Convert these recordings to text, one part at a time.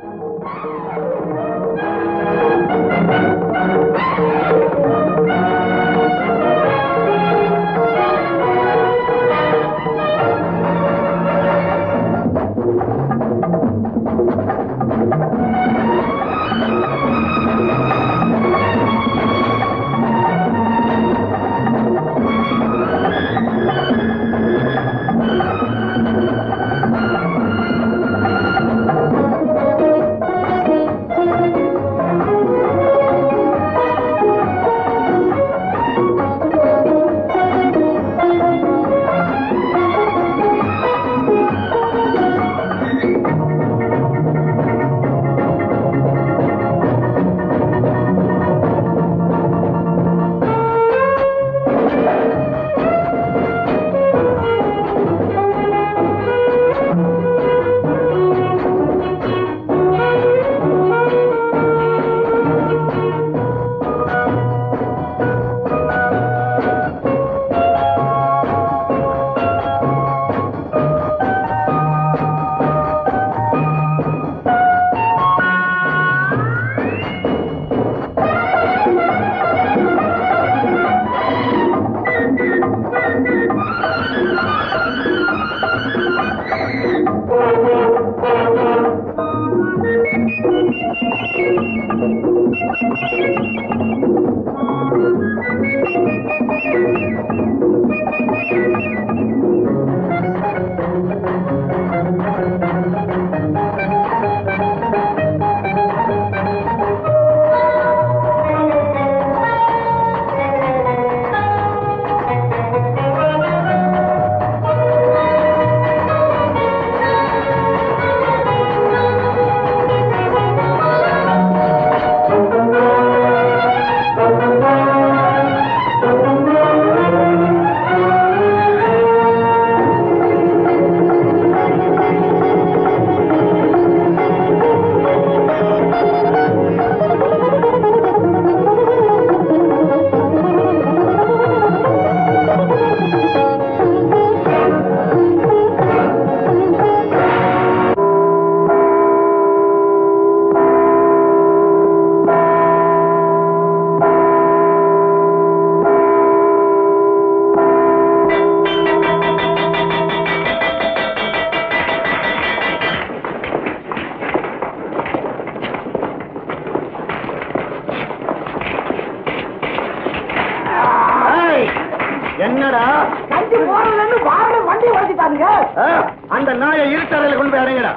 என்னடா கஞ்சி போறதுல இருந்து வாகனம் வண்டி ஓட்டிட்டானுங்க ஆ? அந்த நாயை இருட்டறையில கொண்டு போய் இறங்கடா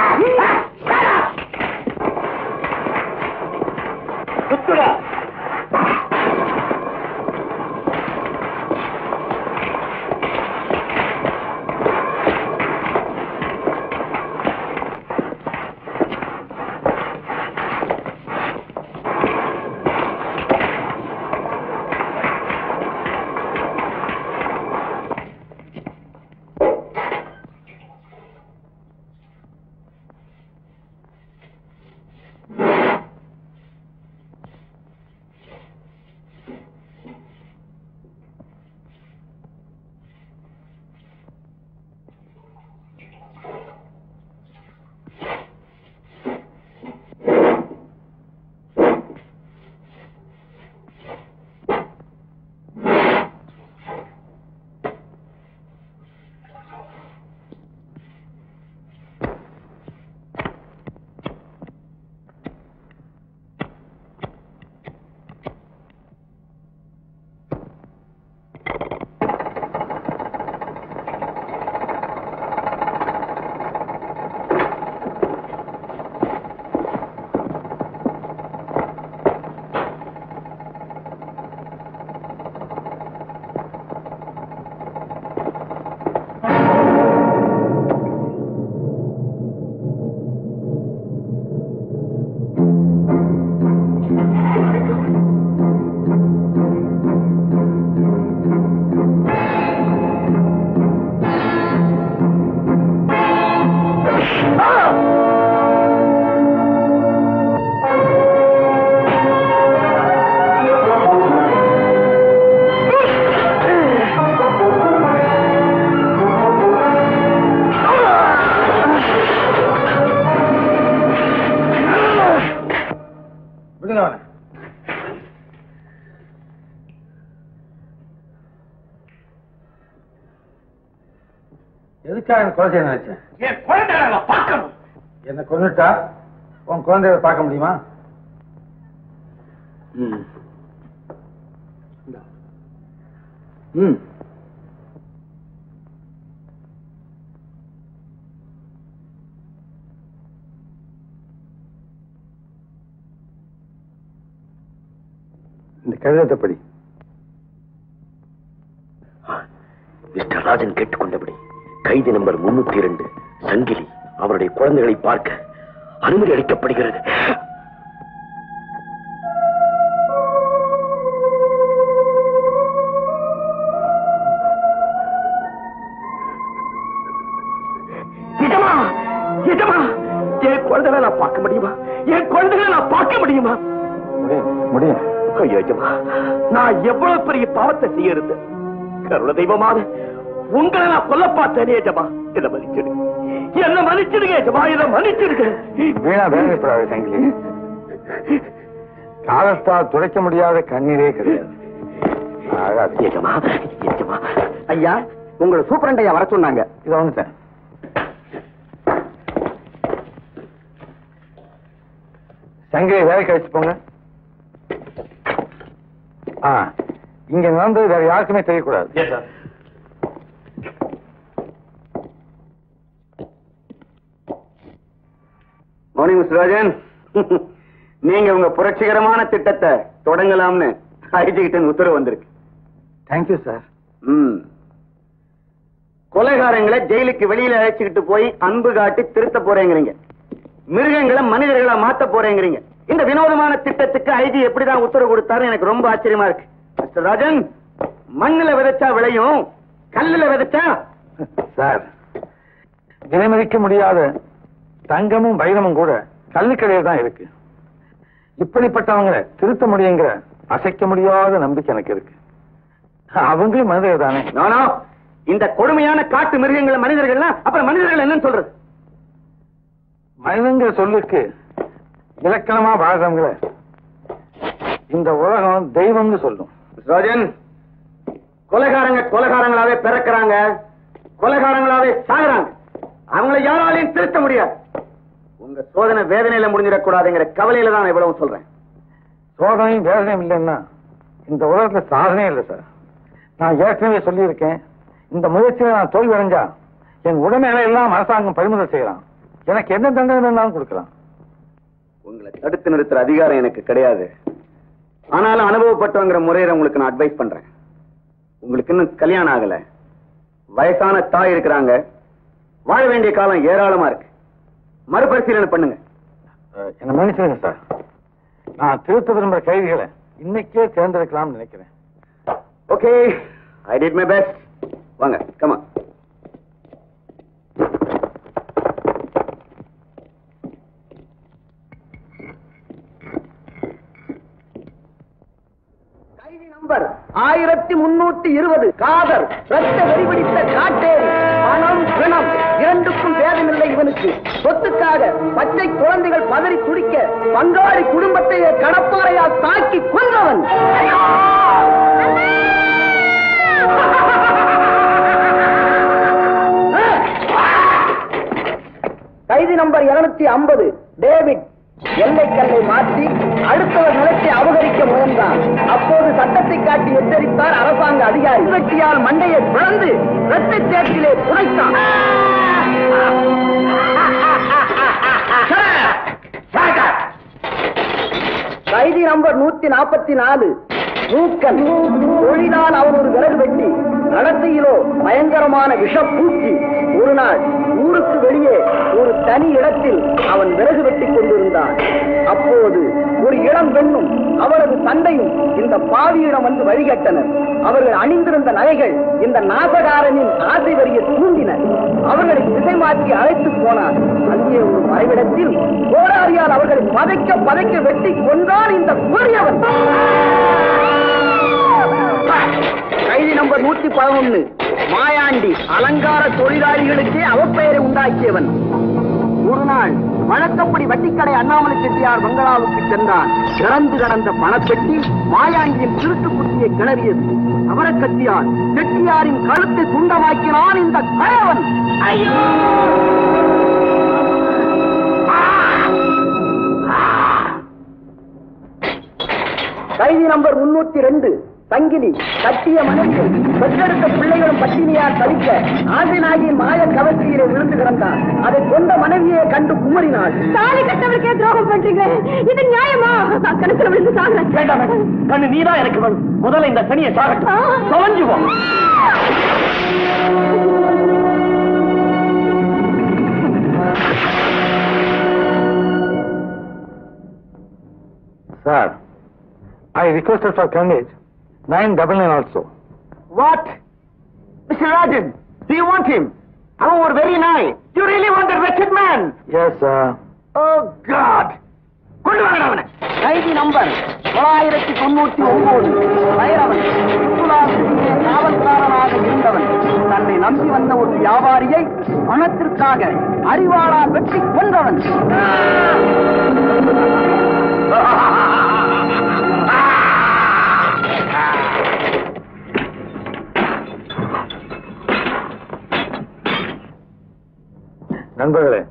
சுத்துடா முடிச்சா எனக்கு கொலை செய்ய நினைச்சேன் என் குழந்தைகளை பார்க்கணும் என்ன கொன்னுட்டா உன் குழந்தைய பார்க்க முடியுமா ம் ம் இந்த கடிதத்தை படி மிஸ்டர் ராஜன் கேட்டுக்கொண்டபடி கைதி நம்பர் முன்னூத்தி இரண்டு சங்கிலி அவருடைய குழந்தைகளை பார்க்க அனுமதி அளிக்கப்படுகிறது எஜமா எஜமா என் குழந்தைகளை நான் பார்க்க முடியுமா என் குழந்தைகளை நான் பார்க்க முடியுமா முடியும் முடியும் ஐயோ எஜமா நான் எவ்வளவு பெரிய பாவத்தை செய்யறது கருண தெய்வமாக உங்களை நான் கொல்ல பார்த்தேனே எஜமா என்ன மன்னிச்சிடுங்க என்ன மன்னிச்சிடுங்க எஜமா என்ன மன்னிச்சிடுங்க வீணா வேதனைப்படாத சங்கிலி காலத்தால் துடைக்க முடியாத கண்ணீரே கிடையாது அழாது. எஜமா எஜமா ஐயா உங்களை சூப்பரண்டையா வர சொன்னாங்க இதை வந்துட்டேன் சங்கிலி வேலை கழிச்சு போங்க ஆ இங்க நடந்தது வேற யாருக்குமே தெரியக்கூடாது மார்னிங் மிஸ்டர் ராஜன் நீங்க உங்க புரட்சிகரமான திட்டத்தை தொடங்கலாம்னு ஐஜிகிட்ட உத்தரவு வந்திருக்கு தேங்க்யூ சார் ம் கொலைகாரங்களை ஜெயிலுக்கு வெளியில அழைச்சுக்கிட்டு போய் அன்பு காட்டி திருத்த போறேங்கிறீங்க மிருகங்களை மனிதர்களா மாத்த போறேங்கிறீங்க இந்த வினோதமான திட்டத்துக்கு ஐஜி எப்படிதான் உத்தரவு கொடுத்தாரு எனக்கு ரொம்ப ஆச்சரியமா இருக்கு மிஸ்டர் ராஜன் மண்ணுல விதைச்சா விளையும் கல்லுல விதைச்சா சார் விலைமதிக்க முடியாத தங்கமும் வைரமும் கூட கல்லுக்கடையில் தான் இருக்கு இப்படிப்பட்டவங்களை திருத்த முடியுங்கிற அசைக்க முடியாத நம்பிக்கை எனக்கு இருக்கு அவங்களும் மனிதர்கள் தானே நானோ இந்த கொடுமையான காட்டு மிருகங்களை மனிதர்கள்னா அப்புறம் மனிதர்கள் என்னன்னு சொல்றது மனிதங்கிற சொல்லுக்கு இலக்கணமா வாழ்றவங்கள இந்த உலகம் தெய்வம்னு சொல்லும் ராஜன் கொலைகாரங்க கொலைகாரங்களாவே பிறக்கிறாங்க கொலைகாரங்களாவே சாகுறாங்க அவங்கள யாராலையும் திருத்த முடியாது உங்க சோதனை வேதனையில முடிஞ்சிடக்கூடாதுங்கிற கவலையில தான் நான் இவ்வளவு சொல்றேன் சோதனையும் வேதனையும் இல்லைன்னா இந்த உலகத்துல சாதனையே இல்லை சார் நான் ஏற்கனவே சொல்லியிருக்கேன் இந்த முயற்சியில நான் தோல்வி அடைஞ்சா என் உடமையில எல்லாம் அரசாங்கம் பறிமுதல் செய்யலாம் எனக்கு என்ன தண்டனை வேணாலும் கொடுக்கலாம் உங்களை தடுத்து நிறுத்துற அதிகாரம் எனக்கு கிடையாது ஆனாலும் அனுபவப்பட்டவங்கிற முறையில உங்களுக்கு நான் அட்வைஸ் பண்றேன் உங்களுக்கு இன்னும் கல்யாணம் ஆகல வயசான தாய் இருக்கிறாங்க வாழ வேண்டிய காலம் ஏராளமா இருக்கு மறுபரிசீலனை பண்ணுங்க அஹ், என்னை மன்னிச்சிருங்க சார் நான் திருத்த விரும்புற கைதிகளை இன்னைக்கே தேர்ந்தெடுக்கலாம்னு நினைக்கிறேன் okay I did my best வாங்க கமா கைதி நம்பர் ஆயிரத்தி முன்னூத்தி இருபது காதர் ரத்த வெறிபிடித்த காட்டேரி பணம் பிணம் இரண்டுக்கும் வேதமில்லை இவனுக்கு சொத்துக்காக பச்சை குழந்தைகள் பதறி துடிக்க பங்காளி குடும்பத்தையே கடப்பாறையால் தாக்கி கொன்றவன் கைதி நம்பர் இருநூத்தி ஐம்பது டேவிட் எல்லைக்கல்லை மாற்றி அடுத்தவர் நிலத்தை அபகரிக்க முயன்றான் அப்போது சட்டத்தை காட்டி எச்சரித்தார் அரசாங்க அதிகாரி வெட்டியால் மண்டையை பிளந்து இரத்த சேற்றிலே புதைத்தான் கைதி நம்பர் நூத்தி நாற்பத்தி நாலு மூக்கன் தொழிலால் அவன் ஒரு விறகு வெட்டி நடத்தையிலோ பயங்கரமான விஷப்பூச்சி ஒரு நாள் ஊருக்கு வெளியே ஒரு தனி இடத்தில் அவன் விறகு வெட்டிக் கொண்டிருந்தான் அப்போது ஒரு இளம் பெண்ணும் அவளது தந்தையும் இந்த பாவியிடம் வந்து வழிகட்டனர் அவர்கள் அணிந்திருந்த நகைகள் இந்த நாசகாரனின் ஆசை வரிய தூண்டின அவர்களை திசை மாற்றி அழைத்து போனார் அங்கே ஒரு மறைவிடத்தில் கோடாரியால் அவர்களை பதைக்க பதைக்க வெட்டி கொன்றான் இந்த கூறியவன் கைதி நம்பர் நூத்தி பதினொன்னு மாயாண்டி அலங்கார தொழிலாளிகளுக்கே அவப்பெயரை உண்டாக்கியவன் ஒரு நாள் வழக்கப்படி வட்டிக்கடை அண்ணாமலை செட்டியார் பங்களாவுக்கு சென்றான் திறந்து கடந்த பணப்பெட்டி மாயாண்டியின் திருட்டு குட்டியை கிளறியது கவரக்கத்தியால் செட்டியாரின் கழுத்தை துண்டமாக்கினான் இந்த கயவன் ஐயோ கைதி நம்பர் முன்னூத்தி ரெண்டு சங்கிலி கட்டிய மனைவி பெற்றெடுத்த பிள்ளைகளும் பட்டினியால் தவிக்க ஆண்டினாகியின் மாய கவர்ச்சியிலே விழுந்து கிடந்தார் அதை கொண்ட மனைவியை கண்டு குமரினாள் தாலி கட்டவருக்கே துரோகம் பண்றீங்க இது நியாயமா கணத்துல விழுந்து சாகுறேன் வேண்டாம் வேண்டாம். கண்ணு நீதான் எனக்கு வேணும் முதல்ல இந்த சனியை சாகட்டும் தொலைஞ்சு போ Sir, I requested for coverage 999 also. What mister Rajan do you want him அவன் ஒரு வெரி நாய் you really want that wretched man Yes, sir. Oh god கொண்டு வாங்க அவனை கைதி நம்பர் தொள்ளாயிரத்தி தொண்ணூத்தி ஒன்பது வைரவன் சுற்றுலாத்துறையிலே காவல்காரனாக இருந்தவன் தன்னை நம்பி வந்த ஒரு வியாபாரியை பணத்திற்காக அறிவாளால் வெற்றி கொன்றவன் நண்பர்களே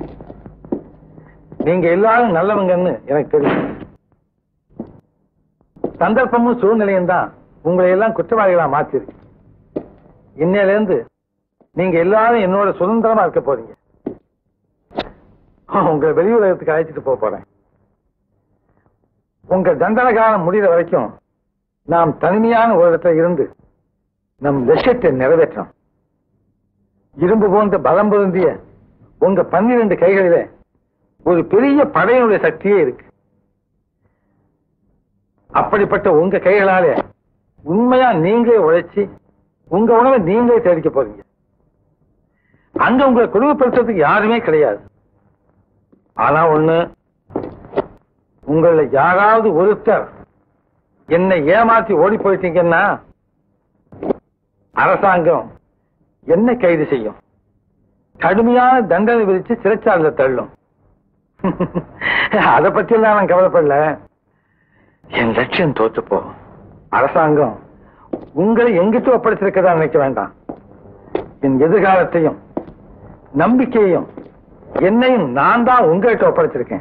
நீங்க எல்லாரும் நல்லவங்கன்னு எனக்கு தெரியும் சந்தர்ப்பமும் சூழ்நிலையும் தான் உங்களை எல்லாம் குற்றவாளிகளா மாத்திருக்கு இன்னையில இருந்து நீங்க எல்லாரும் என்னோட சுதந்திரமா இருக்க போறீங்க உங்களை வெளி உலகத்துக்கு அழைச்சிட்டு போக போறேன் உங்க தண்டனை காலம் முடிகிற வரைக்கும் நாம் தனிமையான ஒரு இடத்துல இருந்து நம் லட்சியத்தை நிறைவேற்றோம் இரும்பு போன்ற பலம் பொருந்திய உங்க பன்னிரண்டு கைகளிலே ஒரு பெரிய படையினுடைய சக்தியே இருக்கு அப்படிப்பட்ட உங்க கைகளாலே உண்மையா நீங்களே உழைச்சி உங்க உணவை நீங்களே தேடிக்க போறீங்க அங்க உங்களை குழுவுப்படுத்துறதுக்கு யாருமே கிடையாது ஆனா ஒண்ணு உங்கள யாராவது ஒருத்தர் என்னை ஏமாத்தி ஓடி போயிட்டீங்கன்னா அரசாங்கம் என்ன கைது செய்யும் கடுமையான தண்டனை விதிச்சு சிறைச்சாலையில தள்ளும் அத பத்தி எல்லாம் நான் கவலைப்படல என் லட்சியம் தோத்து போகும் அரசாங்கம் உங்களை எங்கிட்ட ஒப்படைச்சிருக்கதா நினைக்க வேண்டாம் என் எதிர்காலத்தையும் நம்பிக்கையையும் என்னையும் நான் தான் உங்ககிட்ட ஒப்படைச்சிருக்கேன்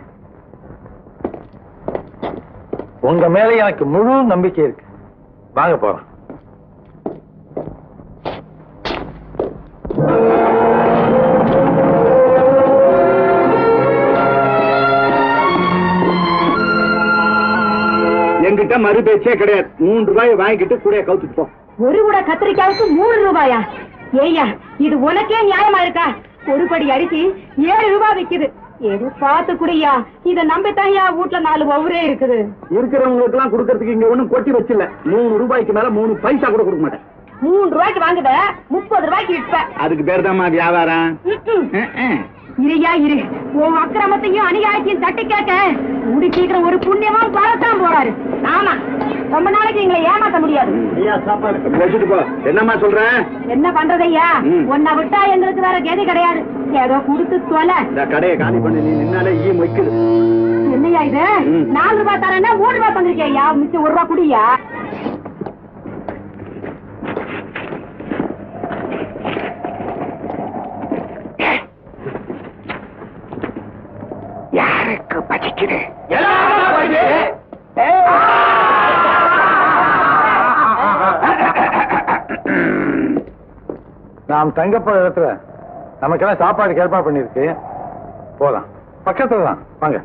உங்க மேல எனக்கு முழு நம்பிக்கை இருக்கு வாங்க போறோம் என்கிட்ட மறு பேச்சே கிடையாது மூன்று ரூபாய் வாங்கிட்டு கூட கவுத்துட்டு போ ஒரு கூட கத்திரிக்காவுக்கு மூணு ரூபாயா ஏய்யா இது உனக்கே நியாயமா இருக்கா ஒரு படி அரிசி ஏழு ரூபாய் விக்குது ஏதோ பார்த்து குடியா இத நம்பித்தான்யா வீட்டுல நாலு ஒவ்வொரே இருக்குது இருக்கிறவங்களுக்கு எல்லாம் கொடுக்கறதுக்கு இங்க ஒண்ணும் கொட்டி வச்சில்ல மூணு ரூபாய்க்கு மேல மூணு பைசா கூட கொடுக்க மாட்டேன் மூணு ரூபாய்க்கு வாங்குத முப்பது ரூபாய்க்கு விற்ப அதுக்கு பேர் தான் வியாபாரம் ம்ம். இருயா இரு உன் அக்கிரமத்தையும் அநியாயத்தையும் தட்டி கேட்க முடி சீக்கிரம் ஒரு புண்ணியமா பழத்தான் போறாரு ஆமா ரொம்ப நாளைக்கு எங்களை ஏமாத்த முடியாது வச்சுட்டு போ என்னம்மா சொல்றேன் என்ன பண்றதையா ம். உன்னை விட்டா எங்களுக்கு வேற கதி கிடையாது ஏதோ கொடுத்து தொலை இந்த கடையை காலி பண்ணி நீ நின்னாலே ஈ மொய்க்குது என்னையா இது ம். நாலு ரூபாய் தரேன்னா மூணு ரூபாய் தந்திருக்கியா மிச்சம் ஒரு ரூபாய் குடியா யாருக்கு பசிக்குது நாம் தங்கப்போற இடத்துல நமக்கெல்லாம் சாப்பாடு ஏற்பாடு பண்ணிருக்கு போலாம் பக்கத்துல தான் வாங்க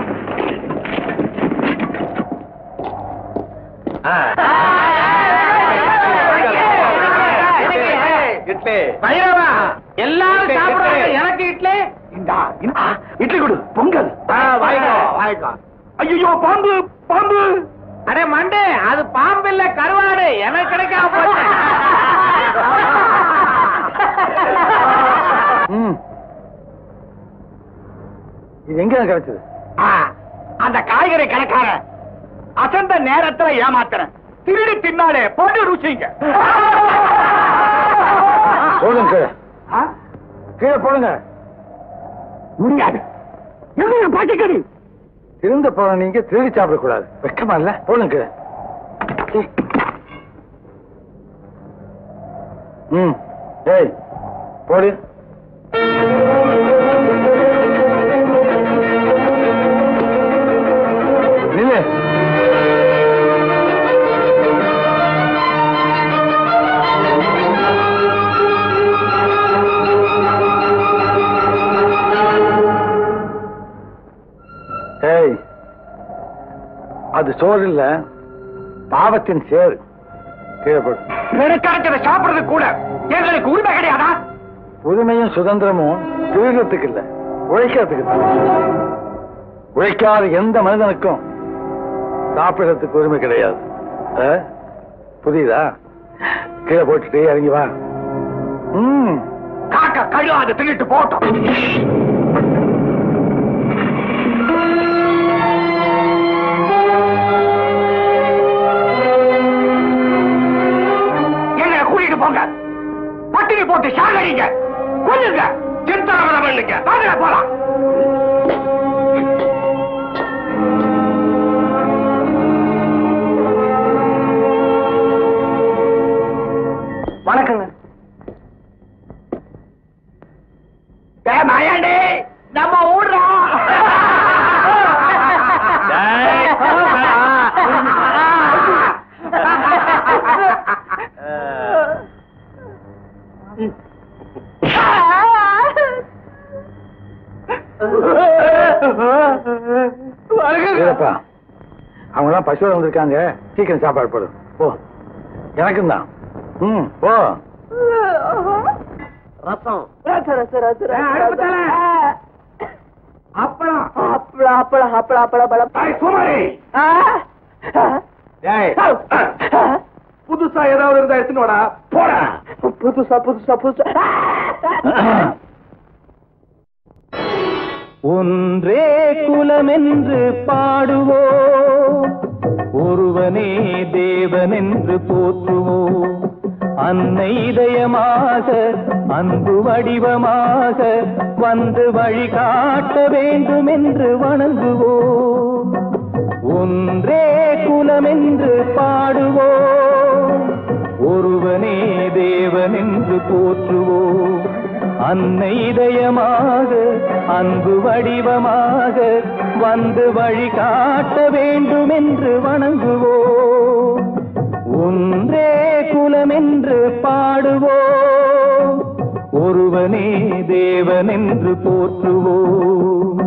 பைரவா எல்லாரும் சாப்பிடுறாங்க எனக்கு இட்லி இந்தா இந்தா, இட்லி கொடு பொங்கல் வாய்க்கோ வாய்க்கோ ஐயோ பாம்பு பாம்பு அடே மண்டே அது பாம்பு இல்ல கருவாடு எனக்கு கிடைக்காம போச்சு ம் இது எங்க கிடைச்சது ஆ, அந்த காய்கறி கடைக்காரன் அசந்த நேரத்துல ஏமாத்துறேன் திருடி தின்னாலே போட்டு ருசிங்க போடுங்க கீழே. ஆ? கீழே போடுங்க முடியாது என்ன பசிக்குது திருந்த போற நீங்க திருடி சாப்பிடக்கூடாது வெக்கமா இல்ல போடுங்க கீழே. ம் ஏய் போடு நில்லு ஏய் அது சோறு இல்ல பாவத்தின் சேரு கீழே போடு கிடைக்கிறத சாப்பிடுறது கூட எங்களுக்கு உரிமை கிடையாதா உரிமையும் சுதந்திரமும் திருடத்துக்கு இல்ல உழைக்கிறதுக்கு தான். உழைக்காத எந்த மனிதனுக்கும் சாப்பிடறதுக்கு உரிமை கிடையாது ஆ? புரியுதா கீழே போட்டுட்டு இறங்கி வா ம் காக்கா கழுவாது தின்னுட்டு போட்டோம் எங்களை கூட்டிட்டு போங்க பட்டினி போட்டு சாகடிங்க கொல்லுங்க சிந்தனை பண்ணுங்க வாங்க போலாம் வணக்கங்க டேய் மயாண்டி நம்ம ஊர்றா டேய். வீரப்பா அவங்க எல்லாம் பசுவோட வந்திருக்காங்க சீக்கிரம் சாப்பாடு போடு போ எனக்கும் தான் ம் போ ரசம் அடுப்பத்தால. அப்பளம் அப்பளம் அப்பளம் அப்பளம் அப்பளம் பழம் டேய், சுமாரி டேய் புதுசா ஏதாவது இருந்தா எடுத்துன்னு வாடா போடா புதுசா புதுசா புதுசா ஒன்றே குலமென்று பாடுவோம் ஒருவனே தேவனென்று போற்றுவோம் அன்னை இதயமாக அன்பு வடிவமாக வந்து வழிகாட்ட வேண்டும் என்று வணங்குவோம் ஒன்றே குலமென்று பாடுவோம் ஒருவனே தேவனென்று போற்றுவோம் அன்னை இதயமாக அன்பு வடிவமாக வந்து வழிகாட்ட வேண்டும் என்று வணங்குவோம் ஒன்றே குலமென்று பாடுவோம் ஒருவனே தேவனென்று போற்றுவோம்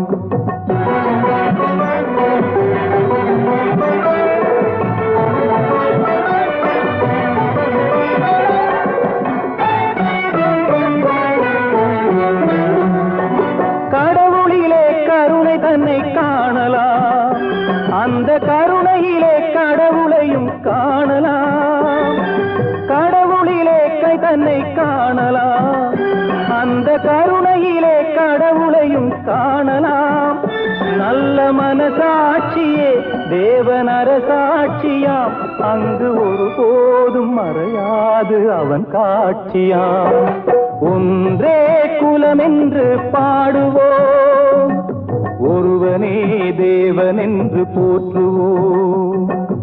கடவுளிலே கருணை தன்னை காணலாம் அந்த கருணையிலே கடவுளையும் காணலாம் கடவுளிலே கை தன்னை காணலாம் அந்த கருணையிலே கடவுளையும் காணலாம் நல்ல மனசாட்சியே தேவனர சாட்சியாம் அங்கு ஒருபோதும் மறையாது அவன் காட்சியாம் ஒன்றே குலமென்று பாடுவோம் ஒருவனே தேவனென்று போற்றுவோம்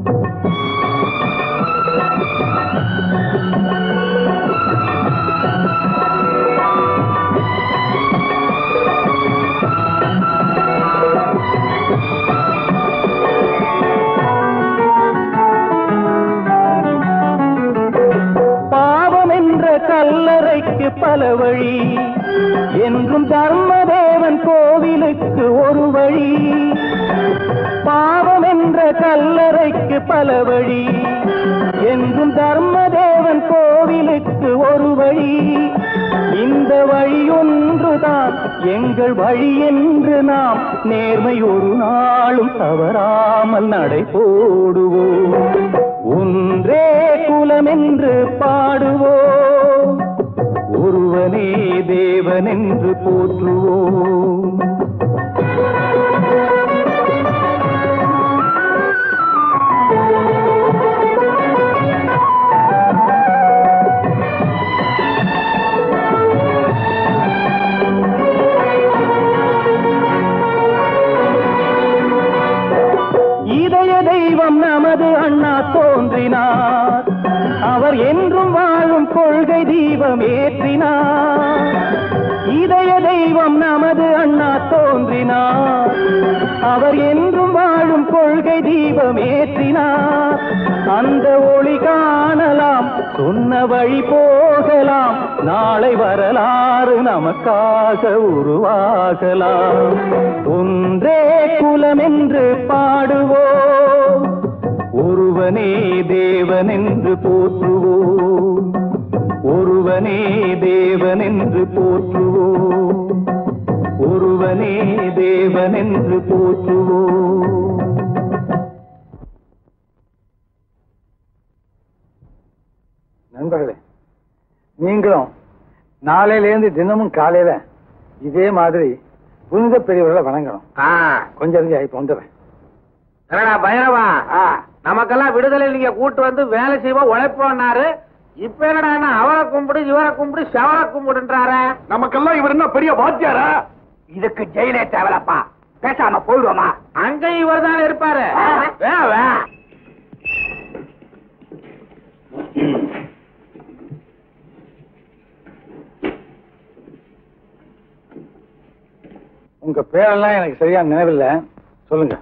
பாவம் என்ற கல்லறைக்கு பல வழி என்றும் தர்மதேவன் கோவிலுக்கு ஒரு வழி பாவம் என்ற கல்லறைக்கு பல வழி என்றும் தர்மதேவன் கோவிலுக்கு ஒரு வழி இந்த வழி ஒன்றுதான் எங்கள் வழி என்று நாம் நேர்மை ஒரு நாளும் தவறாமல் நடை போடுவோம் ஒன்றே குலமென்று பாடுவோம் ஒருவனே தேவனென்று போற்றுவோம் இதய தெய்வம் நமது அண்ணா தோன்றினார் அவர் என்றும் வாழும் கொள் கொள்கை தீபம் ஏற்றினார் இதய தெய்வம் நமது அண்ணா தோன்றினார் அவர் என்றும் வாழும் கொள்கை தீபம் ஏற்றினார் அந்த ஒளி காணலாம் சொன்ன வழி போகலாம் நாளை வரலாறு நமக்காக உருவாகலாம் ஒன்றே குலம் என்று பாடுவோம் ஒருவனே தேவன் என்று போற்றுவோம் ஒருவனே தேவன் என்று போற்றுவோம் ஒருவனே தேவன் என்று போற்றுவோம் நண்பர்களே நீங்களும் நாளையிலேருந்து தினமும் காலையில இதே மாதிரி புனித பெரியவர்களை வணங்கணும் கொஞ்சம் இருந்து இப்ப வந்துடுறேன் என்னடா பைரவா நமக்கெல்லாம் விடுதலை நீங்க கூட்டு வந்து வேலை செய்வோம் உழைப்போம்னாரு இப்ப என்னடா அவரை கும்பிடு இவரை கும்பிடு செவரை கும்பிடுன்றாரு நமக்கெல்லாம் இவர் என்ன பெரிய வாத்தியாரா இதுக்கு ஜெயிலே தேவலப்பா பேசாம போயிடுவோமா அங்க இவர் தான் இருப்பாரு வே, வே. உங்க பேரெல்லாம் எனக்கு சரியா நினைவில்லை சொல்லுங்க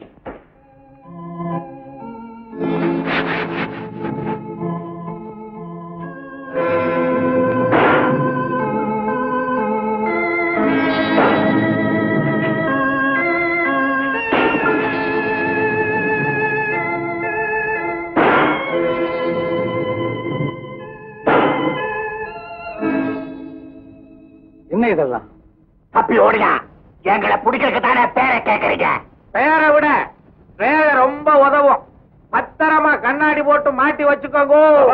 என்ன இதெல்லாம் தப்பி ஓடியா எங்களை பிடிக்கிறதுக்கு தானே பேரை கேக்குறீங்க பேரை விட பேரை ரொம்ப உதவும் பத்திரமா கண்ணாடி போட்டு மாட்டி வச்சுக்கோங்க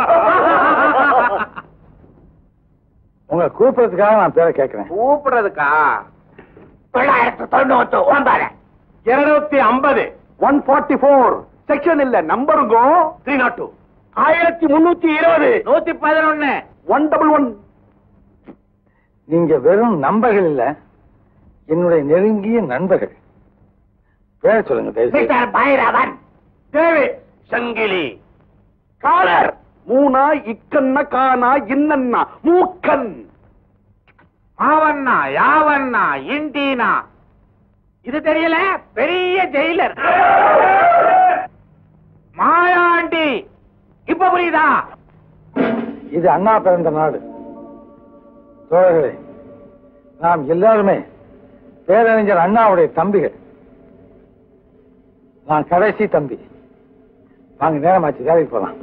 உங்களை கூப்பிடுறதுக்காக நான் பேரை கேட்கிறேன் கூப்பிடுறதுக்கா தொள்ளாயிரத்து தொண்ணூத்து ஒன்பது இருநூத்தி ஐம்பது ஒன் ஃபார்ட்டி ஃபோர் செக்ஷன் இல்ல நம்பருங்க த்ரீ நாட் டூ ஆயிரத்தி முன்னூத்தி இருபது நூத்தி பதினொன்னு ஒன் டபுள் ஒன் நீங்க வெறும் நண்பர்கள் இல்ல என்னுடைய நெருங்கிய நண்பர்கள் பேரை சொல்லுங்க தயவு செய்து. மிஸ்டர் பைரவன் தேவி சங்கிலி காலர் மூணா இக்கண்ண கானா இன்னன்னா மூக்கன் மாவண்ணா யாவண்ணா இண்டீனா இது தெரியல பெரிய ஜெயிலர் மாயாண்டி இப்ப புரியுதா இது அண்ணா பிறந்த நாடு தோழர்களே நாம் எல்லாருமே பேரறிஞர் அண்ணாவுடைய தம்பிகள் நான் கடைசி தம்பி வாங்க நேரமாச்சு வேலைக்கு போலாம்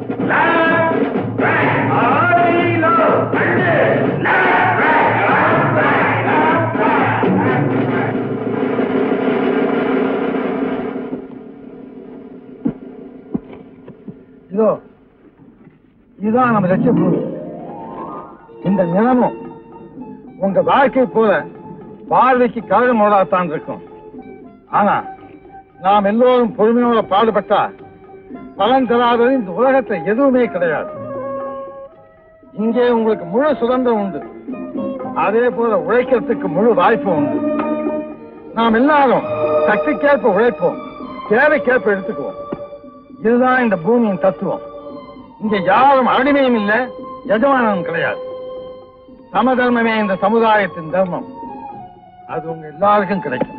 இதோ இதுதான் நம்ம லட்சிய பூமி இந்த நிலமும் உங்க வாழ்க்கை போல பார்வைக்கு கழக மோடாத்தான் இருக்கும் ஆனா நாம் எல்லோரும் பொறுமையோட பாடுபட்டா பலன் தராதது இந்த உலகத்துல எதுவுமே கிடையாது இங்கே உங்களுக்கு முழு சுதந்திரம் உண்டு அதே போல உழைக்கிறதுக்கு முழு வாய்ப்பு உண்டு நாம் எல்லாரும் சக்திக்கேற்ப உழைப்போம் தேவைக்கேற்ப எடுத்துக்குவோம் இதுதான் இந்த பூமியின் தத்துவம் இங்க யாரும் அடிமையும் இல்ல எஜமானனும் கிடையாது சமதர்மமே இந்த சமுதாயத்தின் தர்மம் அது உங்க எல்லாருக்கும் கிடைக்கும்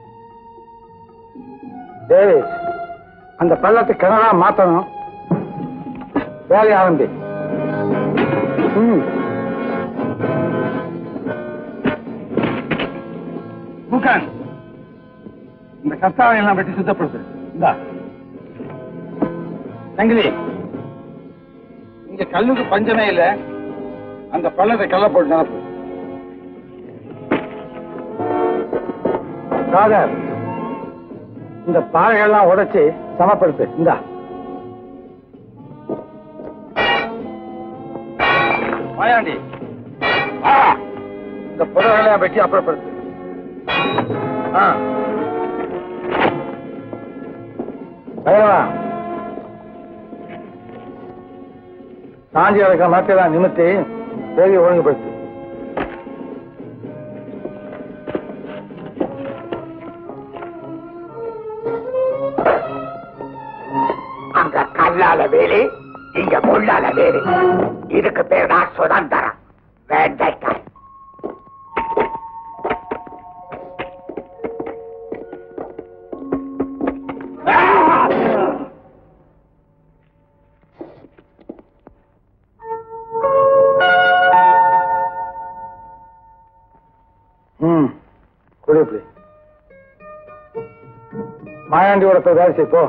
டேவிஸ் அந்த பள்ளத்தை கிணறா மாத்தணும் வேலை ஆரம்பி ம். முகான் இந்த கத்தாவை எல்லாம் வெட்டி சுத்தப்படுத்து இந்தா சங்கிலி இங்க கல்லுக்கு பஞ்சமே இல்ல அந்த பள்ளத்தை கல்ல போட்டு நிரப்பு ராதர் இந்த பாறைகள்லாம் உடைச்சு சமப்படுத்து இந்தா மாயாண்டி ஆ, இந்த புடவைகளையும் வெட்டி அப்புறப்படுத்து ஆ. பைரவா சாஞ்சி இருக்கிற மரத்தையெல்லாம் நிமித்தி தேவி ஒழுங்குபடுத்து அங்க கல்லால வேலி இங்க முள்ளால வேலி இதுக்கு பேர் தான் சுதந்திரம் வேண்டைக்காய் ம் குடி இப்படி மாயாண்டியோட போய் வேலை செய்ய போ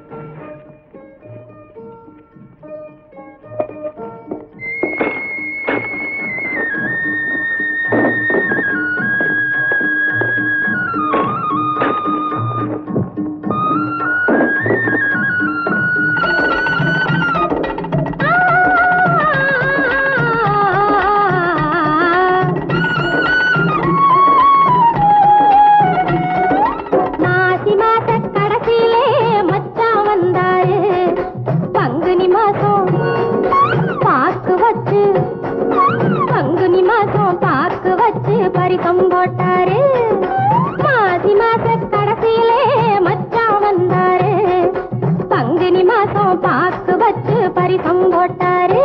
மாசி மாச கடைசியிலே மச்சான் வந்தாரு பங்குனி மாசம் பாக்கு வச்சு பங்குனி மாசம் பாக்கு வச்சு பரிசம் போட்டாரு மாசி மாச கடைசியிலே மச்சான் வந்தாரு பங்குனி மாசம் பாக்கு வச்சு பரிசம் போட்டாரு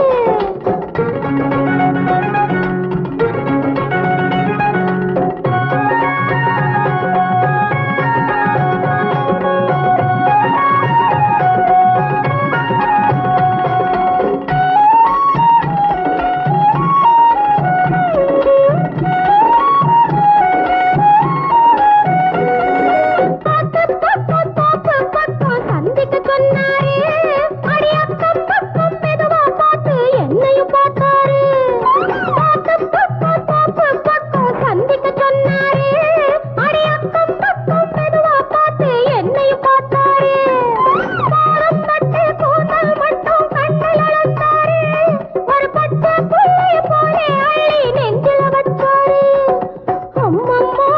பக்கம் பக்கம் பக்கம் சந்திக்க சொன்னாரு அடி அக்கம் பக்கம் மெதுவா பார்த்து என்னையும் பார்த்தாரு பக்கம் பக்கம் பக்கம் பக்கம் சந்திக்க சொன்னாரு அடி அக்கம் பக்கம் மெதுவா பார்த்து என்னையும் பார்த்தாரு பாலம் பட்டு கூந்தல் மட்டும் கண்ணில் அளந்தாரு ஒரு பச்சை புள்ளைய போல அள்ளி நெஞ்சில வச்சாரு அம்மம்மா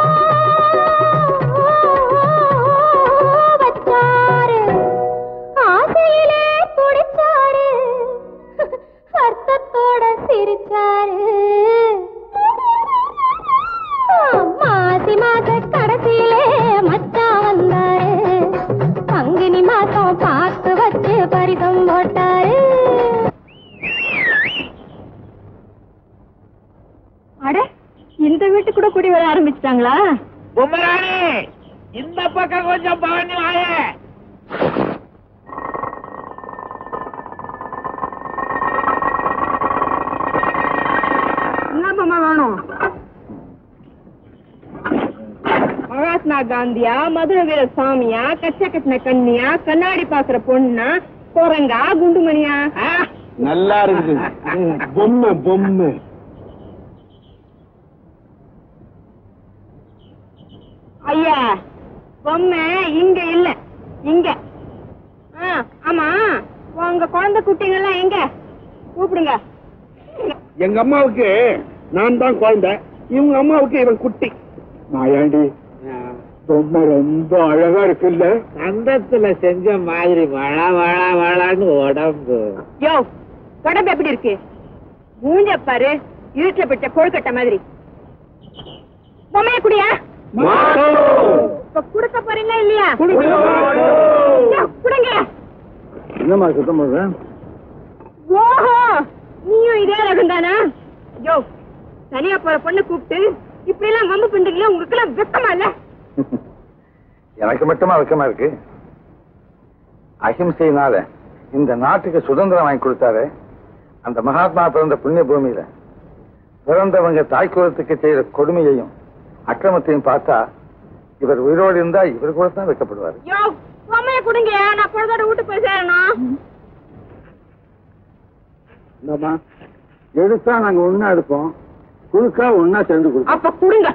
வச்சாரு ஆசையிலே துடிச்சாரு அர்த்தத்தோட சிரிச்சாரு மாசி மாச கடைசியிலே மச்சான் வந்தாரு பங்குனி மாசம் பார்த்து வச்சு பரிசம் போட்டாரு அட இந்த வீட்டு கூட குடி வர ஆரம்பிச்சிட்டாங்களா பொம்மராணி இந்த பக்கம் கொஞ்சம் பவனி வாய என்னப்பா வேணும் மகாத்மா காந்தியா மதுரை வீர சாமியா கச்ச கட்டின கண்ணியா கண்ணாடி பாக்குற பொண்ணா குரங்கா குண்டுமணியா நல்லா இருக்குது பொம்மை பொம்மை ஐயா பொம்மை இங்க இல்ல இங்க ஆ, ஆமா உங்க குழந்தை குட்டிங்க எல்லாம் எங்க கூப்பிடுங்க எங்க அம்மாவுக்கு நான் தான் குழந்தை இவங்க அம்மாவுக்கு இவன் குட்டி மாயாண்டி பொம்மை ரொம்ப அழகா இருக்குல்ல சந்தத்துல செஞ்ச மாதிரி வள வள வளன்னு உடம்பு யோ உடம்பு எப்படி இருக்கு மூஞ்ச பாரு இருட்டுல பிடிச்ச கொழுக்கட்டை மாதிரி பொம்மைய குடியா இப்ப குடுக்க போறீங்களா இல்லையா யோ, குடுங்க என்னம்மா சுத்தம் பண்றேன் ஓஹோ நீயும் இதே ரகம் தானா யோ தனியா போற பொண்ணு கூப்பிட்டு இப்படி எல்லாம் வம்பு பண்றீங்களா உங்களுக்கு எல்லாம் வெக்கமா இல்ல எனக்கு மட்டுமா வெக்கமா இருக்கு அஹிம்சையினால இந்த நாட்டுக்கு சுதந்திரம் வாங்கி கொடுத்தாரு அந்த மகாத்மா பிறந்த புண்ணிய பூமியில பிறந்தவங்க தாய்க்குலத்துக்கு செய்யற கொடுமையையும் அக்கிரமத்தையும் பார்த்தா இவர் உயிரோடு இருந்தா இவர் கூட தான் வைக்கப்படுவார் யோ பொம்மைய குடுங்க நான் பொழுதோட வீட்டுக்கு போய் சேரணும் இந்தாம்மா எடுத்தா நாங்க ஒன்னா எடுப்போம் குழுக்கா ஒன்னா சேர்ந்து கொடுப்போம் அப்ப குடுங்க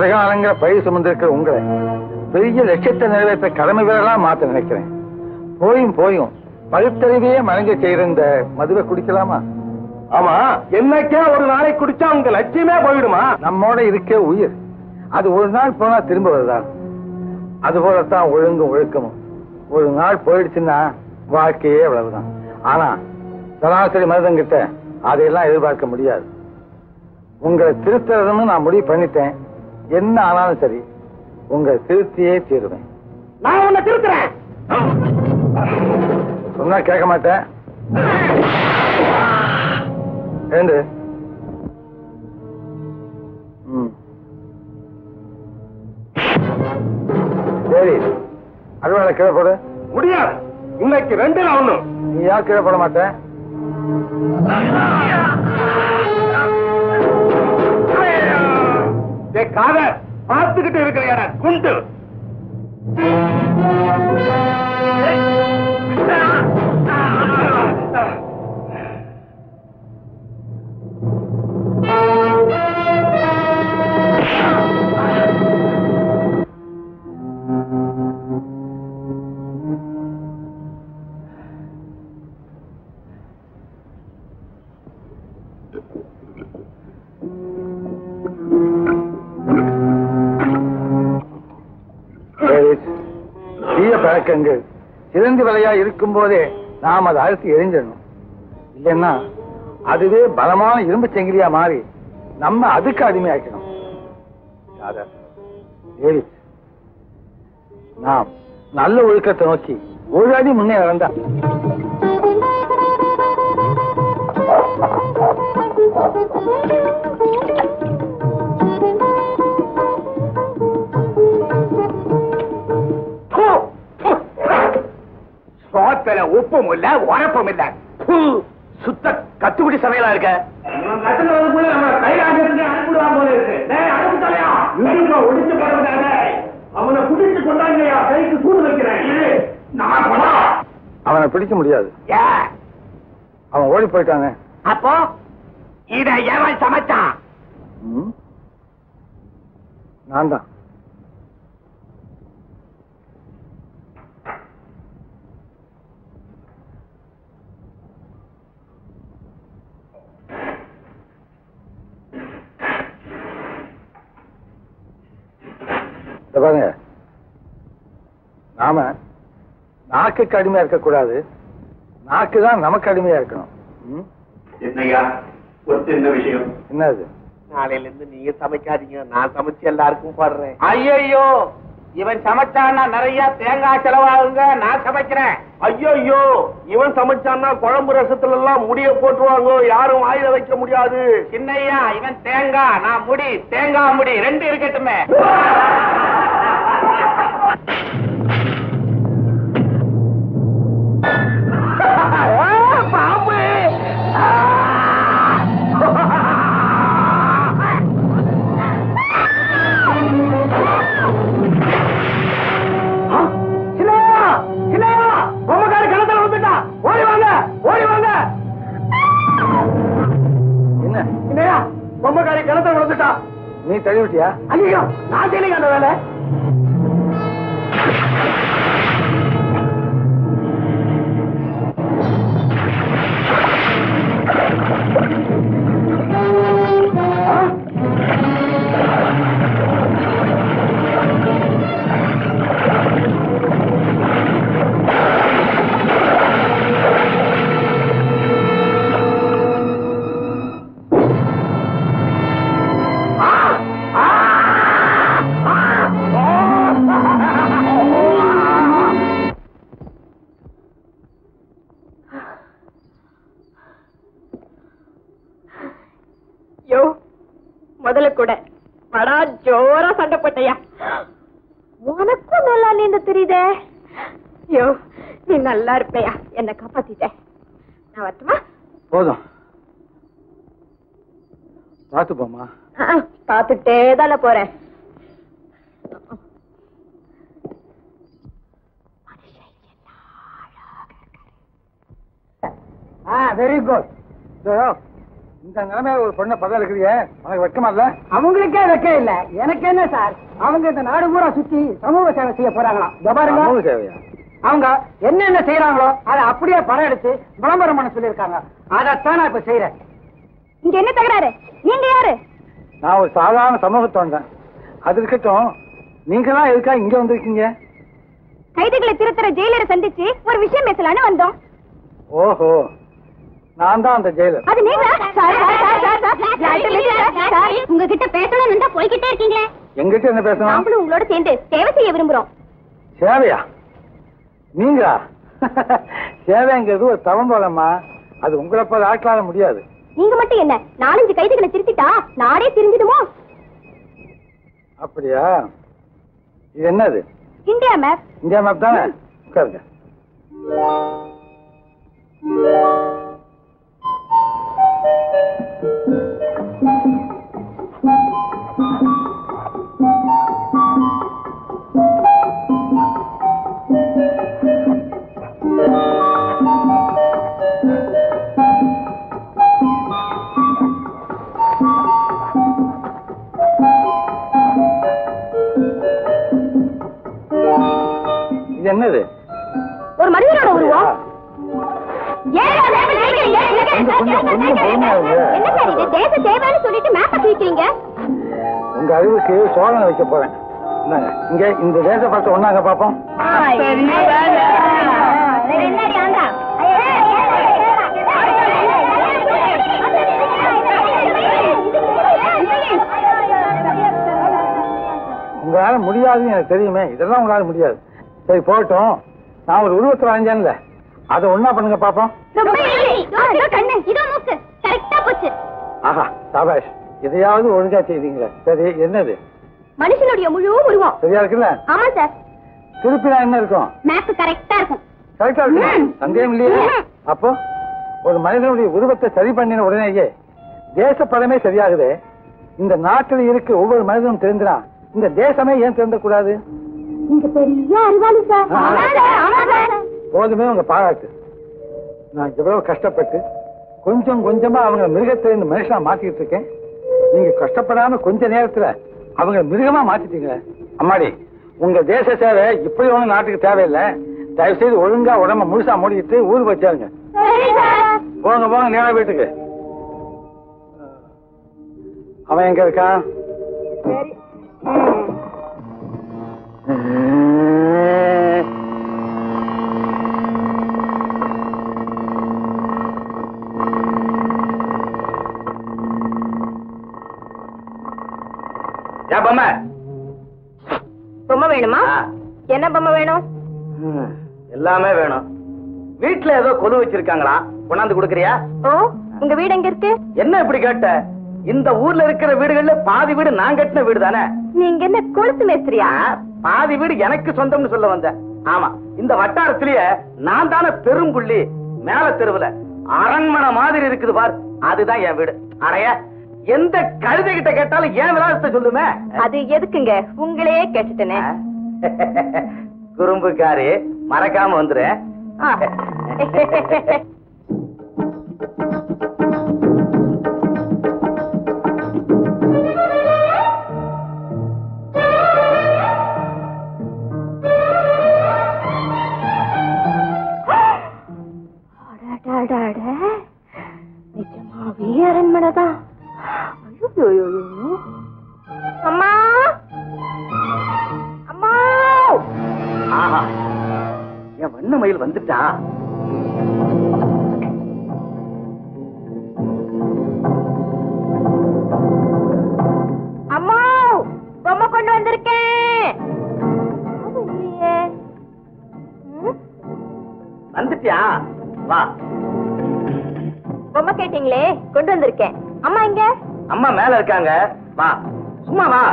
கொலைகாரங்கிற பழி சுமந்திருக்கிற உங்களை பெரிய லட்சியத்தை நிறைவேற்ற கடமை வீரரா மாத்த நினைக்கிறேன் போயும் போயும் பகுத்தறிவையே மறைஞ்ச செய்யற இந்த மதுவை குடிக்கலாமா ஆமா என்னைக்கே ஒரு நாளை குடிச்சா உங்க லட்சியமே போயிடுமா நம்மோட இருக்கே உயிர் அது ஒரு நாள் போனா திரும்ப வருதா அது போலத்தான் ஒழுங்கும் ஒழுக்கமும் ஒரு நாள் போயிடுச்சுன்னா வாழ்க்கையே அவ்வளவுதான் ஆனா சராசரி மனிதங்கிட்ட அதையெல்லாம் எதிர்பார்க்க முடியாது உங்களை திருத்துறதுன்னு நான் முடிவு பண்ணிட்டேன் என்ன ஆனாலும் சரி உங்களை திருத்தியே தீருவேன் நான் உன்னை திருத்துறேன் சொன்னா கேட்க மாட்டேன் ஏண்டு ம். சரி அறுவாலை கீழே போடு முடியாது இன்னைக்கு ரெண்டுல ஒண்ணு நீ யார் கீழே போட மாட்டேன் காத பார்த்துக்கிட்டு இருக்கிற குண்டு சரி. தீய பழக்கங்கள் சிறந்து வலையா இருக்கும் போதே நாம் அதை அழுத்தி எரிஞ்சிடணும் இல்லைன்னா அதுவே பலமான இரும்பு செங்கிலியா மாறி நம்ம அதுக்கு அடிமையாக்கணும் ராதா, தேவி நாம் நல்ல ஒழுக்கத்தை நோக்கி ஒரு அடி முன்னே நடந்தா சோத்துல உப்பும் இல்ல உரப்பும் இல்ல ப்பு, சுத்த கத்துக்குடி சமையலா இருக்க அவனை குடிச்சு கொண்டாங்கய்யா கைக்கு சூடு வைக்கிறேன் இரு, நான் பணம். அவனை பிடிக்க முடியாது ஏன்? அவன் ஓடி போயிட்டாங்க அப்போ இத எவன் சமைச்சான் ம்? நான் தான் இத பாருங்க நாம நாக்குக்கு அடிமையா இருக்கக்கூடாது நாக்கு தான் நமக்கு அடிமையா இருக்கணும் ம்? என்னையா ஒரு சின்ன விஷயம் என்னது நாளையில இருந்து நீங்க சமைக்காதீங்க நான் சமைச்சு எல்லாருக்கும் போடுறேன் ஐயோ இவன் சமைச்சான்னா நிறைய தேங்காய் செலவாகுங்க நான் சமைக்கிறேன் ஐயோ இவன் சமைச்சான்னா குழம்பு ரசத்துல எல்லாம் முடிய போட்டுருவாங்க யாரும் வாயில வைக்க முடியாது சின்னையா இவன் தேங்காய் நான் முடி தேங்காய் முடி ரெண்டு இருக்கட்டுமே பாம்பு சின்னையா சின்னையா பொம்மைக்காரி கிணத்துல வந்துட்டா ஓடி வாங்க ஓடி வாங்க என்ன சின்னையா பொம்மைக்காரி கிணத்துல வந்துட்டா நீ தள்ளி விட்டியா ஐயோ நான் செய்யலைங்க அந்த வேலை யோ முதல்ல கூட படா ஜோரா சண்டை போட்டையா உனக்கும் நல்லா நீந்த தெரியுதே யோ நீ நல்லா இருப்பையா என்ன காப்பாத்திட்ட நான் வரட்டுமா போதும் பார்த்து போமா ஆ, பார்த்துட்டே தானே போறேன் வெரி குட் இந்த நிலைமையில ஒரு பொண்ணை பதவி இருக்கிறியே உனக்கு வெக்கமா இல்ல அவங்களுக்கே வைக்க இல்ல எனக்கு என்ன சார் அவங்க இந்த நாடு பூரா சுத்தி சமூக சேவை செய்ய போறாங்களாம் இதோ பாருங்க சமூக சேவையா அவங்க என்னென்ன செய்யறாங்களோ அதை அப்படியே படம் எடுத்து விளம்பரம் பண்ண சொல்லியிருக்காங்க அதைத்தான் நான் இப்ப செய்யறேன் இங்க என்ன தகராறு நீங்க யாரு நான் ஒரு சாதாரண சமூகத்தோன்றேன் அது இருக்கட்டும் நீங்க தான் எதுக்கா இங்க வந்திருக்கீங்க கைதிகளை திருத்துற ஜெயிலரை சந்திச்சு ஒரு விஷயம் பேசலான்னு வந்தோம் ஓஹோ நான் தான் அந்த ஜெயிலர் அது நீங்க உங்ககிட்ட பேசணும்னு தான் போய்கிட்டே இருக்கீங்களே எங்கிட்ட என்ன பேசணும் நாமளும் உங்களோட சேர்ந்து சேவை செய்ய விரும்புறோம் சேவையா நீங்களா சேவைங்கிறது ஒரு தவம் போலம்மா அது உங்களை போல ஆட்களால முடியாது நீங்க மட்டும் என்ன நாலஞ்சு கைதிகளை திருத்திட்டா நாடே தெரிஞ்சிடுமோ அப்படியா இது என்னது இந்தியா மேப் இந்தியா மேப் தானே உட்காருங்க இது என்னது ஒரு மனிதனோட உருவம் ஏன் கொஞ்சம், கொஞ்சம், கொஞ்சம் பொறுமையா இருங்க. என்ன சார் இது தேச சேவைன்னு சொல்லிட்டு மேப்பை கிழிக்கிறீங்க உங்க அறிவுக்கு சோதனை வைக்க போறேன் இந்தாங்க இங்க இந்த தேச படத்தை ஒண்ணாங்க பாப்போம் என்னடி ஆந்தா உங்களால முடியாதுன்னு எனக்கு தெரியுமே இதெல்லாம் உங்களால முடியாது சரி போகட்டும் நான் ஒரு உருவத்தை வரைஞ்சேன்ல அதை ஒண்ணா பண்ணுங்க பாப்போம் கண்ணு இதோ மூக்கு கரெக்டா போச்சு ஆஹா சாபாஷ் எதையாவது ஒழுங்கா செய்தீங்களே சரி என்னது மனுஷனுடைய முழு உருவம் சரியா இருக்குல்ல ஆமா சார் திருப்பினா என்ன இருக்கும் மேப் கரெக்டா இருக்கும் கரெக்டா இருக்கு ம். சந்தேகம் இல்லையே ம். அப்போ ஒரு மனிதனுடைய உருவத்தை சரி பண்ணின உடனேயே தேசப்படமே சரியாகுது இந்த நாட்டில் இருக்க ஒவ்வொரு மனிதனும் தெரிஞ்சுனா இந்த தேசமே ஏன் தெரிந்தக்கூடாது நீங்க பெரிய அறிவாளி சார் ஆ. ஆமா சார், ஆமா சார். போதுமே உங்க பாராட்டு நான் எவ்வளவு கஷ்டப்பட்டு கொஞ்சம் கொஞ்சமா அவங்க மிருகத்தை இந்த மனுஷனா மாத்திட்டு இருக்கேன் நீங்க கஷ்டப்படாம கொஞ்ச நேரத்துல அவங்க மிருகமா மாத்திட்டீங்க அம்மாடி உங்க தேச சேவை இப்படி ஒண்ணும் நாட்டுக்கு தேவையில்லை தயவு செய்து ஒழுங்கா உடம்ப முழுசா மூடிக்கிட்டு ஊருக்கு வச்சாருங்க சரி சார். போங்க போங்க நேரா வீட்டுக்கு அவன் எங்க இருக்கான் ஏன் பொம்மை பொம்மை வேணுமா ஆ. என்ன பொம்மை வேணும் ம், எல்லாமே வேணும் வீட்டுல ஏதோ கொலு வச்சிருக்காங்களா கொண்டாந்து கொடுக்கறியா ஓ உங்க வீடு எங்க இருக்கு என்ன இப்படி கேட்ட இந்த ஊர்ல இருக்கிற வீடுகள்ல பாதி வீடு நான் கட்டின வீடு தானே நீங்க என்ன கொளுத்து மேஸ்திரியா பாதி வீடு எனக்கு சொந்தம்னு சொல்ல வந்தேன் ஆமா இந்த வட்டாரத்திலேயே நான் தானே பெரும்புள்ளி மேல தெருவுல அரண்மனை மாதிரி இருக்குது பார் அதுதான் என் வீடு அடைய எந்த கழுதை கிட்ட கேட்டாலும் ஏன் விலாசத்தை சொல்லுமே அது எதுக்குங்க உங்களையே கேட்டுட்டேனே குறும்புக்காரி மறக்காம வந்துரு ஆ. அடடடட. நிஜமாவே அரண்மனைதான் ஐயோயோயோ. அம்மா அம்மா ஆஹா என் வண்ண மயில் வந்துட்டா அம்மா பொம்மை கொண்டு வந்திருக்கேன் அது இல்லையே. ம்? வந்துட்டியா வா பொம்மை கேட்டீங்களே கொண்டு வந்திருக்கேன் அம்மா எங்க அம்மா மேல இருக்காங்க வா சும்மா வா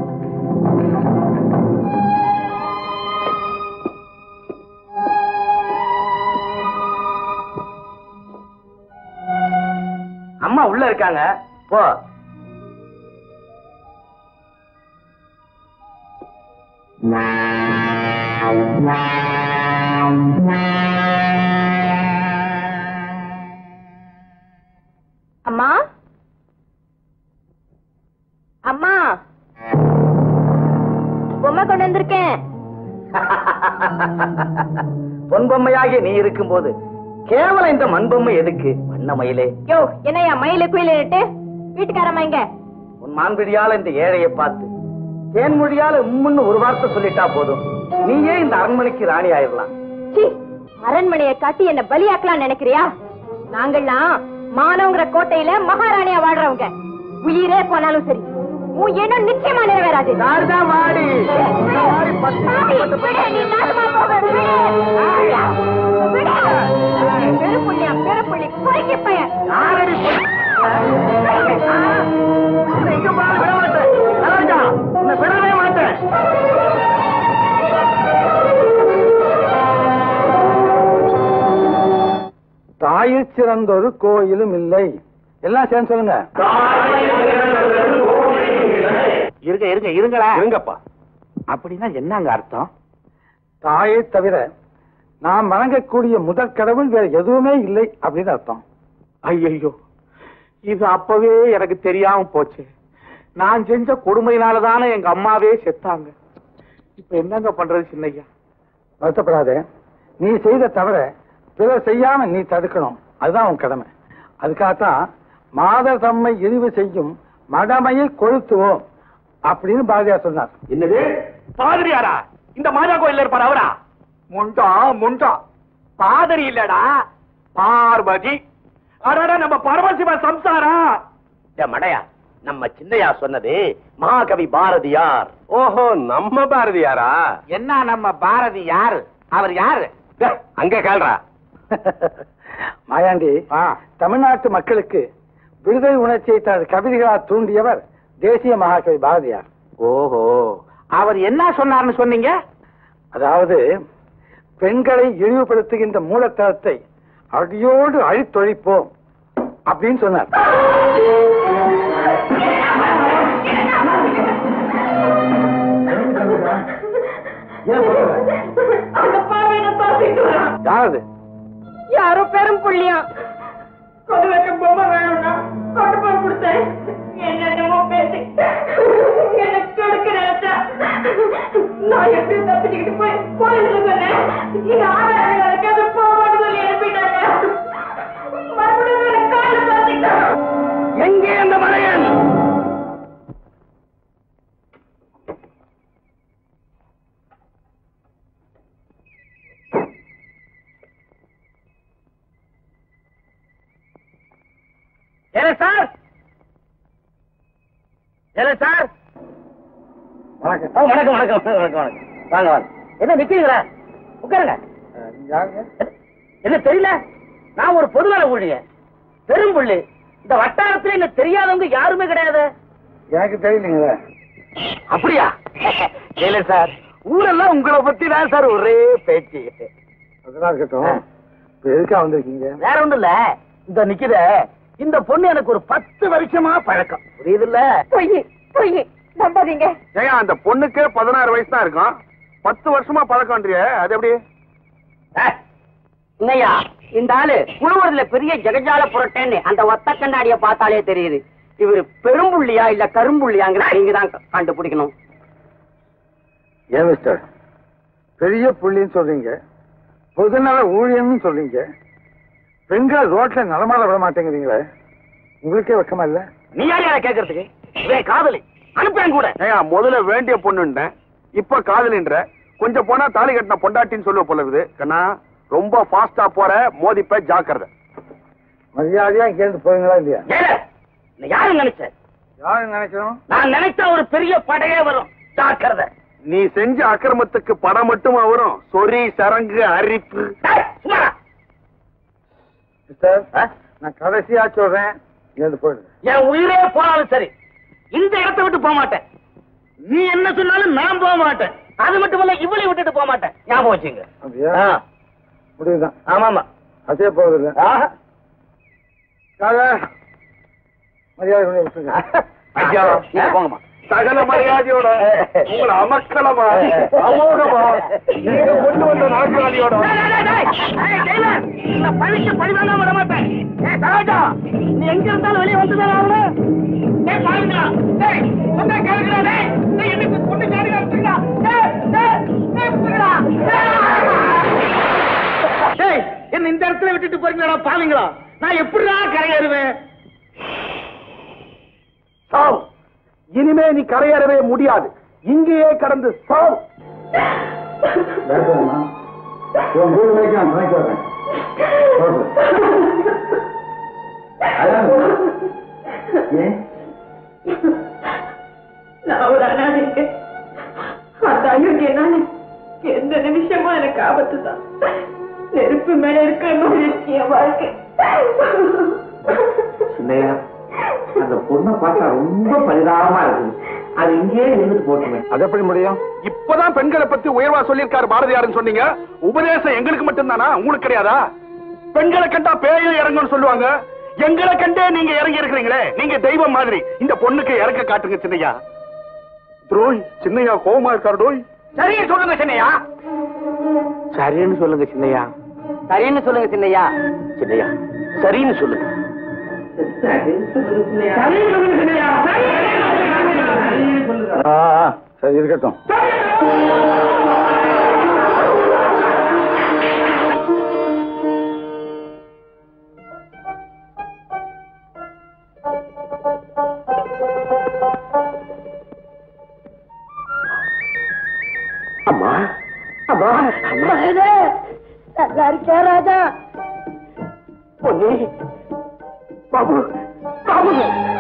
அம்மா உள்ள இருக்காங்க போ அம்மா கொண்டு வந்திருக்கேன் பொன்பொம்மையாகிய நீ இருக்கும்போது கேவலம் இந்த மண்பொம்மை எதுக்கு வண்ண மயிலே யோ என்னையா மயில குயிலிட்டு வீட்டுக்காரம்மா இங்க உன் மான்பிடியால இந்த ஏழையை பார்த்து தேன்மொழியால உம்முன்னு ஒரு வார்த்தை சொல்லிட்டா போதும் நீயே இந்த அரண்மனைக்கு ராணி ஆயிடலாம் சீ அரண்மனையை காட்டி என்ன பலியாக்கலாம் நினைக்கிறியா நாங்கெல்லாம் மானவங்கிற கோட்டையில மகாராணியா வாழ்றவங்க உயிரே போனாலும் சரி உன் எண்ணம் நிச்சயமா நிறைவேறாது யாருதான் மாடி சாமி, விடு, நீ நாசமா போக, விடு. ஆயா, விடு. பெருப்புள்ளியா, பெருப்புள்ளி, குறைக்கு பையன். எங்க போனாலும் விட மாட்டேன் ராஜா உன்னை விடவே மாட்டேன் தாயில் சிறந்தொரு கோயிலும் இல்லை எல்லாம் சேர்ந்து சொல்லுங்க இருங்க இருங்க இருங்களா இருங்கப்பா அப்படின்னா என்னங்க அர்த்தம் தாயை தவிர நாம் வணங்கக்கூடிய முதற் கடவுள் வேற எதுவுமே இல்லை அப்படின்னு அர்த்தம் ஐயோ இது அப்பவே எனக்கு தெரியாம போச்சு நான் செஞ்ச கொடுமையினால தானே எங்க அம்மாவே செத்தாங்க இப்ப என்னங்க பண்றது சின்னையா வருத்தப்படாதே நீ செய்த தவிர பிறர் செய்யாம நீ தடுக்கணும் அதுதான் உன் கடமை அதுக்காகத்தான் மாதர் தம்மை இழிவு செய்யும் மடமையை கொளுத்துவோம் அப்படின்னு பாரதியார் சொன்னார் என்னது பாதிரியாரா இந்த மாதா கோயில்ல இருப்பார் அவரா முண்டா முண்டா பாதிரி இல்லடா பார்வதி அடடா நம்ம பரமசிவ சம்சாரா மடையா நம்ம சின்னையா சொன்னது மகாகவி பாரதியார் ஓஹோ நம்ம பாரதியாரா என்ன நம்ம பாரதி யாரு அவர் யாரு அங்க கேள்றா மாயாண்டி தமிழ்நாட்டு மக்களுக்கு விடுதலை உணர்ச்சியை தனது கவிதைகளால் தூண்டியவர் தேசிய மகாகவி பாரதியார் ஓஹோ அவர் என்ன சொன்னார்னு சொன்னீங்க அதாவது பெண்களை இழிவுபடுத்துகின்ற மூலத்தனத்தை அடியோடு அழித்தொழிப்போம் அப்படின்னு சொன்னார் அந்த பாவையில பார்த்துட்டு வரான் யாரது யாரோ பெரும் புள்ளியா கொண்டு வைக்க பொம்மை வேணும்னா கொண்டு போய் கொடுத்தேன் என்னென்னமோ பேசி என்ன கெடுக்க நினைச்சா நான் எப்படி தப்பிச்சுக்கிட்டு போய் கோயிலுக்கு சொன்னேன் இங்க ஆறாயிரம் இருக்காது போவான்னு சொல்லி எழுப்பிட்டாங்க மறுபடியும் என்ன காலில் பார்த்துக்கிட்டேன் எங்கே அந்த மலையன் ஏல சார் ஏல சார் வணக்கம் ஆ, வணக்கம் வணக்கம் வணக்கம் வணக்கம் வாங்க வாங்க என்ன நிக்கிறீங்களா உட்காருங்க யாருங்க என்ன தெரியல நான் ஒரு பொதுநல ஊழியர் பெரும்புள்ளி இந்த வட்டாரத்துல என்ன தெரியாதவங்க யாருமே கிடையாது எனக்கு தெரியலீங்களே அப்படியா இல்ல சார் ஊரெல்லாம் உங்களை பத்தி தான் சார் ஒரே பேச்சு அதெல்லாம் இருக்கட்டும் இப்ப எதுக்கா வந்திருக்கீங்க வேற ஒண்ணும் இல்ல இந்த நிக்குத இந்த பொண்ணு எனக்கு ஒரு பத்து வருஷமா பழக்கம் புரியுதுல்ல பொய் பொய் நம்பாதீங்க ஏங்க அந்த பொண்ணுக்கே பதினாறு வயசு தான் இருக்கும் பத்து வருஷமா பழக்கம்ன்றிய அது எப்படி ஏய், என்னய்யா இந்த ஆளு புழுவதுல பெரிய ஜெகஜால புரட்டேன்னு அந்த ஒத்த கண்ணாடிய பார்த்தாலே தெரியுது இவரு பெரும்புள்ளியா இல்ல கரும்புள்ளியாங்கிற நீங்க தான் கண்டுபிடிக்கணும் ஏன் மிஸ்டர் பெரிய புள்ளின்னு சொல்றீங்க பொதுநல ஊழியன்னு சொல்றீங்க பெண்கள் ரோட்ல நடமாட விட மாட்டேங்கிறீங்களே உங்களுக்கே வெக்கமா இல்ல நீ யார் யார கேக்குறதுக்கு இவன் காதலி அனுப்பேன் கூட ஏங்க முதல்ல வேண்டிய பொண்ணுன்றேன் இப்ப காதலின்ற கொஞ்சம் போனா தாலி கட்டின பொண்டாட்டின்னு சொல்லுவ போல இருக்குது கண்ணா ரொம்ப ஃபாஸ்டா போற மோதிப்ப ஜாக்கிரதை மரியாதையா இங்கேருந்து போவீங்களா இல்லையா ஏலே, நீ யாரு நினைச்ச யாரு நினைக்கிறோம் நான் நினைச்சா ஒரு பெரிய படையே வரும் ஜாக்கிரதை நீ செஞ்ச அக்கிரமத்துக்கு படம் மட்டுமா வரும் சொறி சரங்கு அரிப்பு டேய், சும்மாடா. மிஸ்டர் ஆ? நான் கடைசியா சொல்றேன் இங்கேருந்து போயிடுங்க என் உயிரே போனாலும் சரி இந்த இடத்தை விட்டு போக மாட்டேன் நீ என்ன சொன்னாலும் நான் போக மாட்டேன் அது மட்டும் இல்ல இவளை விட்டுட்டு போக மாட்டேன் ஞாபகம் வச்சுங்க அப்படியா ஆ, முடியுதான் ஆமாமா அதே போகுது ஆஹா. மரியாதை கொண்டு விட்டுருங்க ஐயா நீங்க போங்கம்மா சகல மரியாதையோட உங்களை அமக்கலமா அமோகமா நீங்க கொண்டு வந்த நாற்காலியோட டேய், டேய், டேய், டேய். ஏய், டெய்லர், இந்த பழிக்கு பழி வாங்காம விட மாட்டேன். ஏய், சரோஜா, நீ எங்க இருந்தாலும் வெளியே வந்துதான் ஆகணும். டேய், பாருங்களா. டேய், சொன்னா கேளுங்களா, டேய். டேய், எனக்கு பொண்ணு காரியம் வச்சிருக்கா. டேய், என்ன இந்த இடத்துல விட்டுட்டு போறீங்களா பாவீங்களா நான் எப்படிடா கரையேறுவேன் சாவு இனிமே நீ கரையேறவே முடியாது இங்கேயே கடந்து சாவு உன் வீடு வரைக்கும் நான் துணைக்கு வரேன் ஏன் நான் ஒரு அனாதைங்க அந்த அயோக்கியனால எந்த நிமிஷமும் எனக்கு ஆபத்து தான் நெருப்பு மேல இருக்கிற மாதிரி இருக்கு என் வாழ்க்கை சின்னையா அந்த பொண்ணை பார்த்தா ரொம்ப பரிதாபமா இருக்குது அது இங்கேயே இருந்துட்டு போட்டுமே அது எப்படி முடியும் இப்பதான் பெண்களை பத்தி உயர்வா சொல்லியிருக்காரு பாரதியாருன்னு சொன்னீங்க உபதேசம் எங்களுக்கு மட்டும்தானா உங்களுக்கு கிடையாதா பெண்களை கண்டா பேய இறங்கும்னு சொல்லுவாங்க எங்களை கண்டே நீங்க இறங்கி இருக்கிறீங்களே நீங்க தெய்வம் மாதிரி இந்த பொண்ணுக்கு இறக்க காட்டுங்க சின்னையா துரோய் சின்னையா கோவமா இருக்காரு டோய் சரியா சொல்லுங்க சின்னையா சரின்னு சொல்லுங்க சின்னையா சரின்னு சொல்லுங்க சின்னையா சின்னையா சரின்னு சொல்லுங்க சரி இருக்கட்டும் அம்மா அம்மா அம்மா நல்லா இருக்கியா ராஜா பொன்னி பாபு பாபு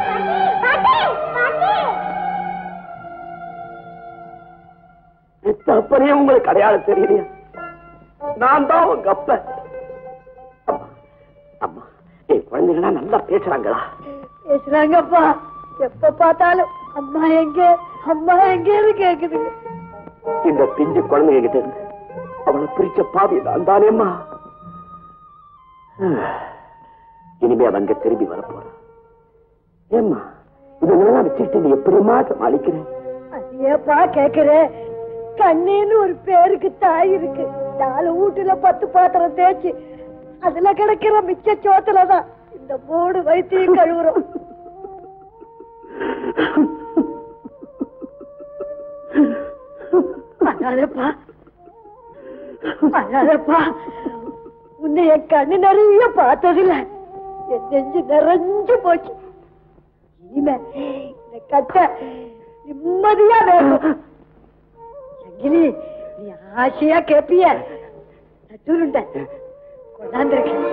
தப்பனே உங்களுக்கு அடையாளம் தெரியலையா நான் தான் உங்க அப்ப அம்மா அம்மா என் குழந்தைகளா நல்லா பேசுறாங்களா பேசுறாங்கப்பா எப்ப பார்த்தாலும் அம்மா எங்க அம்மா எங்கேன்னு கேக்குதுங்க இந்த பிஞ்சு குழந்தைங்க கிட்ட இருந்து அவளை பிரிச்ச பாவி நான் தானேம்மா இனிமே அவன் அங்க திரும்பி வரப்போறான் ஏம்மா இதெல்லாம் வச்சுட்டு நீ எப்படிமா சமாளிக்கிறேன் அது ஏப்பா கேக்குறேன் கண்ணின்னு ஒரு பேருக்கு தாய் இருக்கு நாலு வீட்டுல பத்து பாத்திரம் தேய்ச்சி அதுல கிடைக்கிற மிச்ச சோத்துலதான் இந்த மூணு வைத்தியம் கழுவுறோம் அழாதப்பா அழாதப்பா உன்னை என் கண்ணு நிறைய பார்த்ததில்ல என் நெஞ்சு நிறைஞ்சு போச்சு இனிமே இந்த கட்ட நிம்மதியா வேணும் சங்கிலி நீ ஆசையா கேப்பிய நட்டுருண்ட கொண்டாந்துருக்கேன்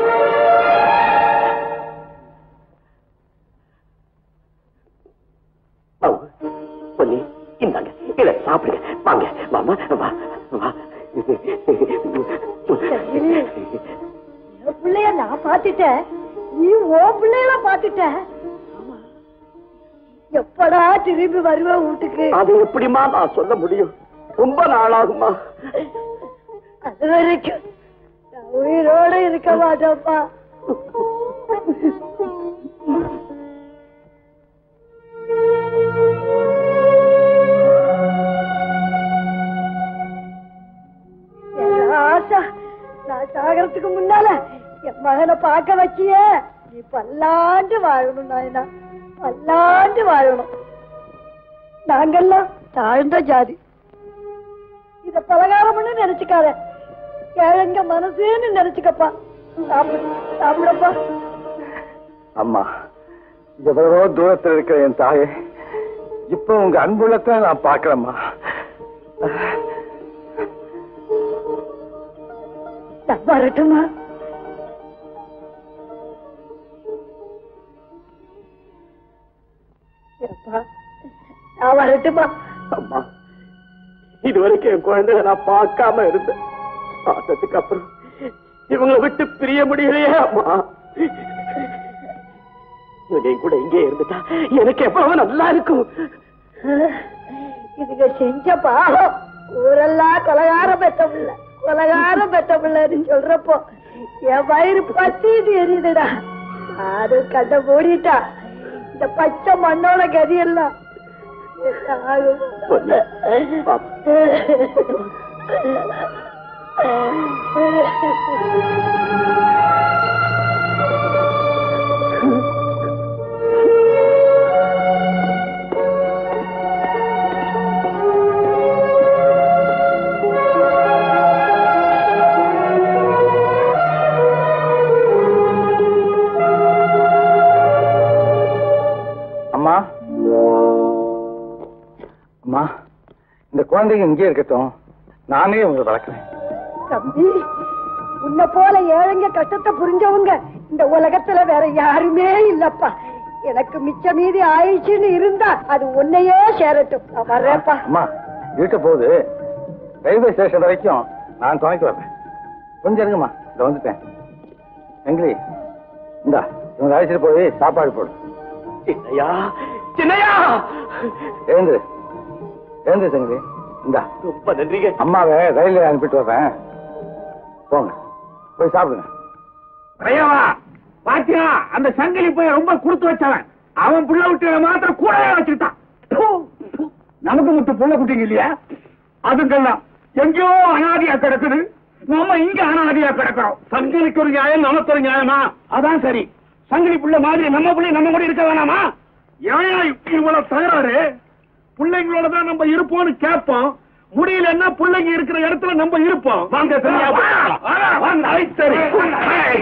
பாபு, பொன்னி இந்தாங்க இத சாப்பிடுங்க வாங்க வாமா வா வா சங்கிலி என் பிள்ளைய நான் பாத்துட்டேன் நீ ஓ பிள்ளைய பாத்துட்ட ஆமா. எப்படா திரும்பி வருவ வீட்டுக்கு அது எப்படிமா நான் சொல்ல முடியும் ரொம்ப நாளாகுமா அது வரைக்கும் நான் உயிரோட இருக்க மாட்டேன்ப்பா என் ஆசா நான் சாகறதுக்கு முன்னால என் மகனை பார்க்க வச்சியே நீ பல்லாண்டு வாழணும் நாயனா பல்லாண்டு வாழணும் நாங்கெல்லாம் தாழ்ந்த ஜாதி இத பலகாரம்னு நினைச்சுக்காத கிழங்க மனசுன்னு நினைச்சுக்கப்பா சாப்பிடு சாப்பிடப்பா அம்மா எவ்வளவோ தூரத்தில் இருக்கிற என் தாயே இப்ப உங்க அன்புள்ளத்தை நான் பார்க்கிறேம்மா நான் வரட்டுமா எப்பா நான் வரட்டுமா அம்மா இதுவரைக்கும் என் குழந்தைகளை நான் பார்க்காம இருந்தேன் பார்த்ததுக்கு அப்புறம் இவங்களை விட்டு பிரிய முடியலையே அம்மா இவங்க என் கூட இங்கே இருந்துட்டா எனக்கு எவ்வளவு நல்லா இருக்கும் இதுங்க செஞ்ச பாவம் ஊரெல்லாம் கொலகாரம் பெத்த பிள்ளை கொலகாரம் பெத்த பிள்ளைன்னு சொல்றப்போ என் வயிறு பத்திட்டு எரியுதுடா யாரும் கண்ண மூடிட்டா இந்த பச்சை மண்ணோட கதியெல்லாம் என்ன ஆகும்? பொண்ணு, பாப்பா. குழந்தைங்க இங்கே இருக்கட்டும் நானே உங்களை வளர்க்குறேன் தம்பி உன்னை போல ஏழைங்க கஷ்டத்தை புரிஞ்சவங்க இந்த உலகத்துல வேற யாருமே இல்லப்பா எனக்கு மிச்ச மீதி ஆயிடுச்சுன்னு இருந்தா அது உன்னையே சேரட்டும் நான் வர்றேன்ப்பா அம்மா இருக்க போகுது ரயில்வே ஸ்டேஷன் வரைக்கும் நான் துணைக்கு வர்றேன் கொஞ்சம் இருங்கம்மா இதை வந்துட்டேன் எங்கிலி இந்தா இவங்க அழைச்சிட்டு போய் சாப்பாடு போடு சின்னையா சின்னையா எழுந்துரு எழுந்துரு சங்கிலி இந்தா ரொம்ப நன்றிங்க அம்மாவை ரயில்ல அனுப்பிட்டு வர்றேன் போங்க போய் சாப்பிடுங்க ஐயாவா பாத்தியா அந்த சங்கிலி போய் ரொம்ப கொடுத்து வச்சவன் அவன் புள்ள விட்டு மாத்திரம் கூடவே வச்சுட்டான் ப்பு, ப்பு. நமக்கு மட்டும் புள்ள குட்டிங்க இல்லையா அதுக்கெல்லாம் எங்கேயோ அனாதியா கிடக்குது நம்ம இங்க அனாதியா கிடக்கிறோம் சங்கிலிக்கு ஒரு நியாயம் நமக்கு ஒரு நியாயமா அதான் சரி சங்கிலி புள்ள மாதிரி நம்ம புள்ளை நம்ம கூட இருக்க வேணாமா ஏன் இவ்வளவு தகராறு பிள்ளைங்களோட தான் நம்ம இருப்போம்னு கேட்போம் முடியலன்னா பிள்ளைங்க இருக்கிற இடத்துல நம்ம இருப்போம் வாங்க சரியா வாங்க ஐ, சரி ஐ.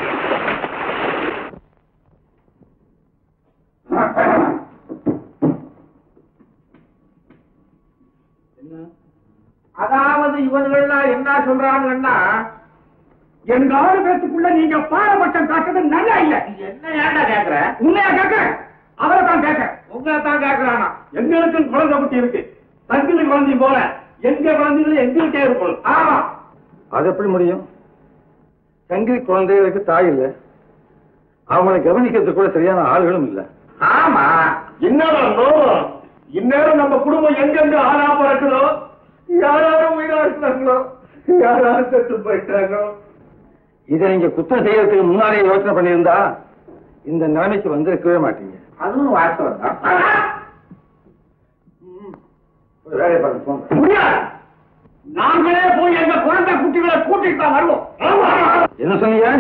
அதாவது இவனுங்கெல்லாம் என்ன சொல்றாங்கன்னா எங்க ஆறு பேத்துக்குள்ள நீங்க பாரபட்சம் காட்டுறது நல்லா இல்ல என்ன ஏன்டா கேக்குற உண்மையா கேக்குற அவரை தான் கேட்க உங்களை தான் கேக்குறானா எங்களுக்கும் குழந்தை குட்டி இருக்கு தங்கிலி குழந்தை போல எங்க குழந்தைகளும் எங்களுக்கே இருக்கும் ஆமா அது எப்படி முடியும் சங்கிலி குழந்தைகளுக்கு தாய் இல்லை அவங்களை கவனிக்கிறதுக்கு கூட சரியான ஆளுகளும் இல்லை ஆமா இன்னும் இந்நேரம் நம்ம குடும்பம் எங்கெங்க ஆளா பிறக்குதோ யாராரும் உயிரா இருக்கிறாங்களோ யாராரும் செத்து போயிட்டாங்களோ இதை நீங்க குத்தம் செய்யறதுக்கு முன்னாலே யோசனை பண்ணியிருந்தா இந்த நிலைமைக்கு வந்திருக்கவே மாட்டீங்க அதுவும் வாஸ்தவம் தான் போய் வேலையை பார்க்க போங்க முடியாது நாங்களே போய் எங்க குழந்தை குட்டிகளை கூட்டிட்டு தான் வருவோம் ஆமா. என்ன சொன்னீங்க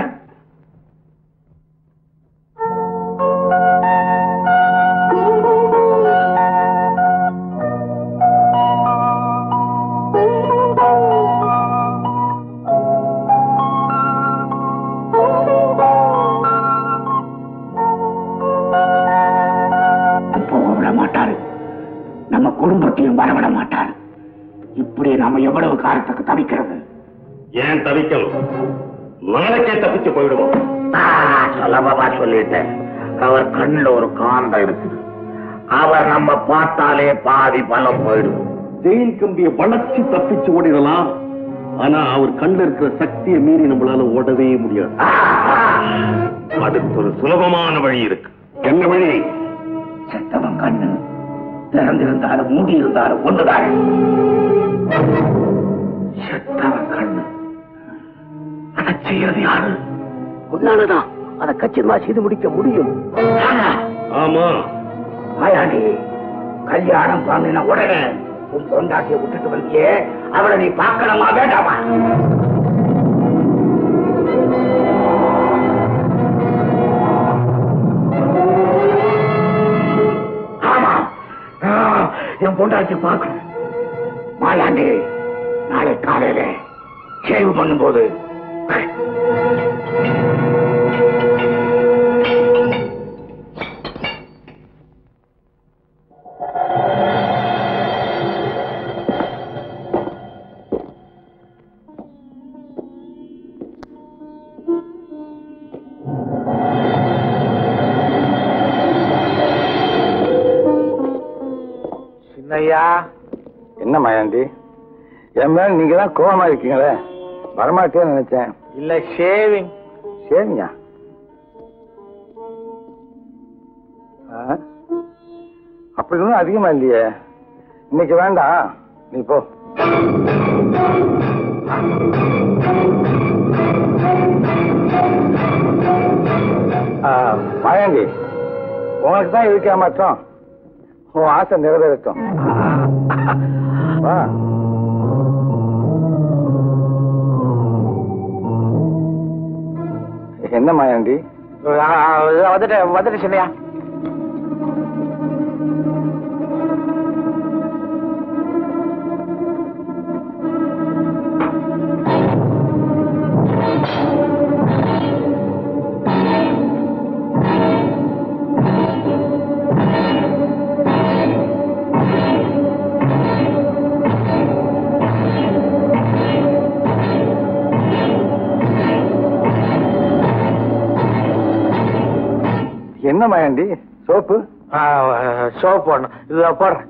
போக விட மாட்டாரு நம்ம குடும்பத்தையும் வரவிட மாட்டாரு இப்படி நாம எவ்வளவு காலத்துக்கு தவிக்கிறது ஏன் தவிக்கணும் நாளைக்கே தப்பிச்சு போயிடுவோம் சுலபமா சொல்லிட்டேன் அவர் கண்ணுல ஒரு காந்தம் இருக்குது அவர் நம்ம பார்த்தாலே பாதி பலம் போயிடும் ஜெயில் கம்பியை வளைச்சு தப்பிச்சு ஓடிடலாம் ஆனா அவர் கண்ணுல இருக்கிற சக்தியை மீறி நம்மளால ஓடவே முடியாது அதுக்கு ஒரு சுலபமான வழி இருக்கு என்ன வழி செத்தவன் கண்ணு திறந்திருந்தாலும் மூடி இருந்தாலும் ஒன்றுதான் செத்தவன் கண்ணு அதை செய்யறது யாரு உன்னாலதான் அதை கச்சிதமா செய்து முடிக்க முடியும் ஆமா மாயாண்டி கல்யாணம் பண்ணின உடனே உன் பொண்டாட்டிய விட்டுட்டு வந்தியே அவளை நீ பார்க்கணுமா வேண்டாமா ஆமா ஆ, என் பொண்டாட்டி பார்க்கணும் மாயாண்டி நாளை காலையில சேவ் பண்ணும்போது சின்னையா என்ன மாயாண்டி என் மேல நீங்க தான் கோவமா இருக்கீங்களே வரமாட்டேன்னு நினைச்சேன் இல்ல ஷேவிங் ஷேவிங்கா அப்படி ஒன்றும் அதிகமா இல்லையே இன்னைக்கு வேண்டாம் நீ போ ஆ, மாயாண்டி உனக்கு தான் இருக்க மாட்டோம் உன் ஆசை நிறைவேறட்டும் வா என்ன மாயாண்டி வந்துட்டு வந்துட்டு சின்னையா என்ன மாயாண்டி சோப்பு சோப்பு போடணும் இதுல போடுறேன்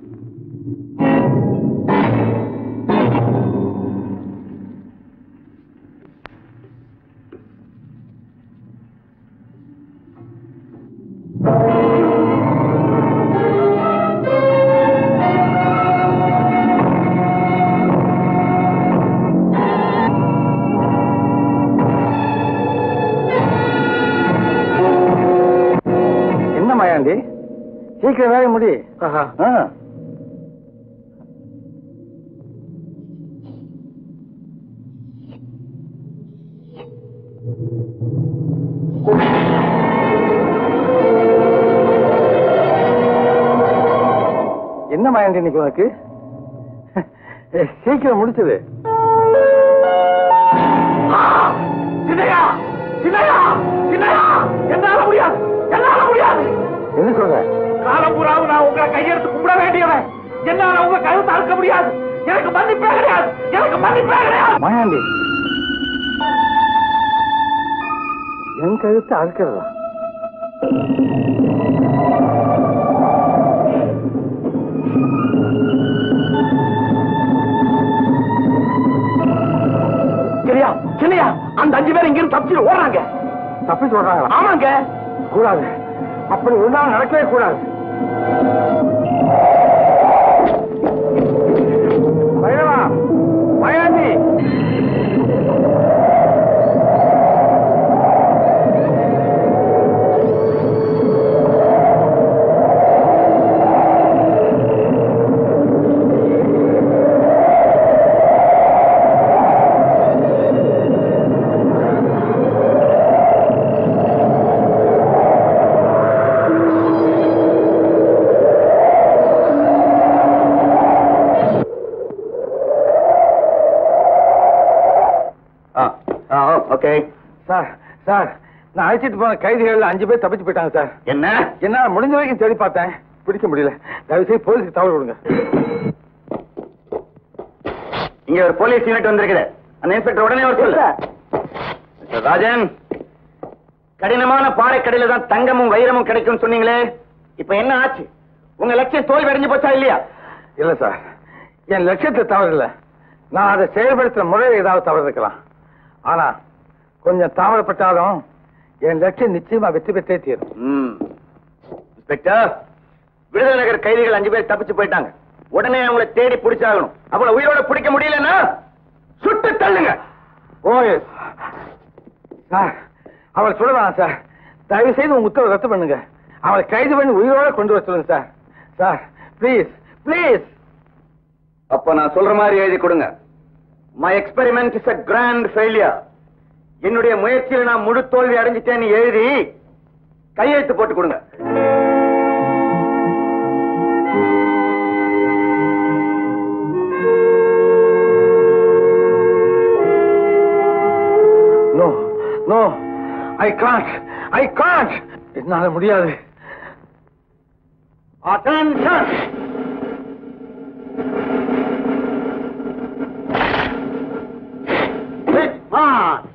என்ன மாயாண்டி சீக்கிரம் வேலை முடி ஆ. என்ன மாயாண்டி இன்னைக்கு உனக்கு சீக்கிரம் முடிச்சது சின்னையா சின்னையா சின்னையா என்னால முடியாது என்னால முடியாது என்ன சொல்ற காலம் பூராவும் நான் உங்களை கையெடுத்து கும்பிட வேண்டியவன் என்னால உங்க கழுத்தை அறுக்க முடியாது எனக்கு மன்னிப்பே கிடையாது எனக்கு மன்னிப்பே கிடையாது மாயாண்டி என் கழுத்தை அறுக்கிறதா சரியா சின்னையா அந்த அஞ்சு பேர் இங்கிருந்து தப்பிச்சு ஓடுறாங்க தப்பி சொல்றாங்களா ஆமாங்க கூடாது அப்படி ஒரு நாள் நடக்கவே கூடாது Bhairava Mayandi okay sir sir நான் அழைச்சிட்டு போன கைதிகள் அஞ்சு பேர் தப்பிச்சு போயிட்டாங்க சார் என்ன என்னால முடிஞ்ச வரைக்கும் தேடி பார்த்தேன் பிடிக்க முடியல தயவு செய்து போலீஸுக்கு தகவல் கொடுங்க இங்க ஒரு போலீஸ் யூனிட் வந்திருக்குது அந்த இன்ஸ்பெக்டர் உடனே வர சொல்லு மிஸ்டர் ராஜன் கடினமான பாறைக்கடையில தான் தங்கமும் வைரமும் கிடைக்கும் சொன்னீங்களே இப்ப என்ன ஆச்சு உங்க லட்சியம் தோல்வி அடைஞ்சு போச்சா இல்லையா இல்ல சார் என் லட்சியத்தை தவறு இல்ல நான் அதை செயல்படுத்துற முறையில் ஏதாவது தவறு இருக்கலாம் ஆனா கொஞ்சம் தாமதப்பட்டாலும் என் லட்சியம் நிச்சயமா வெற்றி பெற்றே தீரும் ம். இன்ஸ்பெக்டர் விடுதலை நகர் கைதிகள் அஞ்சு பேர் தப்பிச்சு போயிட்டாங்க உடனே அவங்கள தேடி பிடிச்சாகணும் அவங்கள உயிரோட பிடிக்க முடியலன்னா சுட்டு தள்ளுங்க ஓ எஸ் சார் அவளை சொல்லலாம் சார் தயவு செய்து உங்க உத்தரவு ரத்து பண்ணுங்க அவளை கைது பண்ணி உயிரோட கொண்டு வர சொல்லுங்க சார் சார் ப்ளீஸ் ப்ளீஸ் அப்ப நான் சொல்ற மாதிரி எழுதி கொடுங்க my experiment is a grand failure என்னுடைய முயற்சியில நான் முழு தோல்வி அடைஞ்சிட்டேன்னு எழுதி கையெழுத்து போட்டு கொடுங்க no no I can't I can't என்னால முடியாது Attention! Sit on!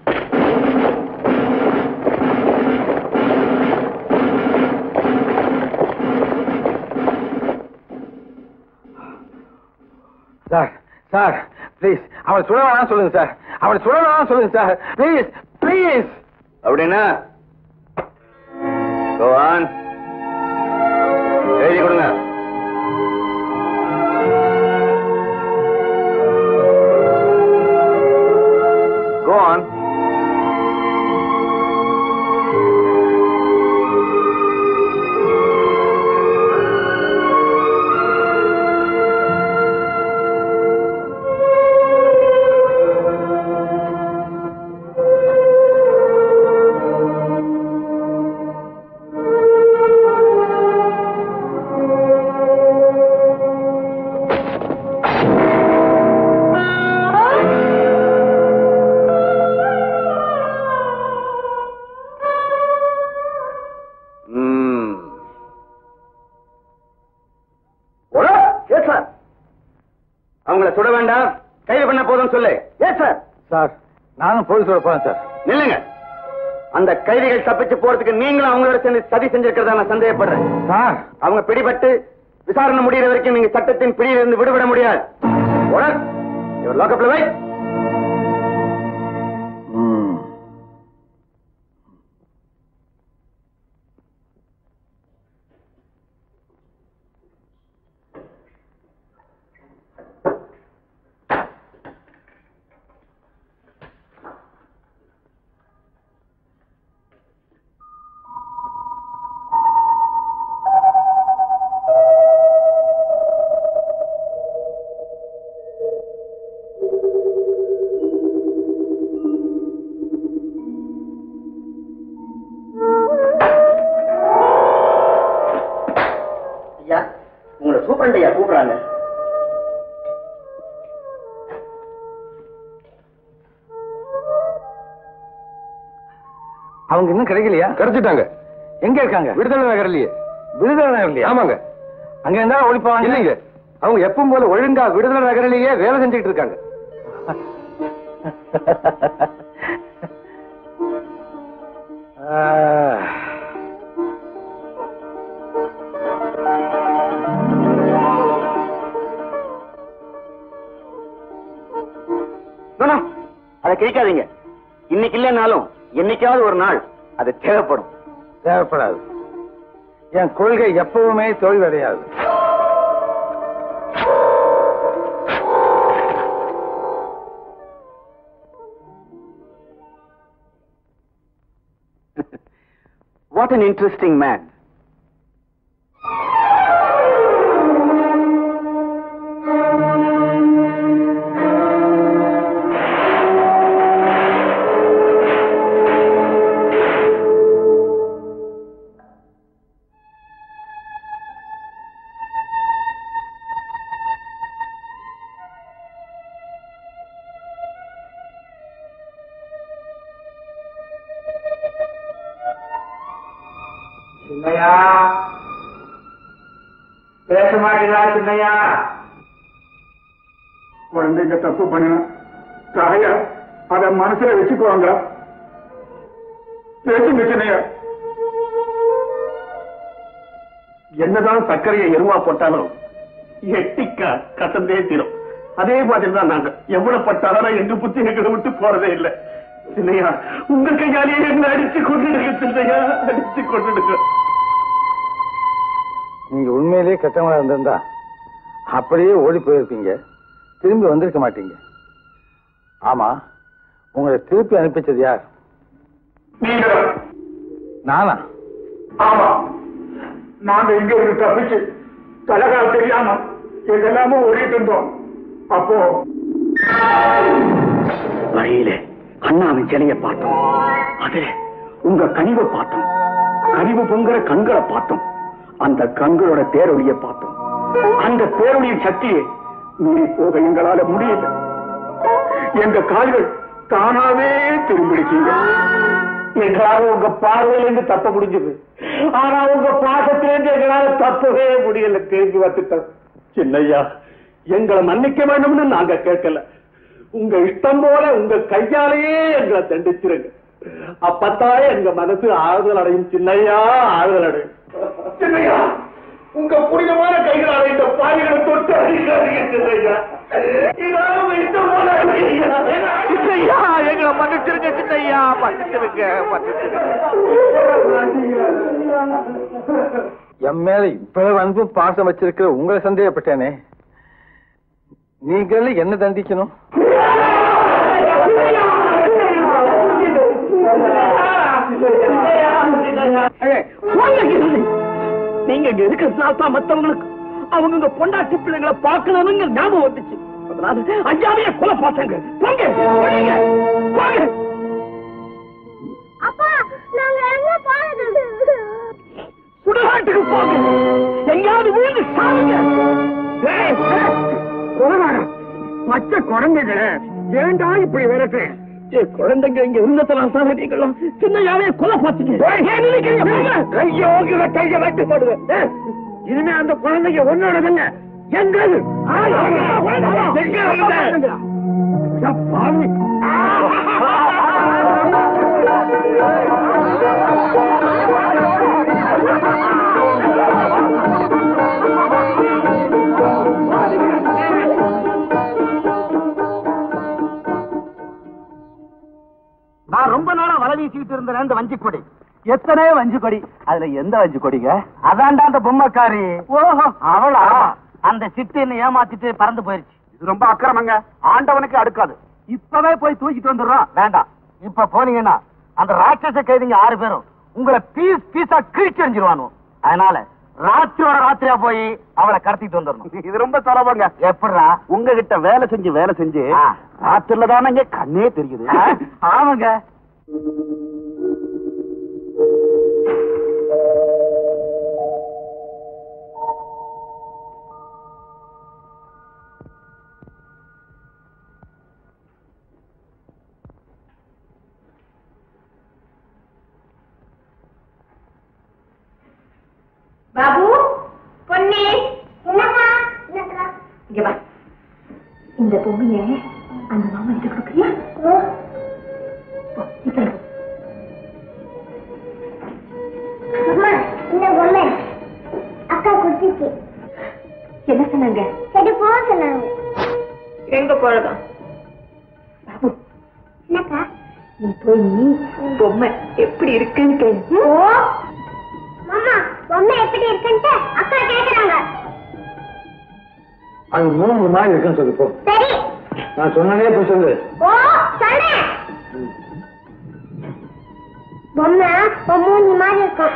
Sir sir please அவளை சுட வேணாம் சொல்லுங்க சார் அவளை சுட வேணாம் சொல்லுங்க சார் ப்ளீஸ் ப்ளீஸ் அப்படின்னா Go on. எழுதி கொடுங்க Go on. ம். ஒரே, yes sir. அவங்கள சுட வேண்டாம் கைது பண்ண போதும் சொல்லு எஸ் சார் சார் நானும் போலீஸோட போறேன் சார் நில்லுங்க அந்த கைதிகள் தப்பிச்சு போறதுக்கு நீங்களும் அவங்களோட சேர்ந்து சதி செஞ்சிருக்கிறதா நான் சந்தேகப்படுறேன் சார் அவங்க பிடிபட்டு விசாரணை முடிகிற வரைக்கும் நீங்க சட்டத்தின் பிடியிலிருந்து விடுபட முடியாது Order. Your lock-up ல வை. ஐயா உங்களை சூப்பரண்ட் ஐயா கூப்பிடுறாங்க அவங்க இன்னும் கிடைக்கலையா கிடைச்சிட்டாங்க எங்க இருக்காங்க விடுதலை நகர்லயே விடுதலை நகர்லையா ஆமாங்க அங்க இருந்தா ஒழிப்பாங்க இல்லைங்க அவங்க எப்பவும் போல ஒழுங்கா விடுதலை நகரிலேயே வேலை செஞ்சுட்டு இருக்காங்க No, no. அதை கிழிக்காதீங்க இன்னைக்கு இல்லைனாலும் என்னைக்காவது ஒரு நாள் அது தேவைப்படும் தேவைப்படாது என் கொள்கை எப்பவுமே தோல்வியடையாது what an interesting man Chinnaiya பேச மாட்டீங்களா சின்னையா குழந்தைங்க தப்பு பண்ணினா தாயா அத மனசுல வச்சுக்குவாங்க பேசுங்க சின்னையா என்னதான் சர்க்கரையை எருவா போட்டாலும் எட்டிக்கா கசந்தே தீரும் அதே மாதிரி தான் நாங்க எவ்வளவு பட்டாலும் எங்க புத்தி எங்களை விட்டு போறதே இல்லை சின்னையா உங்க கையாலேயே என்ன அடிச்சு கொண்டுடுங்க சின்னையா அடிச்சு கொண்டுடுங்க நீங்க உண்மையிலேயே கெட்டவங்களா இருந்திருந்தா அப்படியே ஓடி போயிருப்பீங்க திரும்பி வந்திருக்க மாட்டீங்க ஆமா உங்களை திருப்பி அனுப்பிச்சது யார் நீங்க நானா ஆமா நாங்க இங்க இருந்து தப்பிச்சு தலைகால் தெரியாம எங்கெல்லாமோ ஓடிட்டு இருந்தோம் அப்போ வழியில அண்ணாவின் சிலையை பார்த்தோம் அதுல உங்க கனிவை பார்த்தோம் கனிவு பொங்குற கண்களை பார்த்தோம் அந்த கண்களோட தேரொழியை பார்த்தோம் அந்த பேரொழியின் சக்தியை மீறி போக எங்களால முடியல எங்க கால்கள் தானாவே திரும்பிடுச்சீங்க எங்களால உங்க பார்வையிலிருந்து தப்ப முடிஞ்சது ஆனா உங்க பாசத்திலிருந்து எங்களால தப்பவே முடியல திரும்பி வந்துட்டோம் சின்னையா எங்களை மன்னிக்க வேண்டும்னு நாங்க கேட்கல உங்க இஷ்டம் போல உங்க கையாலேயே எங்களை தண்டிச்சிருங்க அப்பத்தாயே எங்க மனசு ஆறுதல் அடையும் சின்னையா ஆறுதல் அடையும் சின்னையா உங்க புனிதமான கைகளால இந்த பாய்களை தொட்டு அடிக்காதீங்க சின்னையா இதால உங்க இஷ்டம் போல அடிங்க. சின்னையா எங்களை மன்னிச்சிருங்க சின்னையா மன்னிச்சிருங்க மன்னிச்சிருங்க என் மேல இவ்வளவு அன்பும் பாசம் வச்சிருக்கிற உங்களை சந்தேகப்பட்டேனே நீங்களே என்ன தண்டிக்கணும் நீங்க இங்க இருக்கிறதுனால தான் மத்தவங்களுக்கு அவங்க உங்க பொண்டாட்டி பிள்ளைங்களை பார்க்கணும்னு ஞாபகம் வந்துச்சு அதனால ஐயாவையே கொலை பார்த்தாங்க போங்க போங்க, போங்க அப்பா நாங்க எங்க போறது சுடுகாட்டுக்கு போங்க எங்கேயாவது விழுந்து சாவுங்க ஏய், ஏய், உலகாரம், பச்சை குழந்தைகளை ஏண்டா இப்படி விரட்டு குழந்தைங்க இங்க இருந்ததெல்லாம் சாகடிக்கலாம் சின்னையாவே கொலை பார்த்தீங்க கையோ கைய வெட்டு போடுவேன் இனிமே அந்த குழந்தைங்க ஒன்னோடதுங்க எங்கது எங்க இருந்த? அட பாவி. இருந்த ரெண்டு வஞ்சி கொடி எத்தனை வஞ்சி கொடி அதுல எந்த வஞ்சி கொடிங்க அதான்டா அந்த பொம்மைக்காரி ஓஹோ அவளா அந்த சிட்டு என்ன ஏமாத்திட்டு பறந்து போயிருச்சு இது ரொம்ப அக்கிரமங்க ஆண்டவனுக்கு அடுக்காது இப்பவே போய் தூக்கிட்டு வந்துடுறோம் வேண்டாம் இப்ப போனீங்கன்னா அந்த ராட்சச கைதிங்க ஆறு பேரும் உங்களை பீஸ் பீஸா கிழிச்சு எறிஞ்சிருவானு அதனால ராத்திரியோட ராத்திரியா போய் அவளை கடத்திட்டு வந்துடணும் இது ரொம்ப சுலபங்க எப்படிடா உங்ககிட்ட வேலை செஞ்சு வேலை செஞ்சு ஆ. ராத்திரில தானங்க கண்ணே தெரியுது ஆ, ஆமாங்க பாபு பொன்னே என்னப்பா என்னக்கா இங்க வா இந்த பொம்மைய அந்த மாமா கிட்ட கொடுக்குறியா போ, சீக்கிரம் போ. அம்மா இந்த பொம்மை அக்கா குடுத்துச்சு என்ன சொன்னாங்க சரி போ சொன்னாங்க எங்க போறதும் பாபு என்னக்கா நீ போய் பொம்மை எப்படி இருக்குன்னு கேளு ஓ மாமா பொம்மை எப்படி இருக்குன்ட்டு அக்கா கேக்குறாங்க அது மூணு மாதிரி இருக்குன்னு சொல்லு போ சரி நான் சொன்னதே போய் சொல்லு ஓ சொன்னேன் பொம்மை ஒரு மூணு மாதிரி இருக்கும்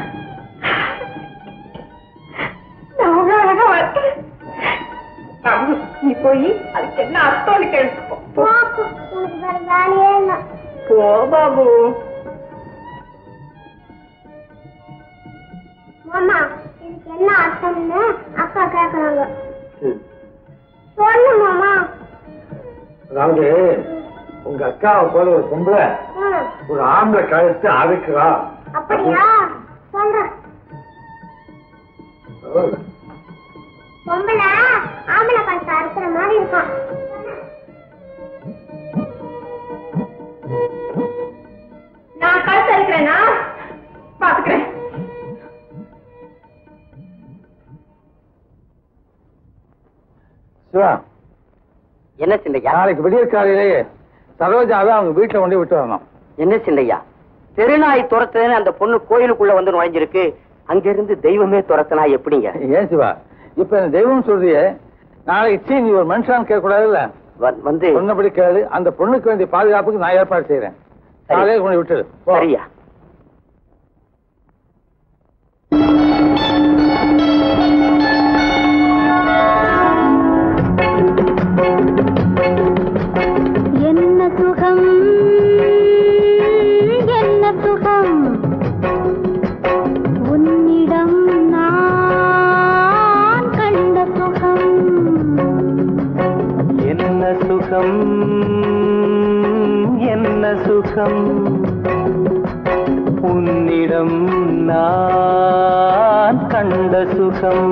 நான் அவ்வளவு அழகா வரேன் பாபு நீ போய் அதுக்கு என்ன அர்த்தம்னு கேட்டு போ. போ, போ. உனக்கு வேற வேலையே இல்லை போ பாபு மாமா இதுக்கு என்ன அர்த்தம்னு அக்கா கேக்குறாங்க சொல்லு மாமா அதாவது உங்க அக்காவை போல ஒரு பொம்பளை ம், ஒரு ஆம்பளை கழுத்து அறுக்கிறா அப்படியா சொல்றேன் பொம்பளை ஆம்பளை கழுத்தை அறுக்கிற மாதிரி இருக்கும் நான் கழுத்து இருக்கிறேனா பாத்துக்கிறேன் சிவா என்ன சிந்தையா நாளைக்கு விடியற் காலையிலேயே சரோஜாவை அவங்க வீட்டுல கொண்டு விட்டு வரணும் என்ன சிந்தையா தெருநாய் துரத்துன்னு அந்த பொண்ணு கோயிலுக்குள்ள வந்து நுழைஞ்சிருக்கு அங்கிருந்து தெய்வமே துரத்துனா எப்படிங்க ஏன் சிவா இப்ப இந்த தெய்வம் சொல்றியே நாளைக்கு சீ நீ ஒரு மனுஷன் கேட்க கூடாதுல்ல வ- வந்து சொன்னபடி கேளு அந்த பொண்ணுக்கு வேண்டிய பாதுகாப்புக்கு நான் ஏற்பாடு செய்யறேன் சரி. காலையில கொண்டு விட்டுடு போ. சரியா என்ன சுகம் என்ன சுகம் உன்னிடம் நான் கண்ட சுகம் என்ன சுகம் என்ன சுகம் உன்னிடம் நான் கண்ட சுகம்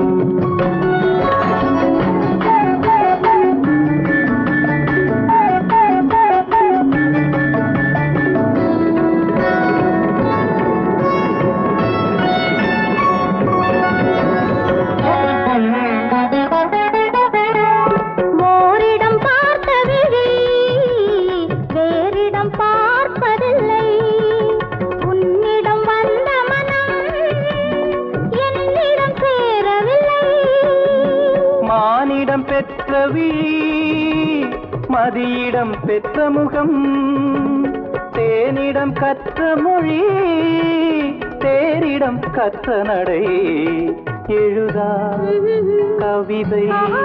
ஓரிடம் பார்த்த விழி வேறிடம் பார்ப்பதில்லை உன்னிடம் வந்த மனம் என்னிடம் சேரவில்லை மானிடம் பெற்ற விழி மதியிடம் பெற்ற முகம் தேனிடம் கற்ற மொழி தேரிடம் கற்ற நடை எழுதா கவிதை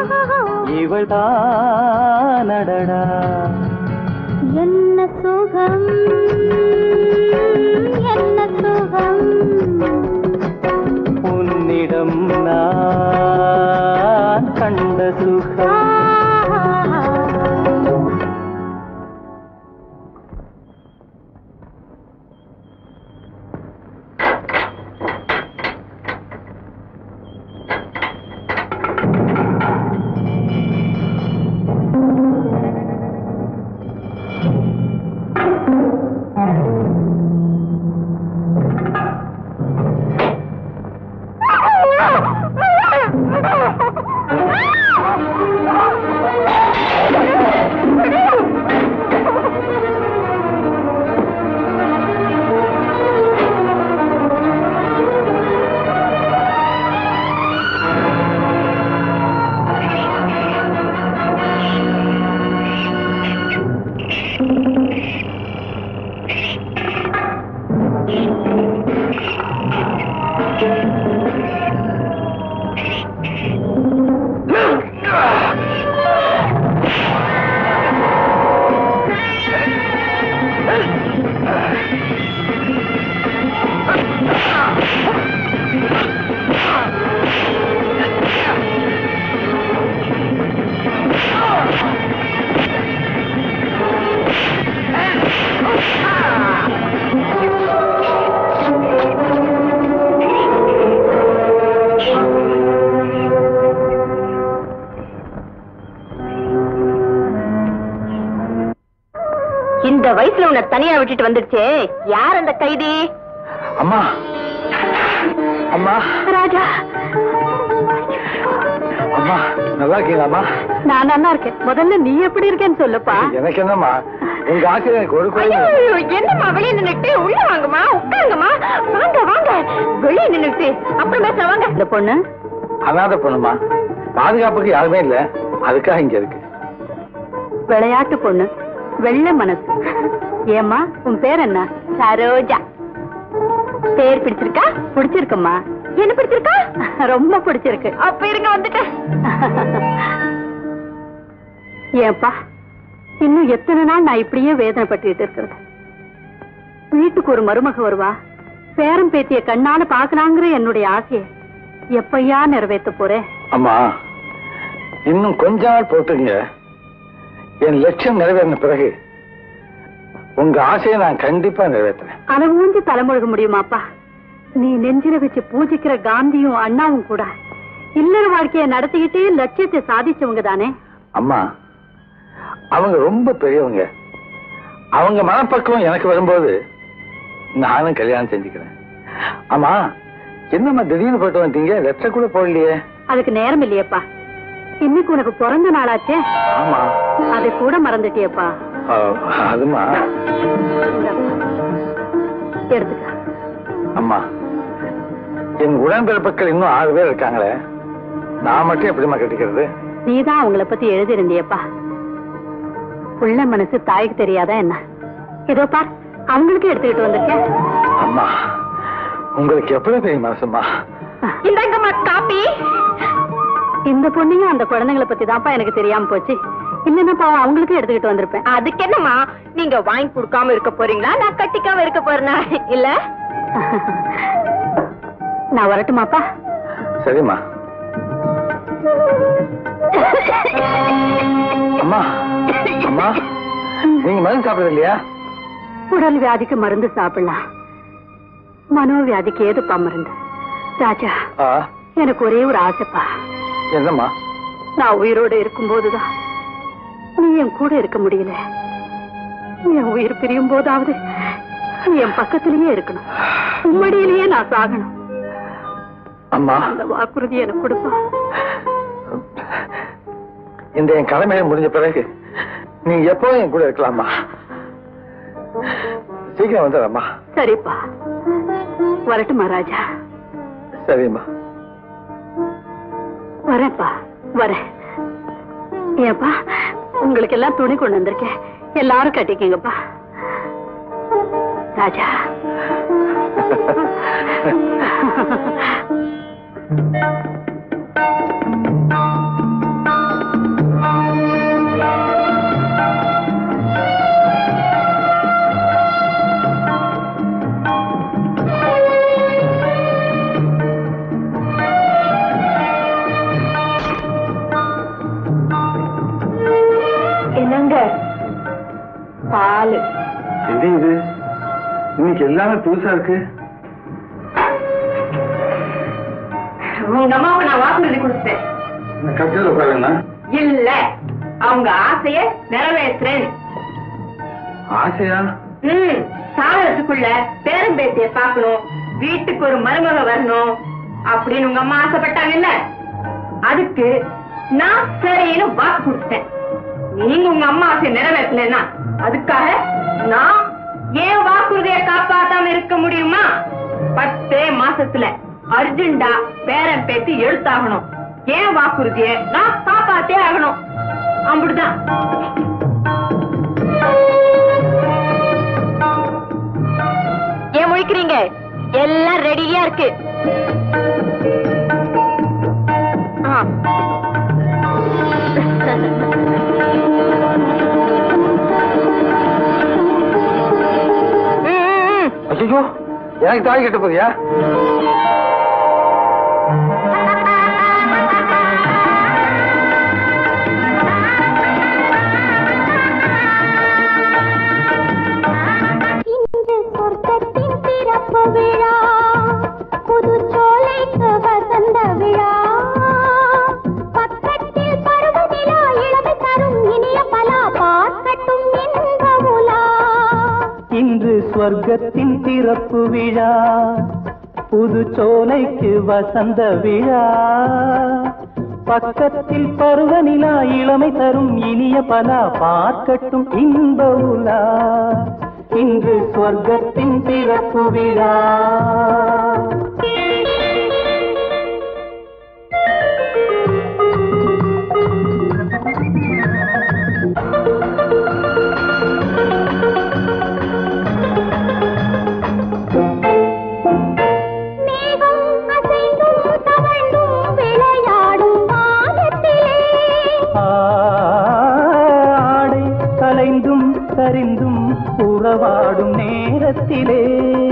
இவள்தானடடா என்ன சுகம் என்ன சுகம் உன்னிடம் நான் கண்ட சுகம் உன்னை தனியா விட்டுட்டு வந்துடுச்சே யார் அந்த கைதி அம்மா அம்மா ராஜா அம்மா நல்லா இருக்கீங்களா அம்மா நான் நல்லா இருக்கேன் முதல்ல நீ எப்படி இருக்கேன்னு சொல்லுப்பா எனக்கு என்னம்மா உங்க ஆசை எனக்கு ஒரு ஐயோ, கோயில் ஐயோ, என்னம்மா வெளியே நின்னுட்டு உள்ள வாங்கம்மா உட்காருங்கம்மா வாங்க வாங்க வெளியே நின்னுட்டு அப்புறம் பேச வாங்க இந்த பொண்ணு அனாதை பொண்ணுமா பாதுகாப்புக்கு யாருமே இல்ல அதுக்காக இங்க இருக்கு விளையாட்டு பொண்ணு வெள்ளை மனசு ஏம்மா உன் பேர் என்ன சரோஜா பேர் பிடிச்சிருக்கா பிடிச்சிருக்கும்மா என்ன பிடிச்சிருக்கா ரொம்ப பிடிச்சிருக்கு அப்ப இருங்க வந்துட்டேன் ஏன்பா இன்னும் எத்தனை நாள் நான் இப்படியே வேதனைப்பட்டுட்டு இருக்கிறது வீட்டுக்கு ஒரு மருமக வருவா பேரம் பேத்திய கண்ணால பாக்கலாங்கிற என்னுடைய ஆசையை எப்பயா நிறைவேத்த போறேன் அம்மா இன்னும் கொஞ்ச நாள் போட்டுங்க என் லட்சியம் நிறைவேறின பிறகு உங்க ஆசையை நான் கண்டிப்பா நிறைவேற்றுறேன் அளவூஞ்சி தலைமுழுக முடியுமாப்பா நீ நெஞ்சில வச்சு பூஜிக்கிற காந்தியும் அண்ணாவும் கூட இல்லற வாழ்க்கைய நடத்திக்கிட்டே லட்சியத்தை சாதிச்சவங்க தானே அம்மா அவங்க ரொம்ப பெரியவங்க அவங்க மனப்பக்குவம் எனக்கு வரும்போது நானும் கல்யாணம் செஞ்சுக்கிறேன் ஆமா என்னம்மா திடீர்னு போயிட்டு வந்துட்டீங்க லெட்டர் கூட போடலையே அதுக்கு நேரம் இல்லையேப்பா இன்னைக்கு உனக்கு பிறந்த நாளாச்சே ஆமா அதை கூட மறந்துட்டியேப்பா ஆ, அதுமா எடுத்துக்க அம்மா என் உடன்பிறப்புகள் இன்னும் ஆறு பேர் இருக்காங்களே நான் மட்டும் எப்படிம்மா கட்டிக்கிறது நீதான் அவங்கள பத்தி எழுதிருந்தியப்பா புள்ள மனசு தாய்க்கு தெரியாதா என்ன இதோ பார் அவங்களுக்கு எடுத்துக்கிட்டு வந்திருக்கேன் அம்மா உங்களுக்கு எவ்வளவு பெரிய மனசுமா இந்தாங்கம்மா காப்பி இந்த பொண்ணையும் அந்த குழந்தைங்களை பத்தி தான்ப்பா எனக்கு தெரியாம போச்சு இல்லன்னா பாவம் அவங்களுக்கும் எடுத்துக்கிட்டு வந்திருப்பேன் அதுக்கு என்னம்மா நீங்க வாங்கி கொடுக்காம இருக்க போறீங்களா நான் கட்டிக்காம இருக்க போறேனா இல்ல நான் வரட்டுமாப்பா சரிம்மா அம்மா அம்மா நீங்க மருந்து சாப்பிடுறது இல்லையா உடல் வியாதிக்கு மருந்து சாப்பிடலாம் மனோவியாதிக்கு ஏதுப்பா மருந்து ராஜா ஆ, எனக்கு ஒரே ஒரு ஆசைப்பா என்னம்மா நான் உயிரோடு இருக்கும்போதுதான் நீ என் கூட இருக்க முடியல என் உயிர் பிரியும் போதாவது நீ என் பக்கத்திலேயே இருக்கணும் உம்மடியிலேயே நான் சாகணும் அம்மா அந்த வாக்குறுதி எனக்கு கொடுப்பா இந்த என் கடமையை முடிஞ்ச பிறகு நீ எப்பவும் என் கூட இருக்கலாமா சீக்கிரம் வந்துடுறம்மா சரிப்பா வரட்டுமா ராஜா சரிம்மா வரேன்ப்பா வரேன் ஏப்பா உங்களுக்கு எல்லாம் துணி கொண்டு வந்திருக்கேன் எல்லாரும் கட்டிக்கங்கப்பா ராஜா என்னங்க பால் என்ன இது இன்னைக்கு எல்லாமே புதுசா இருக்கு உங்க அம்மாவை நான் வாக்குறுதி கொடுத்தேன் இந்த கட்டில உட்காருங்கண்ணா இல்ல அவங்க ஆசைய நிறைவேற்றுறேன் ஆசையா ம் சாகரத்துக்குள்ள பேரம் பேத்திய பார்க்கணும் வீட்டுக்கு ஒரு மருமக வரணும் அப்படின்னு உங்க அம்மா ஆசைப்பட்டாங்கல்ல அதுக்கு நான் சரின்னு வாக்கு கொடுத்தேன் நீங்க உங்க அம்மா ஆசையை நிறைவேற்றலன்னா அதுக்காக நான் ஏன் வாக்குறுதியை காப்பாத்தாம இருக்க முடியுமா பத்தே மாசத்துல அர்ஜென்டா பேரன் பேத்தி எழுத்தாகணும் ஏன் வாக்குறுதியை நான் காப்பாத்தே ஆகணும் அப்படிதான் ஏன் முழிக்கிறீங்க எல்லாம் ரெடியா இருக்கு ஆ. ம், ம், ம். ஐயோ எனக்கு தாய் கட்ட போறியா இன்று சொர்க்கத்தின் பிறப்பு விழா புது சோலைக்கு வசந்த விழா பக்கத்தில் பருவநிலா இளமை தரும் இனிய பலா பார்க்கட்டும் இன்ப உலா சொர்க்கத்தின் திறப்பு விழா புது சோலைக்கு வசந்த விழா பக்கத்தில் பருவநிலா இளமை தரும் இனிய பலா பார்க்கட்டும் இன்ப உலா இன்று சொர்க்கத்தின் திறப்பு விழா மேகம் அசைந்தும் தவழ்ந்தும் விளையாடும் வானத்திலே ஆடை கலைந்தும் சரிந்தும் உறவாடும் நேரத்திலே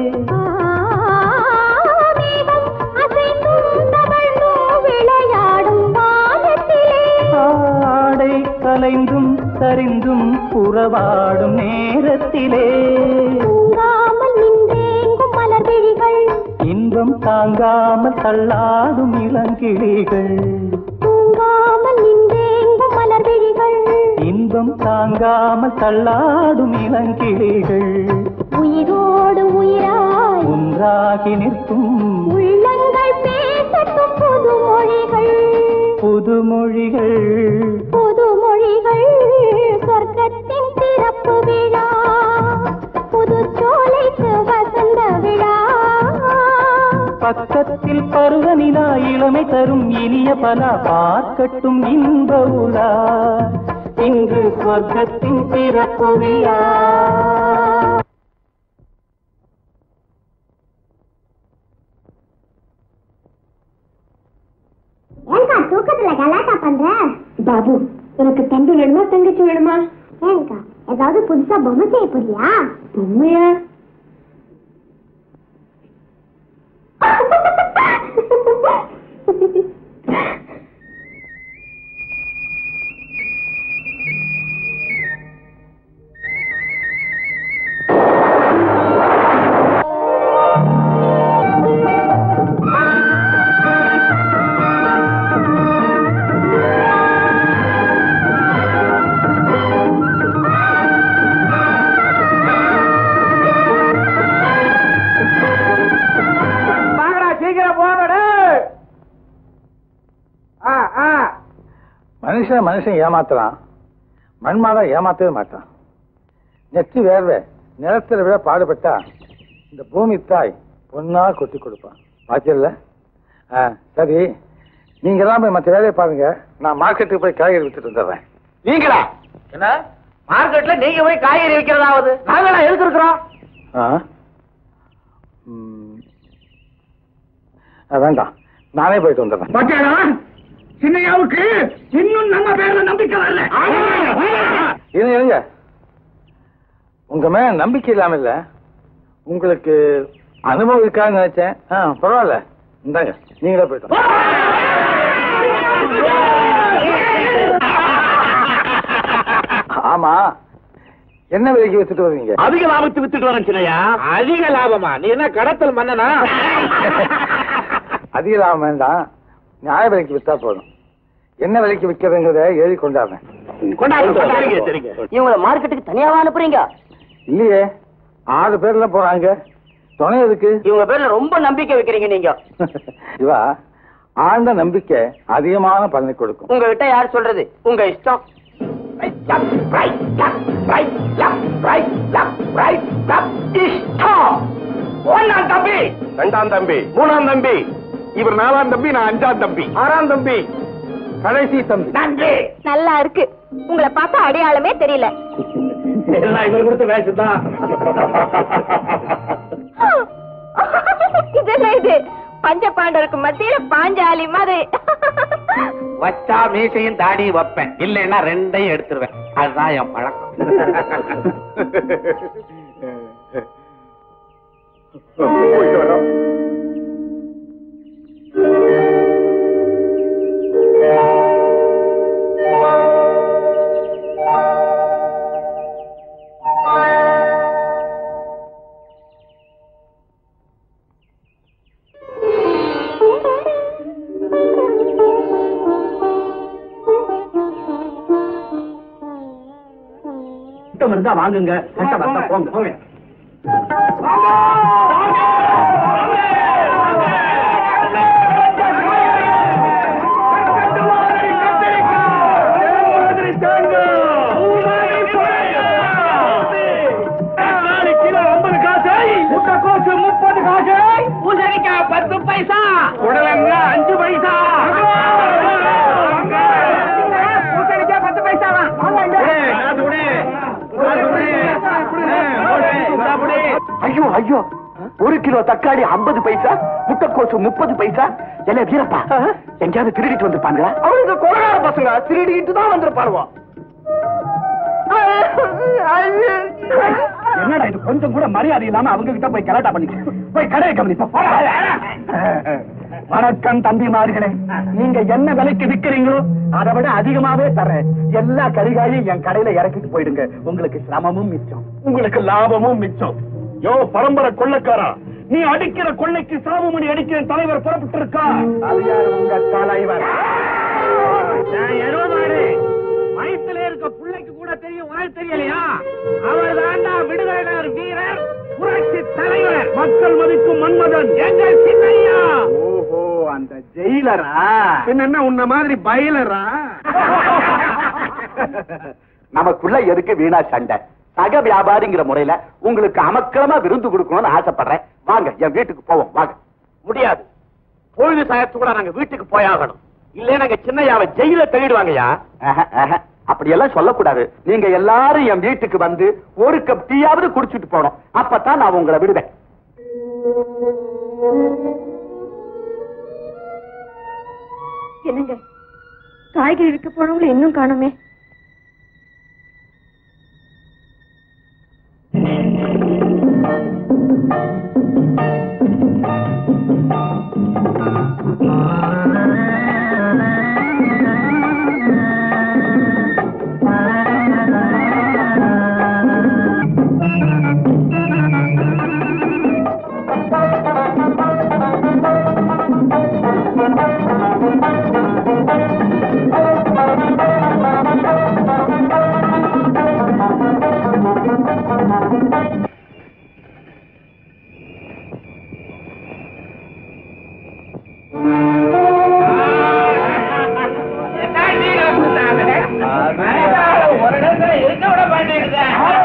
மேகம் அசைந்தும் தவழ்ந்தும் விளையாடும் வானத்திலே ஆடை கலைந்தும் சரிந்தும் உறவாடும் நேரத்திலே தூங்காமல் நின்றேங்கும் மலர் விழிகள் இன்பம் தாங்காமல் தள்ளாடும் இளங்கிளிகள் தூங்காமல் நின்றேங்கும் மலர் விழிகள் இன்பம் தாங்காமல் தள்ளாடும் இளங்கிளிகள் உயிரோடு உயிராய் ஒன்றாகி நிற்கும் உள்ளங்கள் பேசட்டும் புது மொழிகள் புதுமொழிகள் புது மொழிகள் சொர்க்கத்தின் திறப்பு விழா புது சோலைக்கு வசந்த விழா பக்கத்தில் பருவநிலா இளமை தரும் இனிய பலா பார்க்கட்டும் இன்ப உலா இன்று சொர்க்கத்தின் பிறப்பு விழா ஏங்கா தூக்கத்துல கலாட்டா பண்ற பாபு உனக்கு தம்பி வேணுமா தங்கச்சி வேணுமா ஏங்கா ஏதாவது புதுசா பொம்மை செய்ய போறியா பொம்மையா வாங்கடா சீக்கிரம் போங்கடா ஆ ஆ மனுஷன் மனுஷன் ஏமாத்துறான் மண்மாடா ஏமாத்தவே மாட்டான் நெற்றி வேர்வை நிலத்துல விட பாடுபட்டா இந்த பூமி தாய் பொண்ணா கொட்டி கொடுப்பான் பாத்தியல்ல ஆ சரி நீங்க எல்லாம் போய் மற்ற வேலையை பாருங்க நான் மார்க்கெட்டுக்கு போய் காய்கறி வித்துட்டு வந்துடுறேன் நீங்களா என்ன மார்க்கெட்ல நீங்க போய் காய்கறி விக்கிறதாவது நாங்களா எதுக்கு இருக்கிறோம் ஆ ம். ஆ, வேண்டாம் நானே போயிட்டு வந்துடுறேன் பாத்தியாடா சின்னையாவுக்கு இன்னும் நம்ம பேர்ல நம்பிக்கை வரல இருங்க இருங்க உங்க மேல நம்பிக்கை இல்லாம இல்ல உங்களுக்கு அனுபவம் இருக்கான்னு நினைச்சேன் ஆ பரவாயில்ல இந்தாங்க நீங்களே போயிட்டு வாங்க. ஆமா என்ன விலைக்கு வச்சுட்டு வருவீங்க அதிக லாபத்து வித்துட்டு வரேன் சின்னையா அதிக லாபமா நீ என்ன கடத்தல் மன்னனா அதிக லாபம் வேண்டாம் நியாய விலைக்கு வித்தா போதும் என்ன விலைக்கு விற்கிறதுங்கிறத எழுதி கொண்டாடுறேன் கொண்டாடு சரிங்க சரிங்க இவங்கள மார்க்கெட்டுக்கு தனியாவா அனுப்புறீங்க இல்லையே ஆறு பேர்ல போறாங்க துணை எதுக்கு இவங்க பேர்ல ரொம்ப நம்பிக்கை வைக்கிறீங்க நீங்க இவா ஆழ்ந்த நம்பிக்கை அதிகமான பலனை கொடுக்கும் உங்ககிட்ட யார் சொல்றது உங்க இஷ்டம் ஒன்னாம் தம்பி ரெண்டாம் தம்பி மூணாம் தம்பி இவர் நாலாம் தம்பி நான் அஞ்சாம் தம்பி ஆறாம் தம்பி கடைசி தம்பி நன்றி நல்லா இருக்கு உங்களை பார்த்தா அடையாளமே தெரியல எல்லாம் இவர் கொடுத்த வேஷம் தான் இது என்ன இது பஞ்ச பாண்டவருக்கு மத்தியில பாஞ்சாலி மாதிரி வச்சா மீசையும் தாடி வைப்பேன் இல்லைன்னா ரெண்டையும் எடுத்துருவேன் அதுதான் என் பழக்கம் இருந்தா வாங்குங்க கஷ்டம் வந்தா போங்க முப்பது காசு பூசணிக்காய் பத்து பைசா உடலங்க அஞ்சு பைசா பூசணிக்காய் பத்து பைசா ஐயோ ஐயோ ஒரு கிலோ தக்காளி ஐம்பது பைசா முட்டைக்கோசு முப்பது பைசா எல்லாம் வீரப்பா எங்கேயாவது திருடிட்டு வந்திருப்பாங்களா அவனுக்கு கொலகார பசங்க திருடிட்டு தான் வந்திருப்பானுவா என்னடா இது கொஞ்சம் கூட மரியாதை இல்லாம அவங்க கிட்ட போய் கலாட்டா பண்ணிக்க போய் கடையை கவனிப்ப வணக்கம் தம்பிமார்களே நீங்க என்ன விலைக்கு விக்கிறீங்களோ அதை விட அதிகமாவே தரேன் எல்லா கரிகாயும் என் கடையில இறக்கிட்டு போயிடுங்க உங்களுக்கு சிரமமும் மிச்சம் உங்களுக்கு லாபமும் மிச்சம் யோ பரம்பரை கொள்ளைக்காரா நீ அடிக்கிற கொள்ளைக்கு சாமுமணி அடிக்கிற தலைவர் புறப்பட்டு இருக்கா அது யாரு உங்க தலைவர் வயிற்றுல இருக்க பிள்ளைக்கு கூட தெரியும் உனக்கு தெரியலையா அவர் தாண்டா விடுதலையார் வீரர் புரட்சி தலைவர் மக்கள் மதிக்கும் மன்மதன் எங்கள் சின்னையா ஓஹோ அந்த ஜெயிலரா என்ன உன்ன மாதிரி பயிலரா நமக்குள்ள எதுக்கு வீணா சண்டை சக வியாபாரிங்கிற முறையில உங்களுக்கு அமக்களமா விருந்து கொடுக்கணும்னு ஆசைப்படுறேன் வாங்க என் வீட்டுக்கு போவோம் வாங்க முடியாது பொழுது சாயத்தோட நாங்க வீட்டுக்கு போயாகணும் இல்ல நாங்க சின்னையாவை ஜெயில தேடிடுவாங்கயா ஆஹா, ஆஹா. அப்படியெல்லாம் சொல்லக்கூடாது நீங்க எல்லாரும் என் வீட்டுக்கு வந்து ஒரு கப் டீயாவது குடிச்சிட்டு போனோம் அப்பதான் நான் உங்களை விடுவேன் என்னங்க காய்கறி விற்க போனவங்களை இன்னும் காணுமே ஒரு இடத்துல இருக்க விட மாட்டேங்குது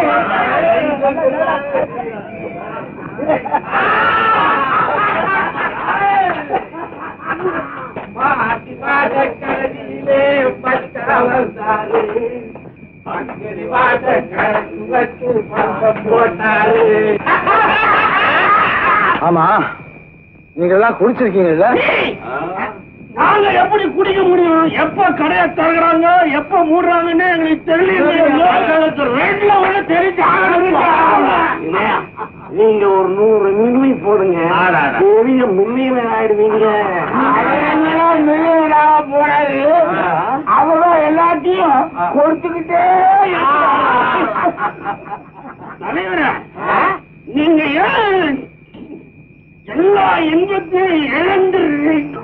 ஆமா நீங்க எல்லாம் குடிச்சிருக்கீங்கல்ல நாங்க எப்படி குடிக்க முடியும் எப்ப கடையை திறக்கிறாங்க எப்ப மூடுறாங்கன்னு எங்களுக்கு தெரியல ரெண்டுல ஒண்ணு தெரிஞ்சு நீங்க ஒரு நூறு மில்லி போடுங்க பெரிய மில்லியன் ஆயிடுவீங்க மில்லியன் போடாது அவங்க எல்லாத்தையும் கொடுத்துக்கிட்டே தலைவரே நீங்க ஏன் எல்லா இன்பத்தையும் இழந்துடுறீங்க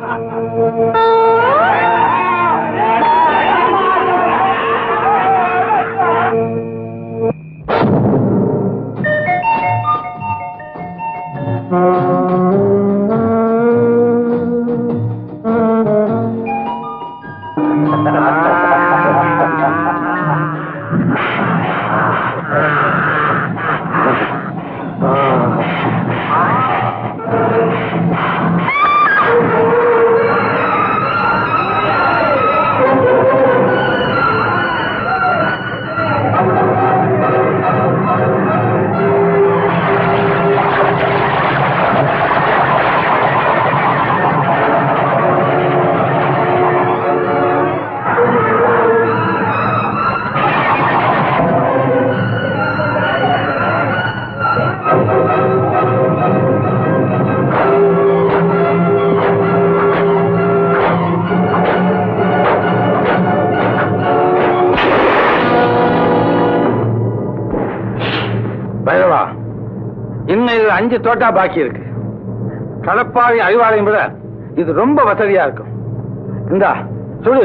பைரவா இன்னும் இது அஞ்சு தோட்டா பாக்கி இருக்கு கடப்பாவி அறிவாளையும் விட இது ரொம்ப வசதியா இருக்கும் இந்தா சுடு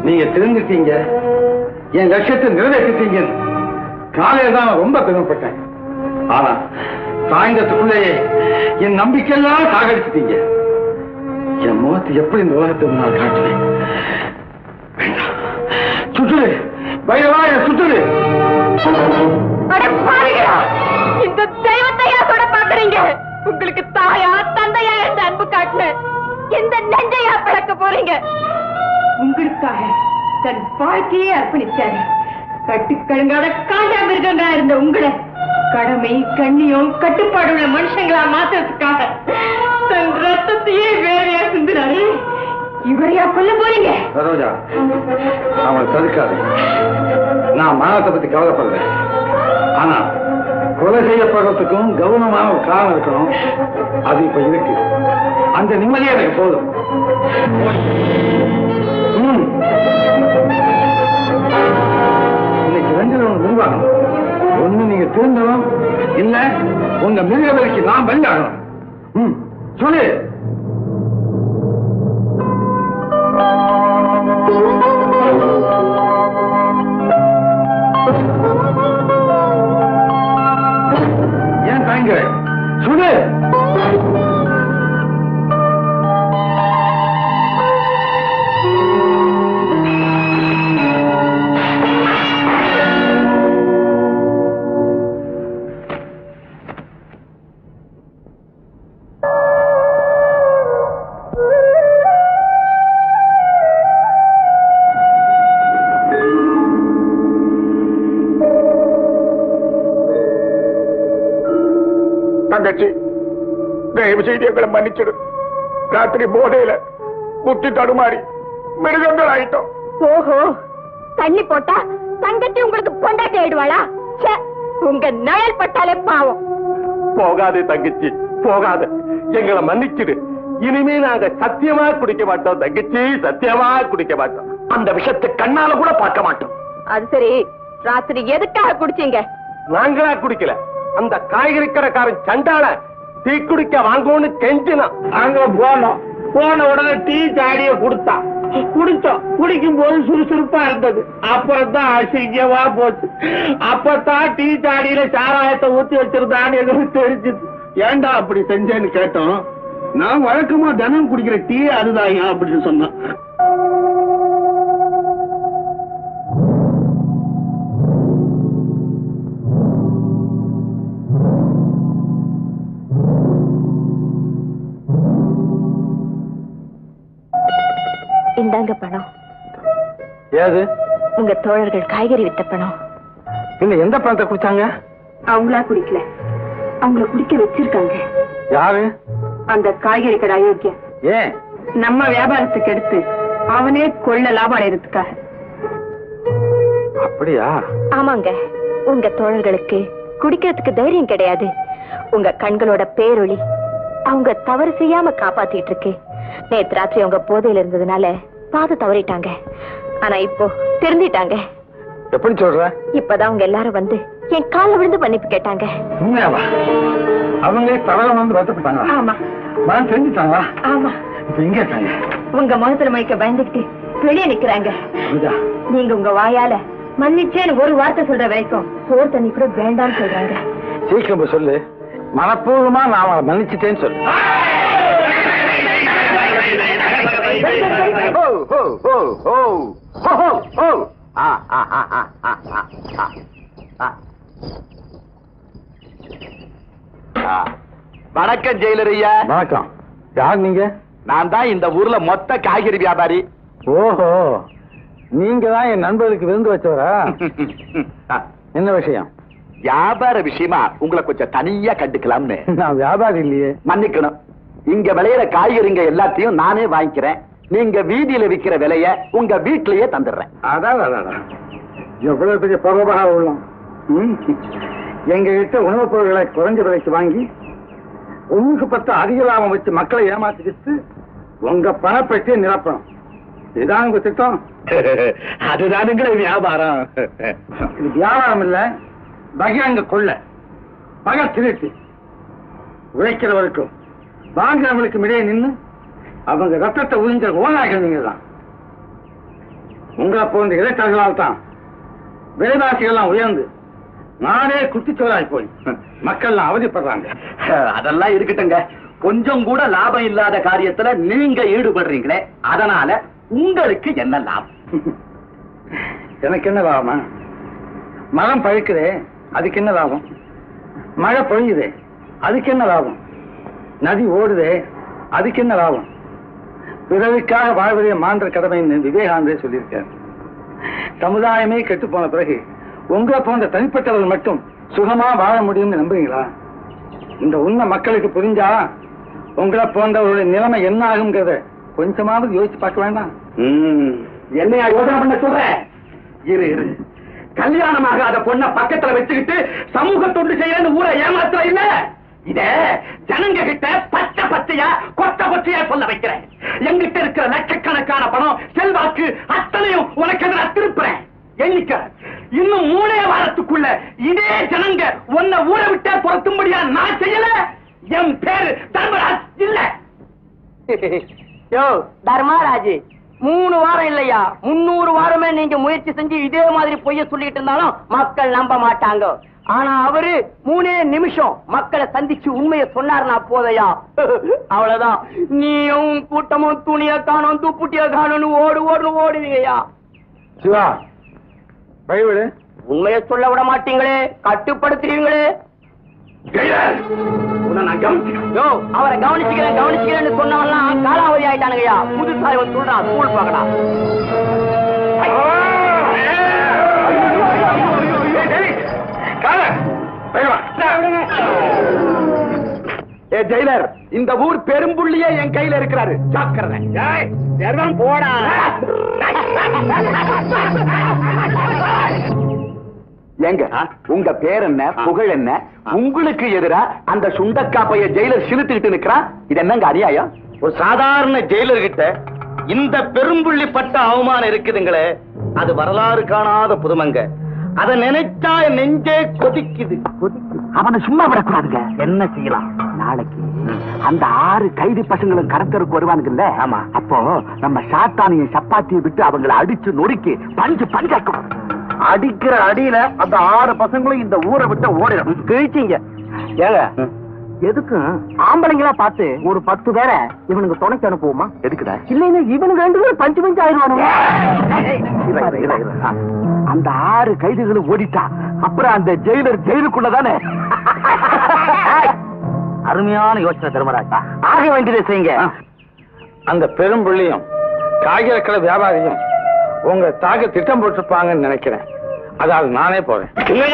நீங்க தெரிஞ்சிட்டீங்க என் லட்சியத்தை நிறைவேற்றிட்டீங்க காலையில தான் நான் ரொம்ப பெருமைப்பட்டேன் ஆனா சாயந்தரத்துக்குள்ளேயே என் நம்பிக்கையெல்லாம் சாகடிச்சிட்டீங்க என் முகத்தை எப்படி இந்த உலகத்துக்கு நான் காட்டுவேன் வேண்டாம். சுட்டுடு பைரவா என் சுட்டுடு அட பாவிகளா! இந்த தெய்வத்தையா கூட பாக்குறீங்க உங்களுக்கு தாயா தந்தையா என்ற அன்பு காட்டுன எந்த நெஞ்சையா பிளக்க போறீங்க உங்களுக்காக தன் வாழ்க்கையே அர்ப்பணிச்சாரு கட்டுக்கழுங்காத காண்டா மிருகங்களா இருந்த உங்களை கடமை கண்ணியம் கட்டுப்பாடு உள்ள மனுஷங்களா மாத்துறதுக்காக தன் ரத்தத்தையே வேறையா சிந்துறாரு இவரையா கொல்ல போறீங்க சரோஜா அவனை தடுக்காது நான் மானத்தை பத்தி கவலைப்படுறேன் ஆனா கொலை செய்யப்படுறதுக்கும் கவனமான ஒரு காரணம் இருக்கணும் அது இப்ப இருக்கு அந்த நிம்மதியே எனக்கு போதும் ம். இன்னைக்கு ரெண்டுல ஒண்ணு உருவாகணும் ஒண்ணு நீங்க திருந்தணும் இல்ல உங்க மிருக வரைக்கும் நான் பலியாகணும் ம் சொல்லு ஏன் தாங்க சொல்லு தங்கச்சி தயவு செய்து எங்களை மன்னிச்சிடு ராத்திரி போதையில புத்தி தடுமாறி மிருகங்கள் ஆயிட்டோம் ஓஹோ தண்ணி போட்டா தங்கச்சி உங்களுக்கு பொண்டாட்டி ஆயிடுவாளா ச்சே, உங்க நிழல் பட்டாலே பாவம் போகாதே தங்கச்சி போகாத எங்களை மன்னிச்சிடு இனிமே நாங்க சத்தியமா குடிக்க மாட்டோம் தங்கச்சி சத்தியமா குடிக்க மாட்டோம் அந்த விஷத்தை கண்ணால கூட பார்க்க மாட்டோம் அது சரி ராத்திரி எதுக்காக குடிச்சீங்க நாங்களா குடிக்கல அந்த காய்கறி கடைக்காரன் சண்டால டீ குடிக்க வாங்குவோன்னு கெஞ்சினான் அங்க போனோம் போன உடனே டீ சாடிய கொடுத்தான் குடிச்சோம் குடிக்கும் போது சுறுசுறுப்பா இருந்தது அப்புறம் தான் அசிங்கமா போச்சு அப்பதான் டீ சாடியில சாராயத்தை ஊத்தி வச்சிருந்தான்னு எங்களுக்கு தெரிஞ்சது ஏன்டா அப்படி செஞ்சேன்னு கேட்டோம் நான் வழக்கமா தினம் குடிக்கிற டீ அதுதான் அப்படின்னு சொன்னான் இந்தாங்க பணம் ஏது உங்க தோழர்கள் காய்கறி வித்த பணம் இல்ல எந்த பணத்தை குடிச்சாங்க அவங்களா குடிக்கல அவங்கள குடிக்க வச்சிருக்காங்க யாரு அந்த காய்கறி கடை அயோக்கியம் ஏன் நம்ம வியாபாரத்துக்கு எடுத்து அவனே கொள்ள லாபம் அடைறதுக்காக அப்படியா ஆமாங்க உங்க தோழர்களுக்கு குடிக்கிறதுக்கு தைரியம் கிடையாது உங்க கண்களோட பேரொளி அவங்க தவறு செய்யாம காப்பாத்திட்டு இருக்கு நேத்து ராத்திரி அவங்க போதையில இருந்ததுனால பாத தவறிட்டாங்க ஆனா இப்போ திருந்திட்டாங்க எப்படி சொல்ற இப்பதான் அவங்க எல்லாரும் வந்து என் கால்ல விழுந்து மன்னிப்பு கேட்டாங்க உண்மையாவா அவங்களே தவற வந்து வருத்தப்பட்டாங்களா ஆமா நான் தெரிஞ்சுட்டாங்களா ஆமா இப்ப எங்க இருக்காங்க உங்க முகத்துல மயக்க பயந்துகிட்டு வெளியே நிக்கிறாங்க சரோஜா நீங்க உங்க வாயால மன்னிச்சேன்னு ஒரு வார்த்தை சொல்ற வரைக்கும் சோறு தண்ணி கூட வேண்டாம்னு சொல்றாங்க சீக்கிரம் போய் சொல்லு மனப்பூர்வமா நான் அவளை மன்னிச்சிட்டேன்னு சொல்லு ஹோ, ஹோ, ஹோ, ஹோ. ஹோ, ஹோ, ஹோ. ஆ, ஆ, ஆ, ஆ, ஆ, ஆ, ஆ. ஆ. ஆ. வணக்கம் ஜெயிலர் ஐயா வணக்கம் யார் நீங்க நான் தான் இந்த ஊர்ல மொத்த காய்கறி வியாபாரி ஓஹோ நீங்க தான் என் நண்பருக்கு விருந்து வச்சவரா என்ன விஷயம் வியாபார விஷயமா உங்களை கொஞ்சம் தனியா கண்டுக்கலாம்னு நான் வியாபாரி இல்லையே மன்னிக்கணும் இங்க விளையிற காய்கறிங்க எல்லாத்தையும் நானே வாங்கிக்கிறேன் நீங்க வீதியில விக்கிற விலைய உங்க வீட்லயே தந்துடுறேன் அதான் அதான் எவ்வளவு பெரிய பரோபகா உள்ளோம் ம். எங்க கிட்ட உணவுப் பொருட்களை குறைஞ்ச விலைக்கு வாங்கி ஒண்ணுக்கு பத்து அதிக லாபம் வச்சு மக்களை ஏமாத்திக்கிட்டு உங்க பணப்பெட்டியை நிரப்பணும் இதுதான் உங்க திட்டம் அதுதானுங்களே வியாபாரம் இது வியாபாரம் இல்ல பகிரங்க கொள்ள பக திருட்டு உழைக்கிறவருக்கும் வாங்குறவங்களுக்கும் இடையே நின்னு அவங்க ரத்தத்தை உறிஞ்ச ஓனாக்கள் நீங்க தான் உங்களை போன்ற இடைத்தரகளால் தான் விலைவாசிகள்லாம் உயர்ந்து நாடே குட்டிச்சோராய் போய் மக்கள்லாம் அவதிப்படுறாங்க அதெல்லாம் இருக்கட்டுங்க கொஞ்சம் கூட லாபம் இல்லாத காரியத்துல நீங்க ஈடுபடுறீங்களே அதனால உங்களுக்கு என்ன லாபம் எனக்கு என்ன லாபமா மரம் பழுக்குதே அதுக்கு என்ன லாபம் மழை பொழியுதே அதுக்கு என்ன லாபம் நதி ஓடுதே அதுக்கு என்ன லாபம் பிறவிக்காக வாழ்வதே மாண்ட கடமைன்னு விவேகானந்தே சொல்லியிருக்கார் சமுதாயமே கெட்டு போன பிறகு உங்களை போன்ற தனிப்பட்டவர்கள் மட்டும் சுகமா வாழ முடியும்னு நம்புறீங்களா இந்த உண்மை மக்களுக்கு புரிஞ்சா உங்களை போன்றவருடைய நிலைமை என்ன ஆகுங்கிறத கொஞ்சமாவது யோசிச்சு பார்க்க வேண்டாம் என்னையா யோசனை பண்ண சொல்றேன் இரு இரு கல்யாணமாகாத பொண்ண பக்கத்துல வச்சுக்கிட்டு சமூக தொண்டு செய்யறன்னு ஊரை ஏமாத்துற இல்ல இத ஜனங்க கிட்ட பச்சை பச்சையா கொத்த கொச்சையா சொல்ல வைக்கிறேன் எங்கிட்ட இருக்கிற லட்சக்கணக்கான பணம் செல்வாக்கு அத்தனையும் உனக்கு எதிராக திருப்புறேன் எண்ணிக்க இன்னும் மூணே வாரத்துக்குள்ள இதே ஜனங்க உன்னை ஊரை விட்டே புறத்தும்படியா நான் செய்யல என் பேரு தர்மராஜ் இல்ல யோ தர்மராஜ் மூணு வாரம் இல்லையா முன்னூறு வாரமே நீங்க முயற்சி செஞ்சு இதே மாதிரி பொய்ய சொல்லிட்டு இருந்தாலும் மக்கள் நம்ப மாட்டாங்க ஆனா அவரு மூணே நிமிஷம் மக்களை சந்திச்சு உண்மையை சொன்னாருன்னா போதையா அவ்வளவுதான் நீயும் கூட்டமும் துணிய காணும் துப்புட்டிய காணும்னு ஓடு ஓடுன்னு ஓடுவீங்கய்யா சிவா பைபிள் உண்மையை சொல்ல விட மாட்டீங்களே கட்டுப்படுத்துறீங்களே உன்னை நான் கவனிச்சுக்கிறேன் யோ அவரை கவனிச்சுக்கிறேன் கவனிச்சுக்கிறேன்னு சொன்னவன்லாம் காலாவதி ஆயிட்டானுங்கய்யா புதுசா இவன் சொல்றான் ஸ்கூல் பார்க்கலாம் ஏ ஜெயிலர் இந்த ஊர் பெரும்புள்ளியே என் கையில இருக்கிறாரு ஜாக்கிரதை ஏய், எல்லாம் போடா ஏங்க உங்க பேர் என்ன புகழ் என்ன உங்களுக்கு எதிரா அந்த சுண்டக்கா பைய ஜெயிலர் சிலுத்துக்கிட்டு நிக்கிறான் இது என்னங்க அநியாயம் ஒரு சாதாரண ஜெயிலர் கிட்ட இந்த பெரும்புள்ளி பட்ட அவமானம் இருக்குதுங்களே அது வரலாறு காணாத புதுமங்க அத நினைச்சா என் நெஞ்சே கொதிக்குது அவனை சும்மா விடக்கூடாதுங்க என்ன செய்யலாம் நாளைக்கு அந்த ஆறு கைதி பசங்களும் கடத்தருக்கு வருவானுங்கல்ல ஆமா அப்போ நம்ம சாத்தானிய சப்பாத்தியை விட்டு அவங்களை அடிச்சு நொறுக்கி பஞ்சு பஞ்சாக்கணும் அடிக்கிற அடியில அந்த ஆறு பசங்களும் இந்த ஊரை விட்டு ஓடிடும் கிழிச்சிங்க ஏங்க எதுக்கும் ஆம்பளைங்களா பார்த்து ஒரு பத்து பேரை இவனுக்கு துணைக்கு அனுப்புவோமா எதுக்குடா இல்லைன்னா இவனுக்கு ரெண்டு பேரும் பஞ்சு பஞ்சு ஆயிடுவானுங்க இரு, இரு, இரு, இரு. ஆ. அந்த ஆறு கைதிகளும் ஓடிட்டா அப்புறம் அந்த ஜெயிலர் ஜெயிலுக்குள்ளதானே அருமையான யோசனை தர்மராஜ் ஆக வேண்டியதை செய்யுங்க அந்த பெரும்புள்ளியும் காய்கறி கடை வியாபாரியும் உங்க தாக்க திட்டம் போட்டிருப்பாங்கன்னு நினைக்கிறேன் அதாவது நானே போறேன்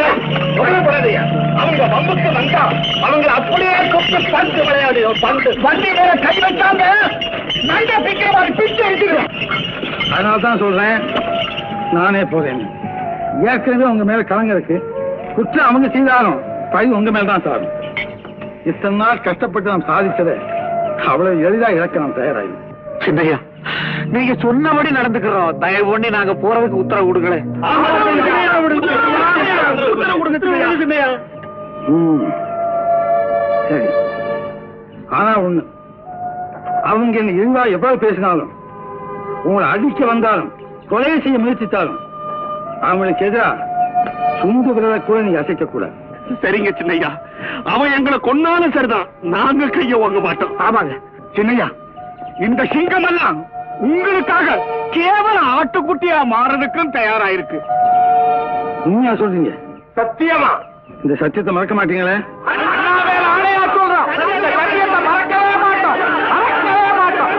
அவங்க வம்புக்கு வந்தா அவங்க அப்படியே கொத்து பந்து விளையாடு பந்து பந்தி மேல கை வச்சாங்க நண்டை பிக்கிற மாதிரி பிச்சு எடுத்துக்கிறோம் அதனால தான் சொல்றேன் நானே போறேன் ஏற்கனவே உங்க மேல கலங்க இருக்கு குற்றம் அவங்க செய்தாலும் பழி உங்க மேல தான் சாரும் இத்தனை நாள் கஷ்டப்பட்டு நாம் சாதிச்சதை அவ்வளவு எளிதா இழக்க நாம் தயாராகி சின்னையா நீங்க சொன்னபடி நடந்துக்கிறோம் தயவு பண்ணி நாங்க போறதுக்கு உத்தரவு கொடுக்கல ம். சரி ஆனா ஒண்ணு அவங்க என்ன இருந்தா எவ்வளவு பேசினாலும் உங்களை அடிக்க வந்தாலும் கொலை செய்ய முயற்சித்தாலும் அவங்களுக்கு எதிரா சுண்டு விரலை கூட நீங்க அசைக்க கூடாது சரிங்க சின்னையா அவன் எங்களை கொன்னாலும் சரிதான் நாங்க கைய வாங்க மாட்டோம் ஆமாங்க சின்னையா இந்த சிங்கம் எல்லாம் உங்களுக்காக கேவலம் ஆட்டுக்குட்டியா மாறதுக்கும் தயாராயிருக்கு உண்மையா சொல்றீங்க சத்தியமா இந்த சத்தியத்தை மறக்க மாட்டீங்களே அண்ணாவேல் ஆணையா சொல்றோம் இந்த சத்தியத்தை மறக்கவே மாட்டோம் மறக்கவே மாட்டோம்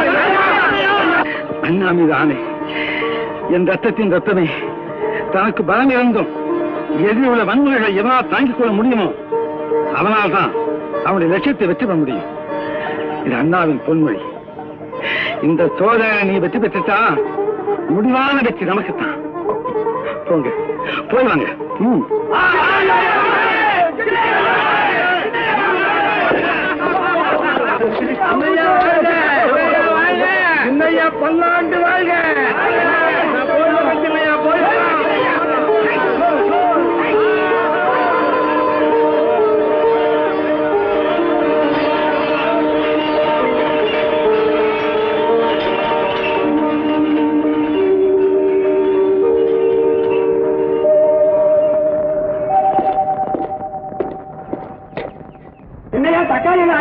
அண்ணா மீது ஆணை என் ரத்தத்தின் ரத்தமே தனக்கு பலம் இருந்தும் எதிரில் உள்ள வன்முறைகளை எவனால் தாங்கிக் கொள்ள முடியுமோ அவனால் தான் அவனுடைய லட்சியத்தை வெற்றி பெற முடியும் இது அண்ணாவின் பொன்மொழி இந்த சோதனை நீ வெற்றி பெற்றுட்டா முடிவான வெற்றி நமக்குத்தான் போங்க போய் வாங்க ம் சின்னையா பல்லாண்டு வாழ்க சின்னையா போய்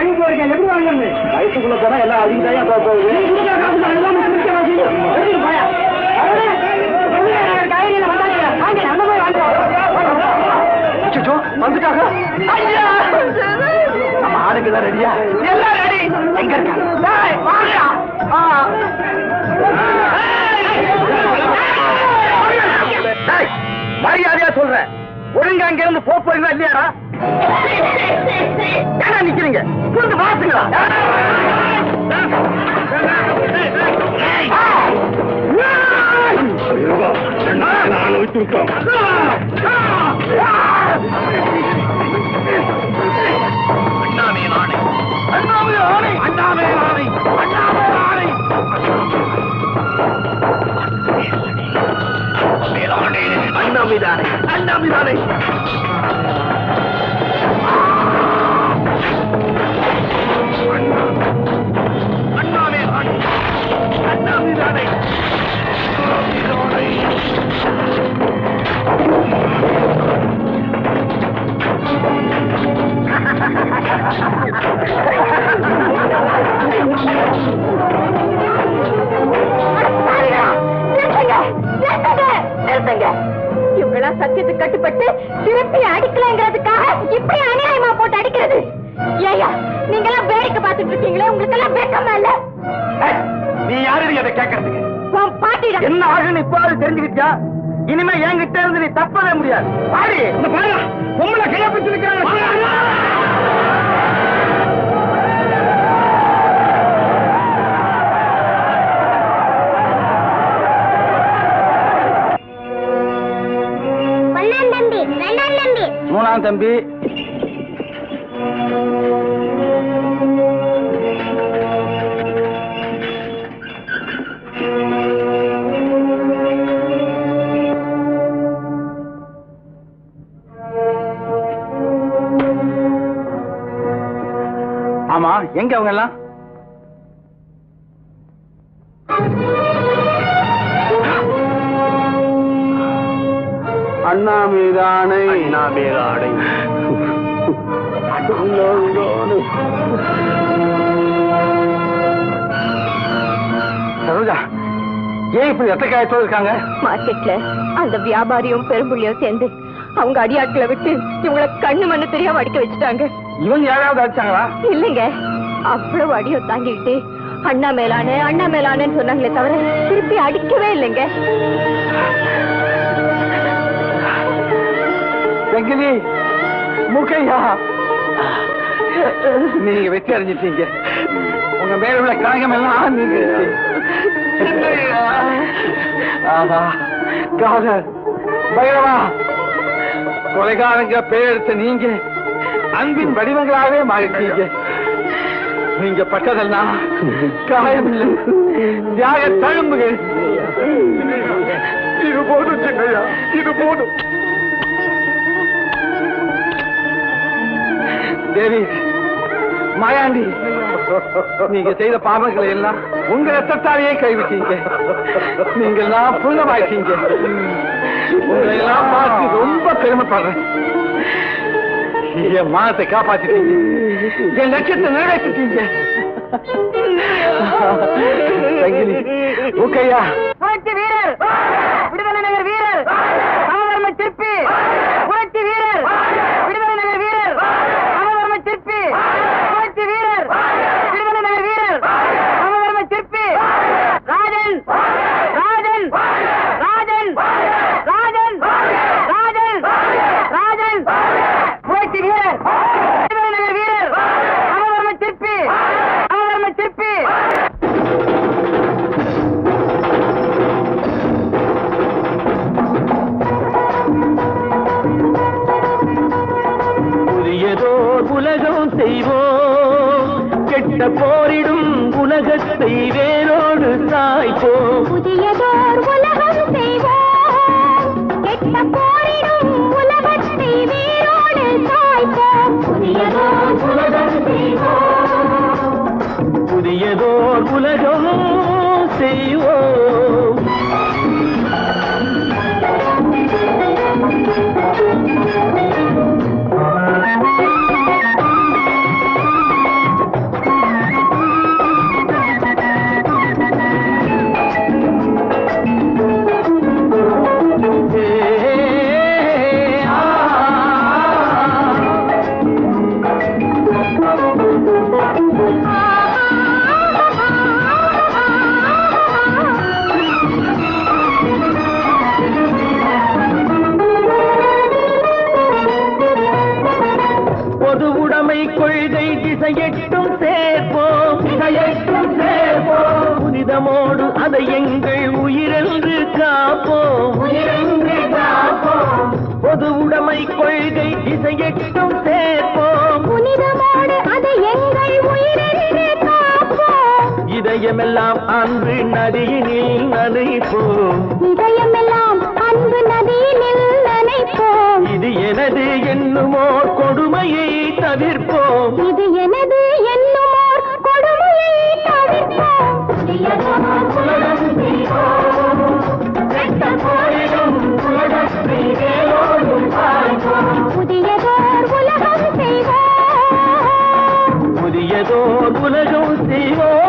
அழிவு போயிருக்கேன் எப்படி வாங்குறது வயசுக்குள்ள போனா எல்லாம் அதிகம் தான் போகுது நீ கொடுக்குற காசு நான் எல்லாமே திருப்பி வாங்கிடுவேன். எடுத்துட்டு போயா. அடடே, அடடே, எனக்கு கையில வந்தாங்க. வாங்க, அந்த போய் வாங்க. அச்சச்சோ, வந்துட்டாங்க ஐயா! நம்ம ஆளுக்கு தான் ரெடியா எல்லாம் ready. எங்க இருக்காங்க? டேய், வாங்கடா. ஆ. டேய், மரியாதையா சொல்றேன் ஒழுங்கா அங்க இருந்து போப் போறீங்களா இல்லையாடா ஏன்னா நிக்கிறீங்க புரிந்து பாத்துங்களா அண்ணாமிதானே அண்ணாமிதானே அண்ணாமே ராணி அண்ணாமிதானே இவங்களாம் சத்தியத்துக்கு கட்டுப்பட்டு திருப்பி அடிக்கலங்கிறதுக்காக இப்படி அநியாயமா போட்டு அடிக்கிறது ஏயா நீங்க எல்லாம் வேடிக்கை பார்த்துட்டு இருக்கீங்களே உங்களுக்கு எல்லாம் வெக்கமா இல்ல ஏய், நீ யாரு அதை கேட்கறதுக்கு உன் பாட்டிடா என்ன ஆகுன்னு இப்போது தெரிஞ்சுக்கிட்டியா இனிமே என்கிட்ட இருந்து நீ தப்பவே முடியாது பாடி இந்த பாரு பொம்பளை கைய பிடிச்சிருக்காங்க ஒன்னாம் தம்பி ரெண்டாம் தம்பி மூணாம் தம்பி ஆமா எங்க அவங்க எல்லாம் அண்ணா மீதானை அண்ணா மீதானை சரோஜா ஏன் இப்படி ரத்த காயத்தோடு இருக்காங்க மார்க்கெட்ல அந்த வியாபாரியும் பெரும்புள்ளியும் சேர்ந்து அவங்க அடியாட்களை விட்டு இவங்கள கண்ணு மண்ணு தெரியாம அடிக்க வச்சுட்டாங்க இவங்க யாராவது அடிச்சாங்களா இல்லைங்க அவ்வளவு அடியோ தாங்கிட்டு அண்ணா மேலானே அண்ணா மேலானேன்னு சொன்னாங்களே தவிர திருப்பி அடிக்கவே இல்லைங்க வெங்கலி முக்கையா நீங்க வெற்றி அடைஞ்சிட்டீங்க உங்க மேல உள்ள காயம் எல்லாம் நீங்க ஆஹா காதல் பைரவா கொலைகாரங்க பேர் எடுத்த நீங்க அன்பின் வடிவங்களாவே மாறிட்டீங்க நீங்க பட்டதெல்லாம் காயம் இல்லை தியாக தழும்புகள் இது போதும் சின்னையா இது போதும் தேவி மாயாண்டி நீங்க செய்த பாவங்களை எல்லாம் உங்க ரத்தத்தாலேயே கைவிட்டீங்க நீங்க எல்லாம் புண்ணமாயிட்டீங்க உங்களை எல்லாம் பார்த்து ரொம்ப பெருமைப்படுறேன் என் மானத்தை காப்பாத்திட்டீங்க என் லட்சியத்தை நிறைவேற்றிட்டீங்க சங்கிலி ஓகேயா புரட்சி வீரர் விடுதலை நகர் வீரர் சமதர்ம சிற்பி புரட்சி வீரர் விடுதலை நகர் வீரர் சமதர்ம சிற்பி புரட்சி வீரர் விடுதலை நகர் வீரர் சமதர்ம சிற்பி ராஜன் ராஜன் ராஜன் ராஜன் ராஜன் ராஜன் புரட்சி வீரர் விடுதலை நகர் வீரர் சமதர்ம சிற்பி சமதர்ம சிற்பி புதியதோர் உலகம் செய்வோம் கெட்ட போரிடும் உலகத்தை வேரோடு சாய்ப்போம் புதியதோர் உலகம் செய்வோம் கெட்ட போரிடும் உலகத்தை வேரோடு சாய்ப்போம் புதியதோர் உலகம் செய்வோம் புதியதோர் உலகம் செய்வோம் திசையெட்டும் சேர்ப்போம் திசையெட்டும் சேர்ப்போம் புனிதமோடு அதை எங்கள் உயிரென்று காப்போம் உயிரென்று காப்போம் பொது உடைமை கொள்கை திசையெட்டும் சேர்ப்போம் புனிதமோடு அதை எங்கள் உயிரென்று காப்போம் இதயமெல்லாம் அன்று நதியினில் நனைப்போம் இதயமெல்லாம் அன்பு நதியினில் நனைப்போம் இது எனது என்னுமோர் கொடுமையை தவிர்ப்போம் இது எனது என்னுமோர் கொடுமையை தவிர்ப்போம் புதியதோர் உலகம் செய்வோம் புதியதோர் உலகம் செய்வோம்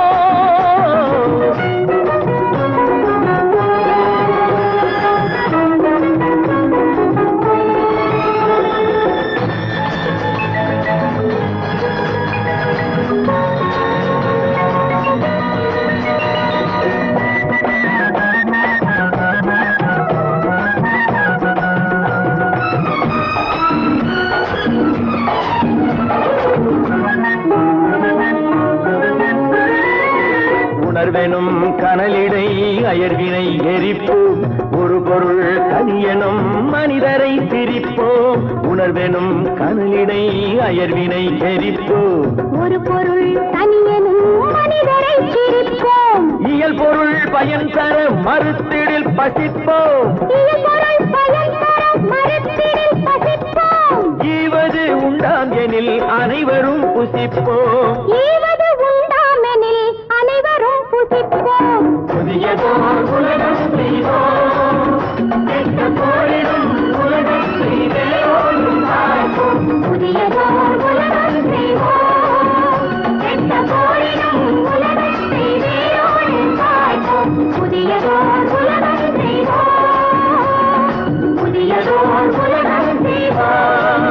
உணர்வெனும் கனலிடை அயர்வினை எரிப்போம் ஒரு பொருள் தனியனும் மனிதரை பிரிப்போம் உணர்வெனும் கனலிடை அயர்வினை எரிப்போம் ஒரு பொருள் தனியனும் மனிதரை சிரிப்போம் இயல் பொருள் பயன் தர மறுத்திடில் பசிப்போம் இயல் பொருள் பயன் தர மறுத்திடில் பசிப்போம் ஈவது உண்டாம் எனில் அனைவரும் புசிப்போம் ஈவது உண்டாமெனில் அனைவரும் புசிப்போம் புதியதோர் உலகம் செய்வோம் கெட்ட போரிடும் உலகம் செய்வோம் புதியதோர் உலகம் செய்வோம் கெட்ட போரிடும் உலகம் செய்வோம் பார்ப்போம் புதியதோர் உலகம் செய்வோம் புதியதோர் உலகம் செய்வோம்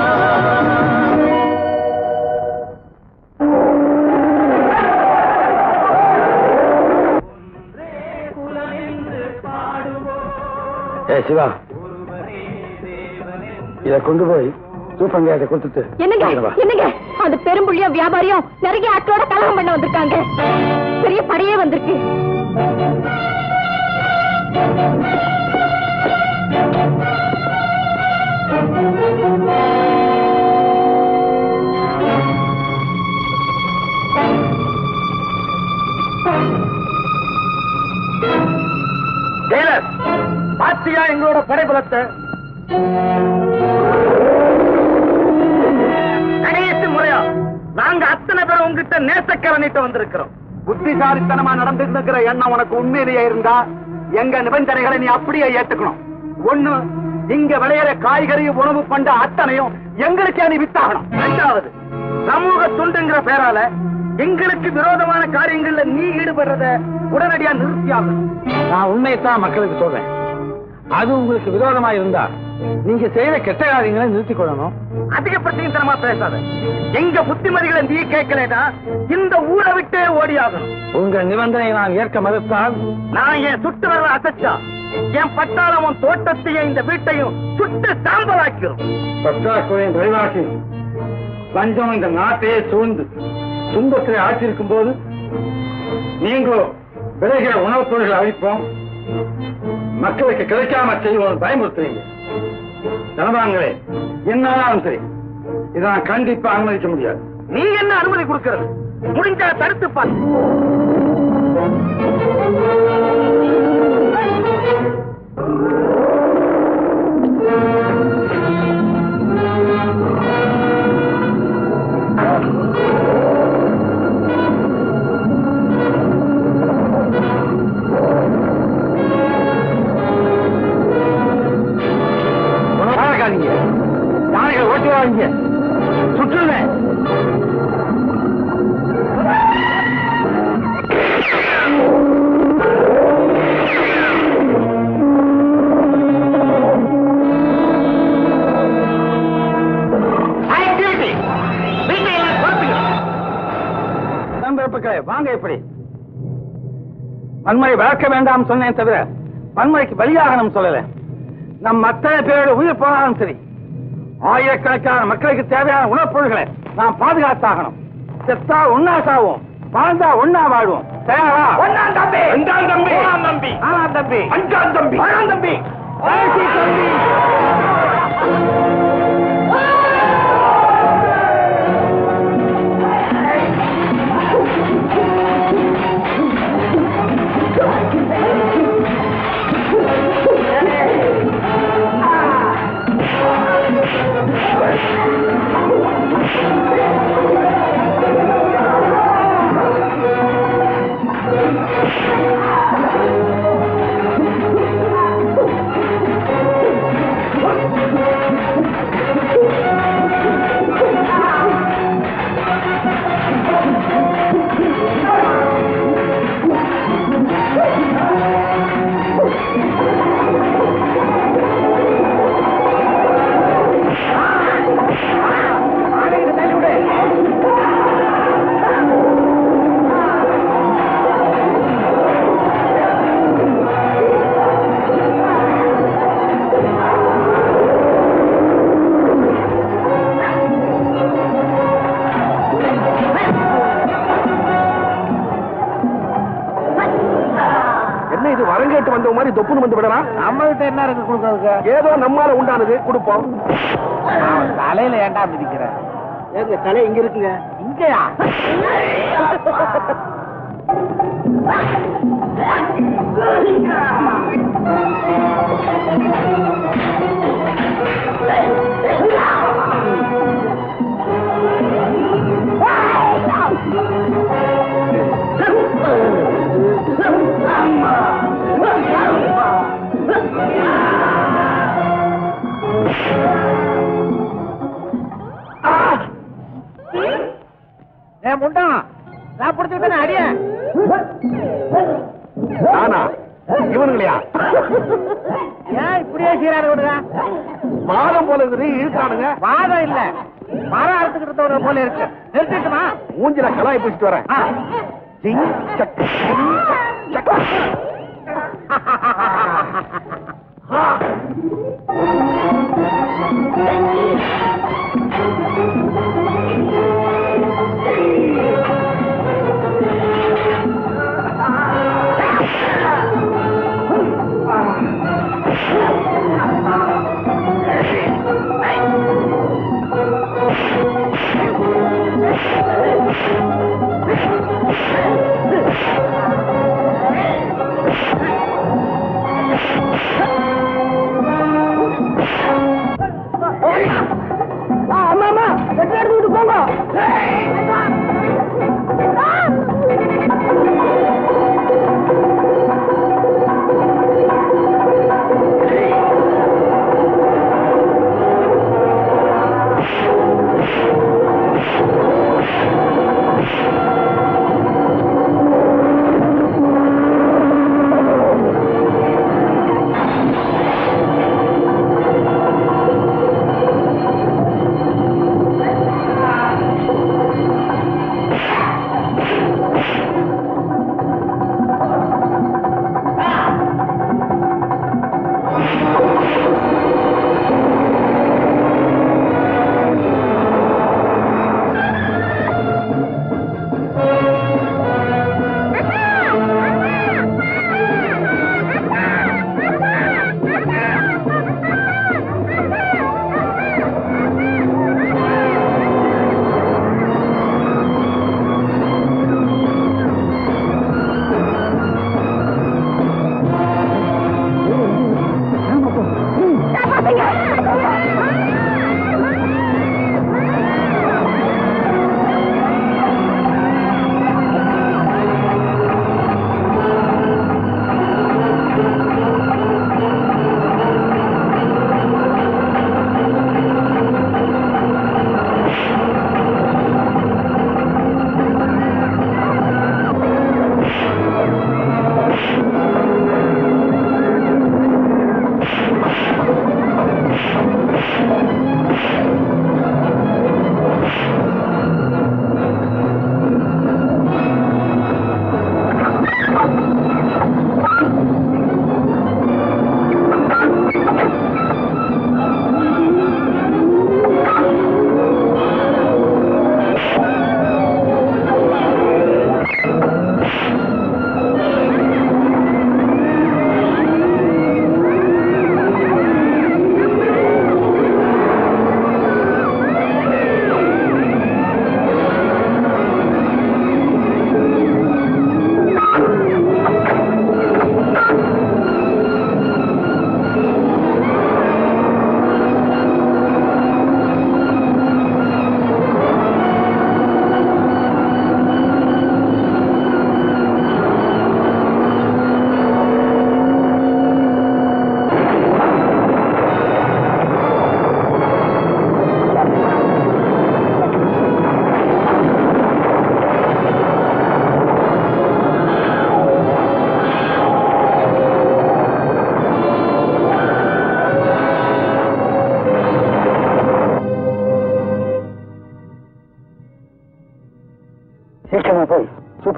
ஏ சிவா இத கொண்டு போய் சூப்பங்காயத்தை கொடுத்துட்டு என்னங்க வாங்கிட்டு வா. என்னங்க அந்த பெரும்புள்ளியும் வியாபாரியும் நிறைய ஆட்களோட கலகம் பண்ண வந்திருக்காங்க பெரிய படையே வந்திருக்கு டெய்லர் பாத்தியா எங்களோட படைபலத்தை கடைசி முறையா நாங்க அத்தனை பேரும் உங்ககிட்ட நேசக்கரணிட்டு வந்திருக்கிறோம் புத்திசாலித்தனமா நடந்துருக்கிற எண்ணம் உனக்கு உண்மையிலேயே இருந்தா எங்க நிபந்தனைகளை நீ அப்படியே ஏத்துக்கணும் ஒண்ணு இங்க விளையிற காய்கறி உணவு பண்ட அத்தனையும் எங்களுக்கே நீ வித்தாகணும் ரெண்டாவது சமூக துண்டுங்கிற பேரால எங்களுக்கு விரோதமான காரியங்கள்ல நீ ஈடுபடுறத உடனடியா நிறுத்தியாகணும் நான் உண்மையைத்தான் மக்களுக்கு சொல்றேன் அது உங்களுக்கு விரோதமா இருந்தா நீங்க செய்யற கெட்ட காரியங்களை நிறுத்திக் கொள்ளணும் அதிக பிரச்சனைத்தனமா பேசாத எங்க புத்திமதிகளை நீ கேட்கலனா இந்த ஊரை விட்டே ஓடியாகணும் உங்க நிபந்தனையை நான் ஏற்க மறுத்தால் நான் என் சுட்டு வர அசைச்சா என் பட்டாளம் உன் தோட்டத்தையும் இந்த வீட்டையும் சுட்டு சாம்பலாக்கிறோம் பற்றாக்குறையின் விரைவாக்கி பஞ்சம் இந்த நாட்டையே சூழ்ந்து துன்பத்தை ஆட்சியிருக்கும் போது நீங்களோ விளைகிற உணவுப் பொருள்களை அழிப்போம் மக்களுக்கு கிடைக்காம செய்வோம் பயமுறுத்துறீங்க ஜனதாங்களே என்னாலும் சரி இதை நான் கண்டிப்பா அனுமதிக்க முடியாது நீ என்ன அனுமதி கொடுக்கிறது முடிஞ்சா தடுத்து பாரு பாழாக்காதீங்க யானைகள் ஓட்டி வாங்க சுற்றுவேன் நம்பிக்கை வாங்க எப்படி வன்முறை வளர்க்க வேண்டாம் சொன்னேன் தவிர வன்முறைக்கு பலியாகணும் சொல்லல நம் அத்தனை பேரோட உயிர் போனாலும் சரி ஆயிரக்கணக்கான மக்களுக்கு தேவையான உணவுப் பொருள்களை நாம் பாதுகாத்தாகணும் செத்தா ஒன்னா சாவும் வாழ்ந்தா ஒன்னா வாழும் தயாரா ஒன்னாம் தம்பி ரெண்டாம் தம்பி மூணாம் தம்பி நாலாம் தம்பி அஞ்சாம் தம்பி ஆறாம் தம்பி கடைசி தம்பி என்ன இது வரங்கேட்டு வந்த மாதிரி தொப்புன்னு வந்து விடலாம் நம்ம கிட்ட என்ன இருக்கு கொடுக்கறதுக்கு ஏதோ நம்மால உண்டானது கொடுப்போம் அவன் தலையில ஏன்டா மிதிக்கிற ஏங்க தலை இங்க இருக்குங்க இங்கயா ஏ முண்டா நான் பிடிச்சிருக்கேன் அடிய நானா இவனுங்களையா ஏன் இப்படியே சீரான விடுங்க வாதம் போல இருக்குது இழுக்கானுங்க வாதம் இல்ல மரம் அறுத்துக்கிட்டு ஒரு போல இருக்கு நிறுத்திட்டுமா மூஞ்சில கலாய் பிடிச்சிட்டு வரேன் ஆ. ஜிங் சக், ஜிங் சக், சக். அம்மா அம்மா வெட்டி எடுத்துக்கிட்டு போங்க ஆ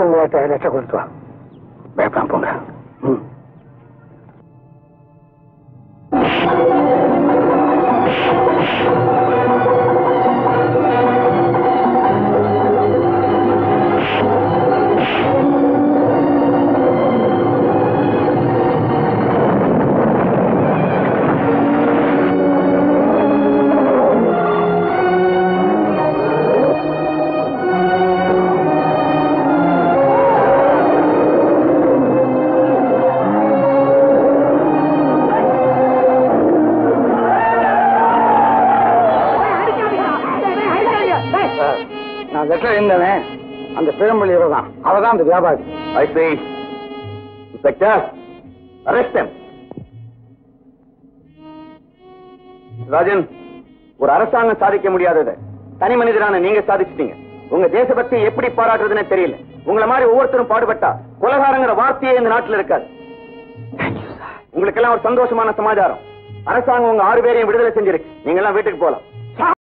உங்கள்கிட்ட லெட்டர் கொடுத்து வா பயப்படாம போங்க ம் சார், நான் லெட்டர் இருந்தவன் அந்த பெரும்பள்ளி தான் அவ தான் அந்த வியாபாரி I see. Inspector arrest him. Rajan ஒரு அரசாங்கம் சாதிக்க முடியாததை தனி மனிதரான நீங்க சாதிச்சிட்டீங்க உங்க தேசபக்தி எப்படி பாராட்டுறதுன்னு தெரியல உங்களை மாதிரி ஒவ்வொருத்தரும் பாடுபட்டா கொலகாரங்கிற வார்த்தையே இந்த நாட்டுல இருக்காது உங்களுக்கு எல்லாம் ஒரு சந்தோஷமான சமாச்சாரம் அரசாங்கம் உங்க ஆறு பேரையும் விடுதலை செஞ்சிருக்கு நீங்க எல்லாம் வீட்டுக்கு போலாம்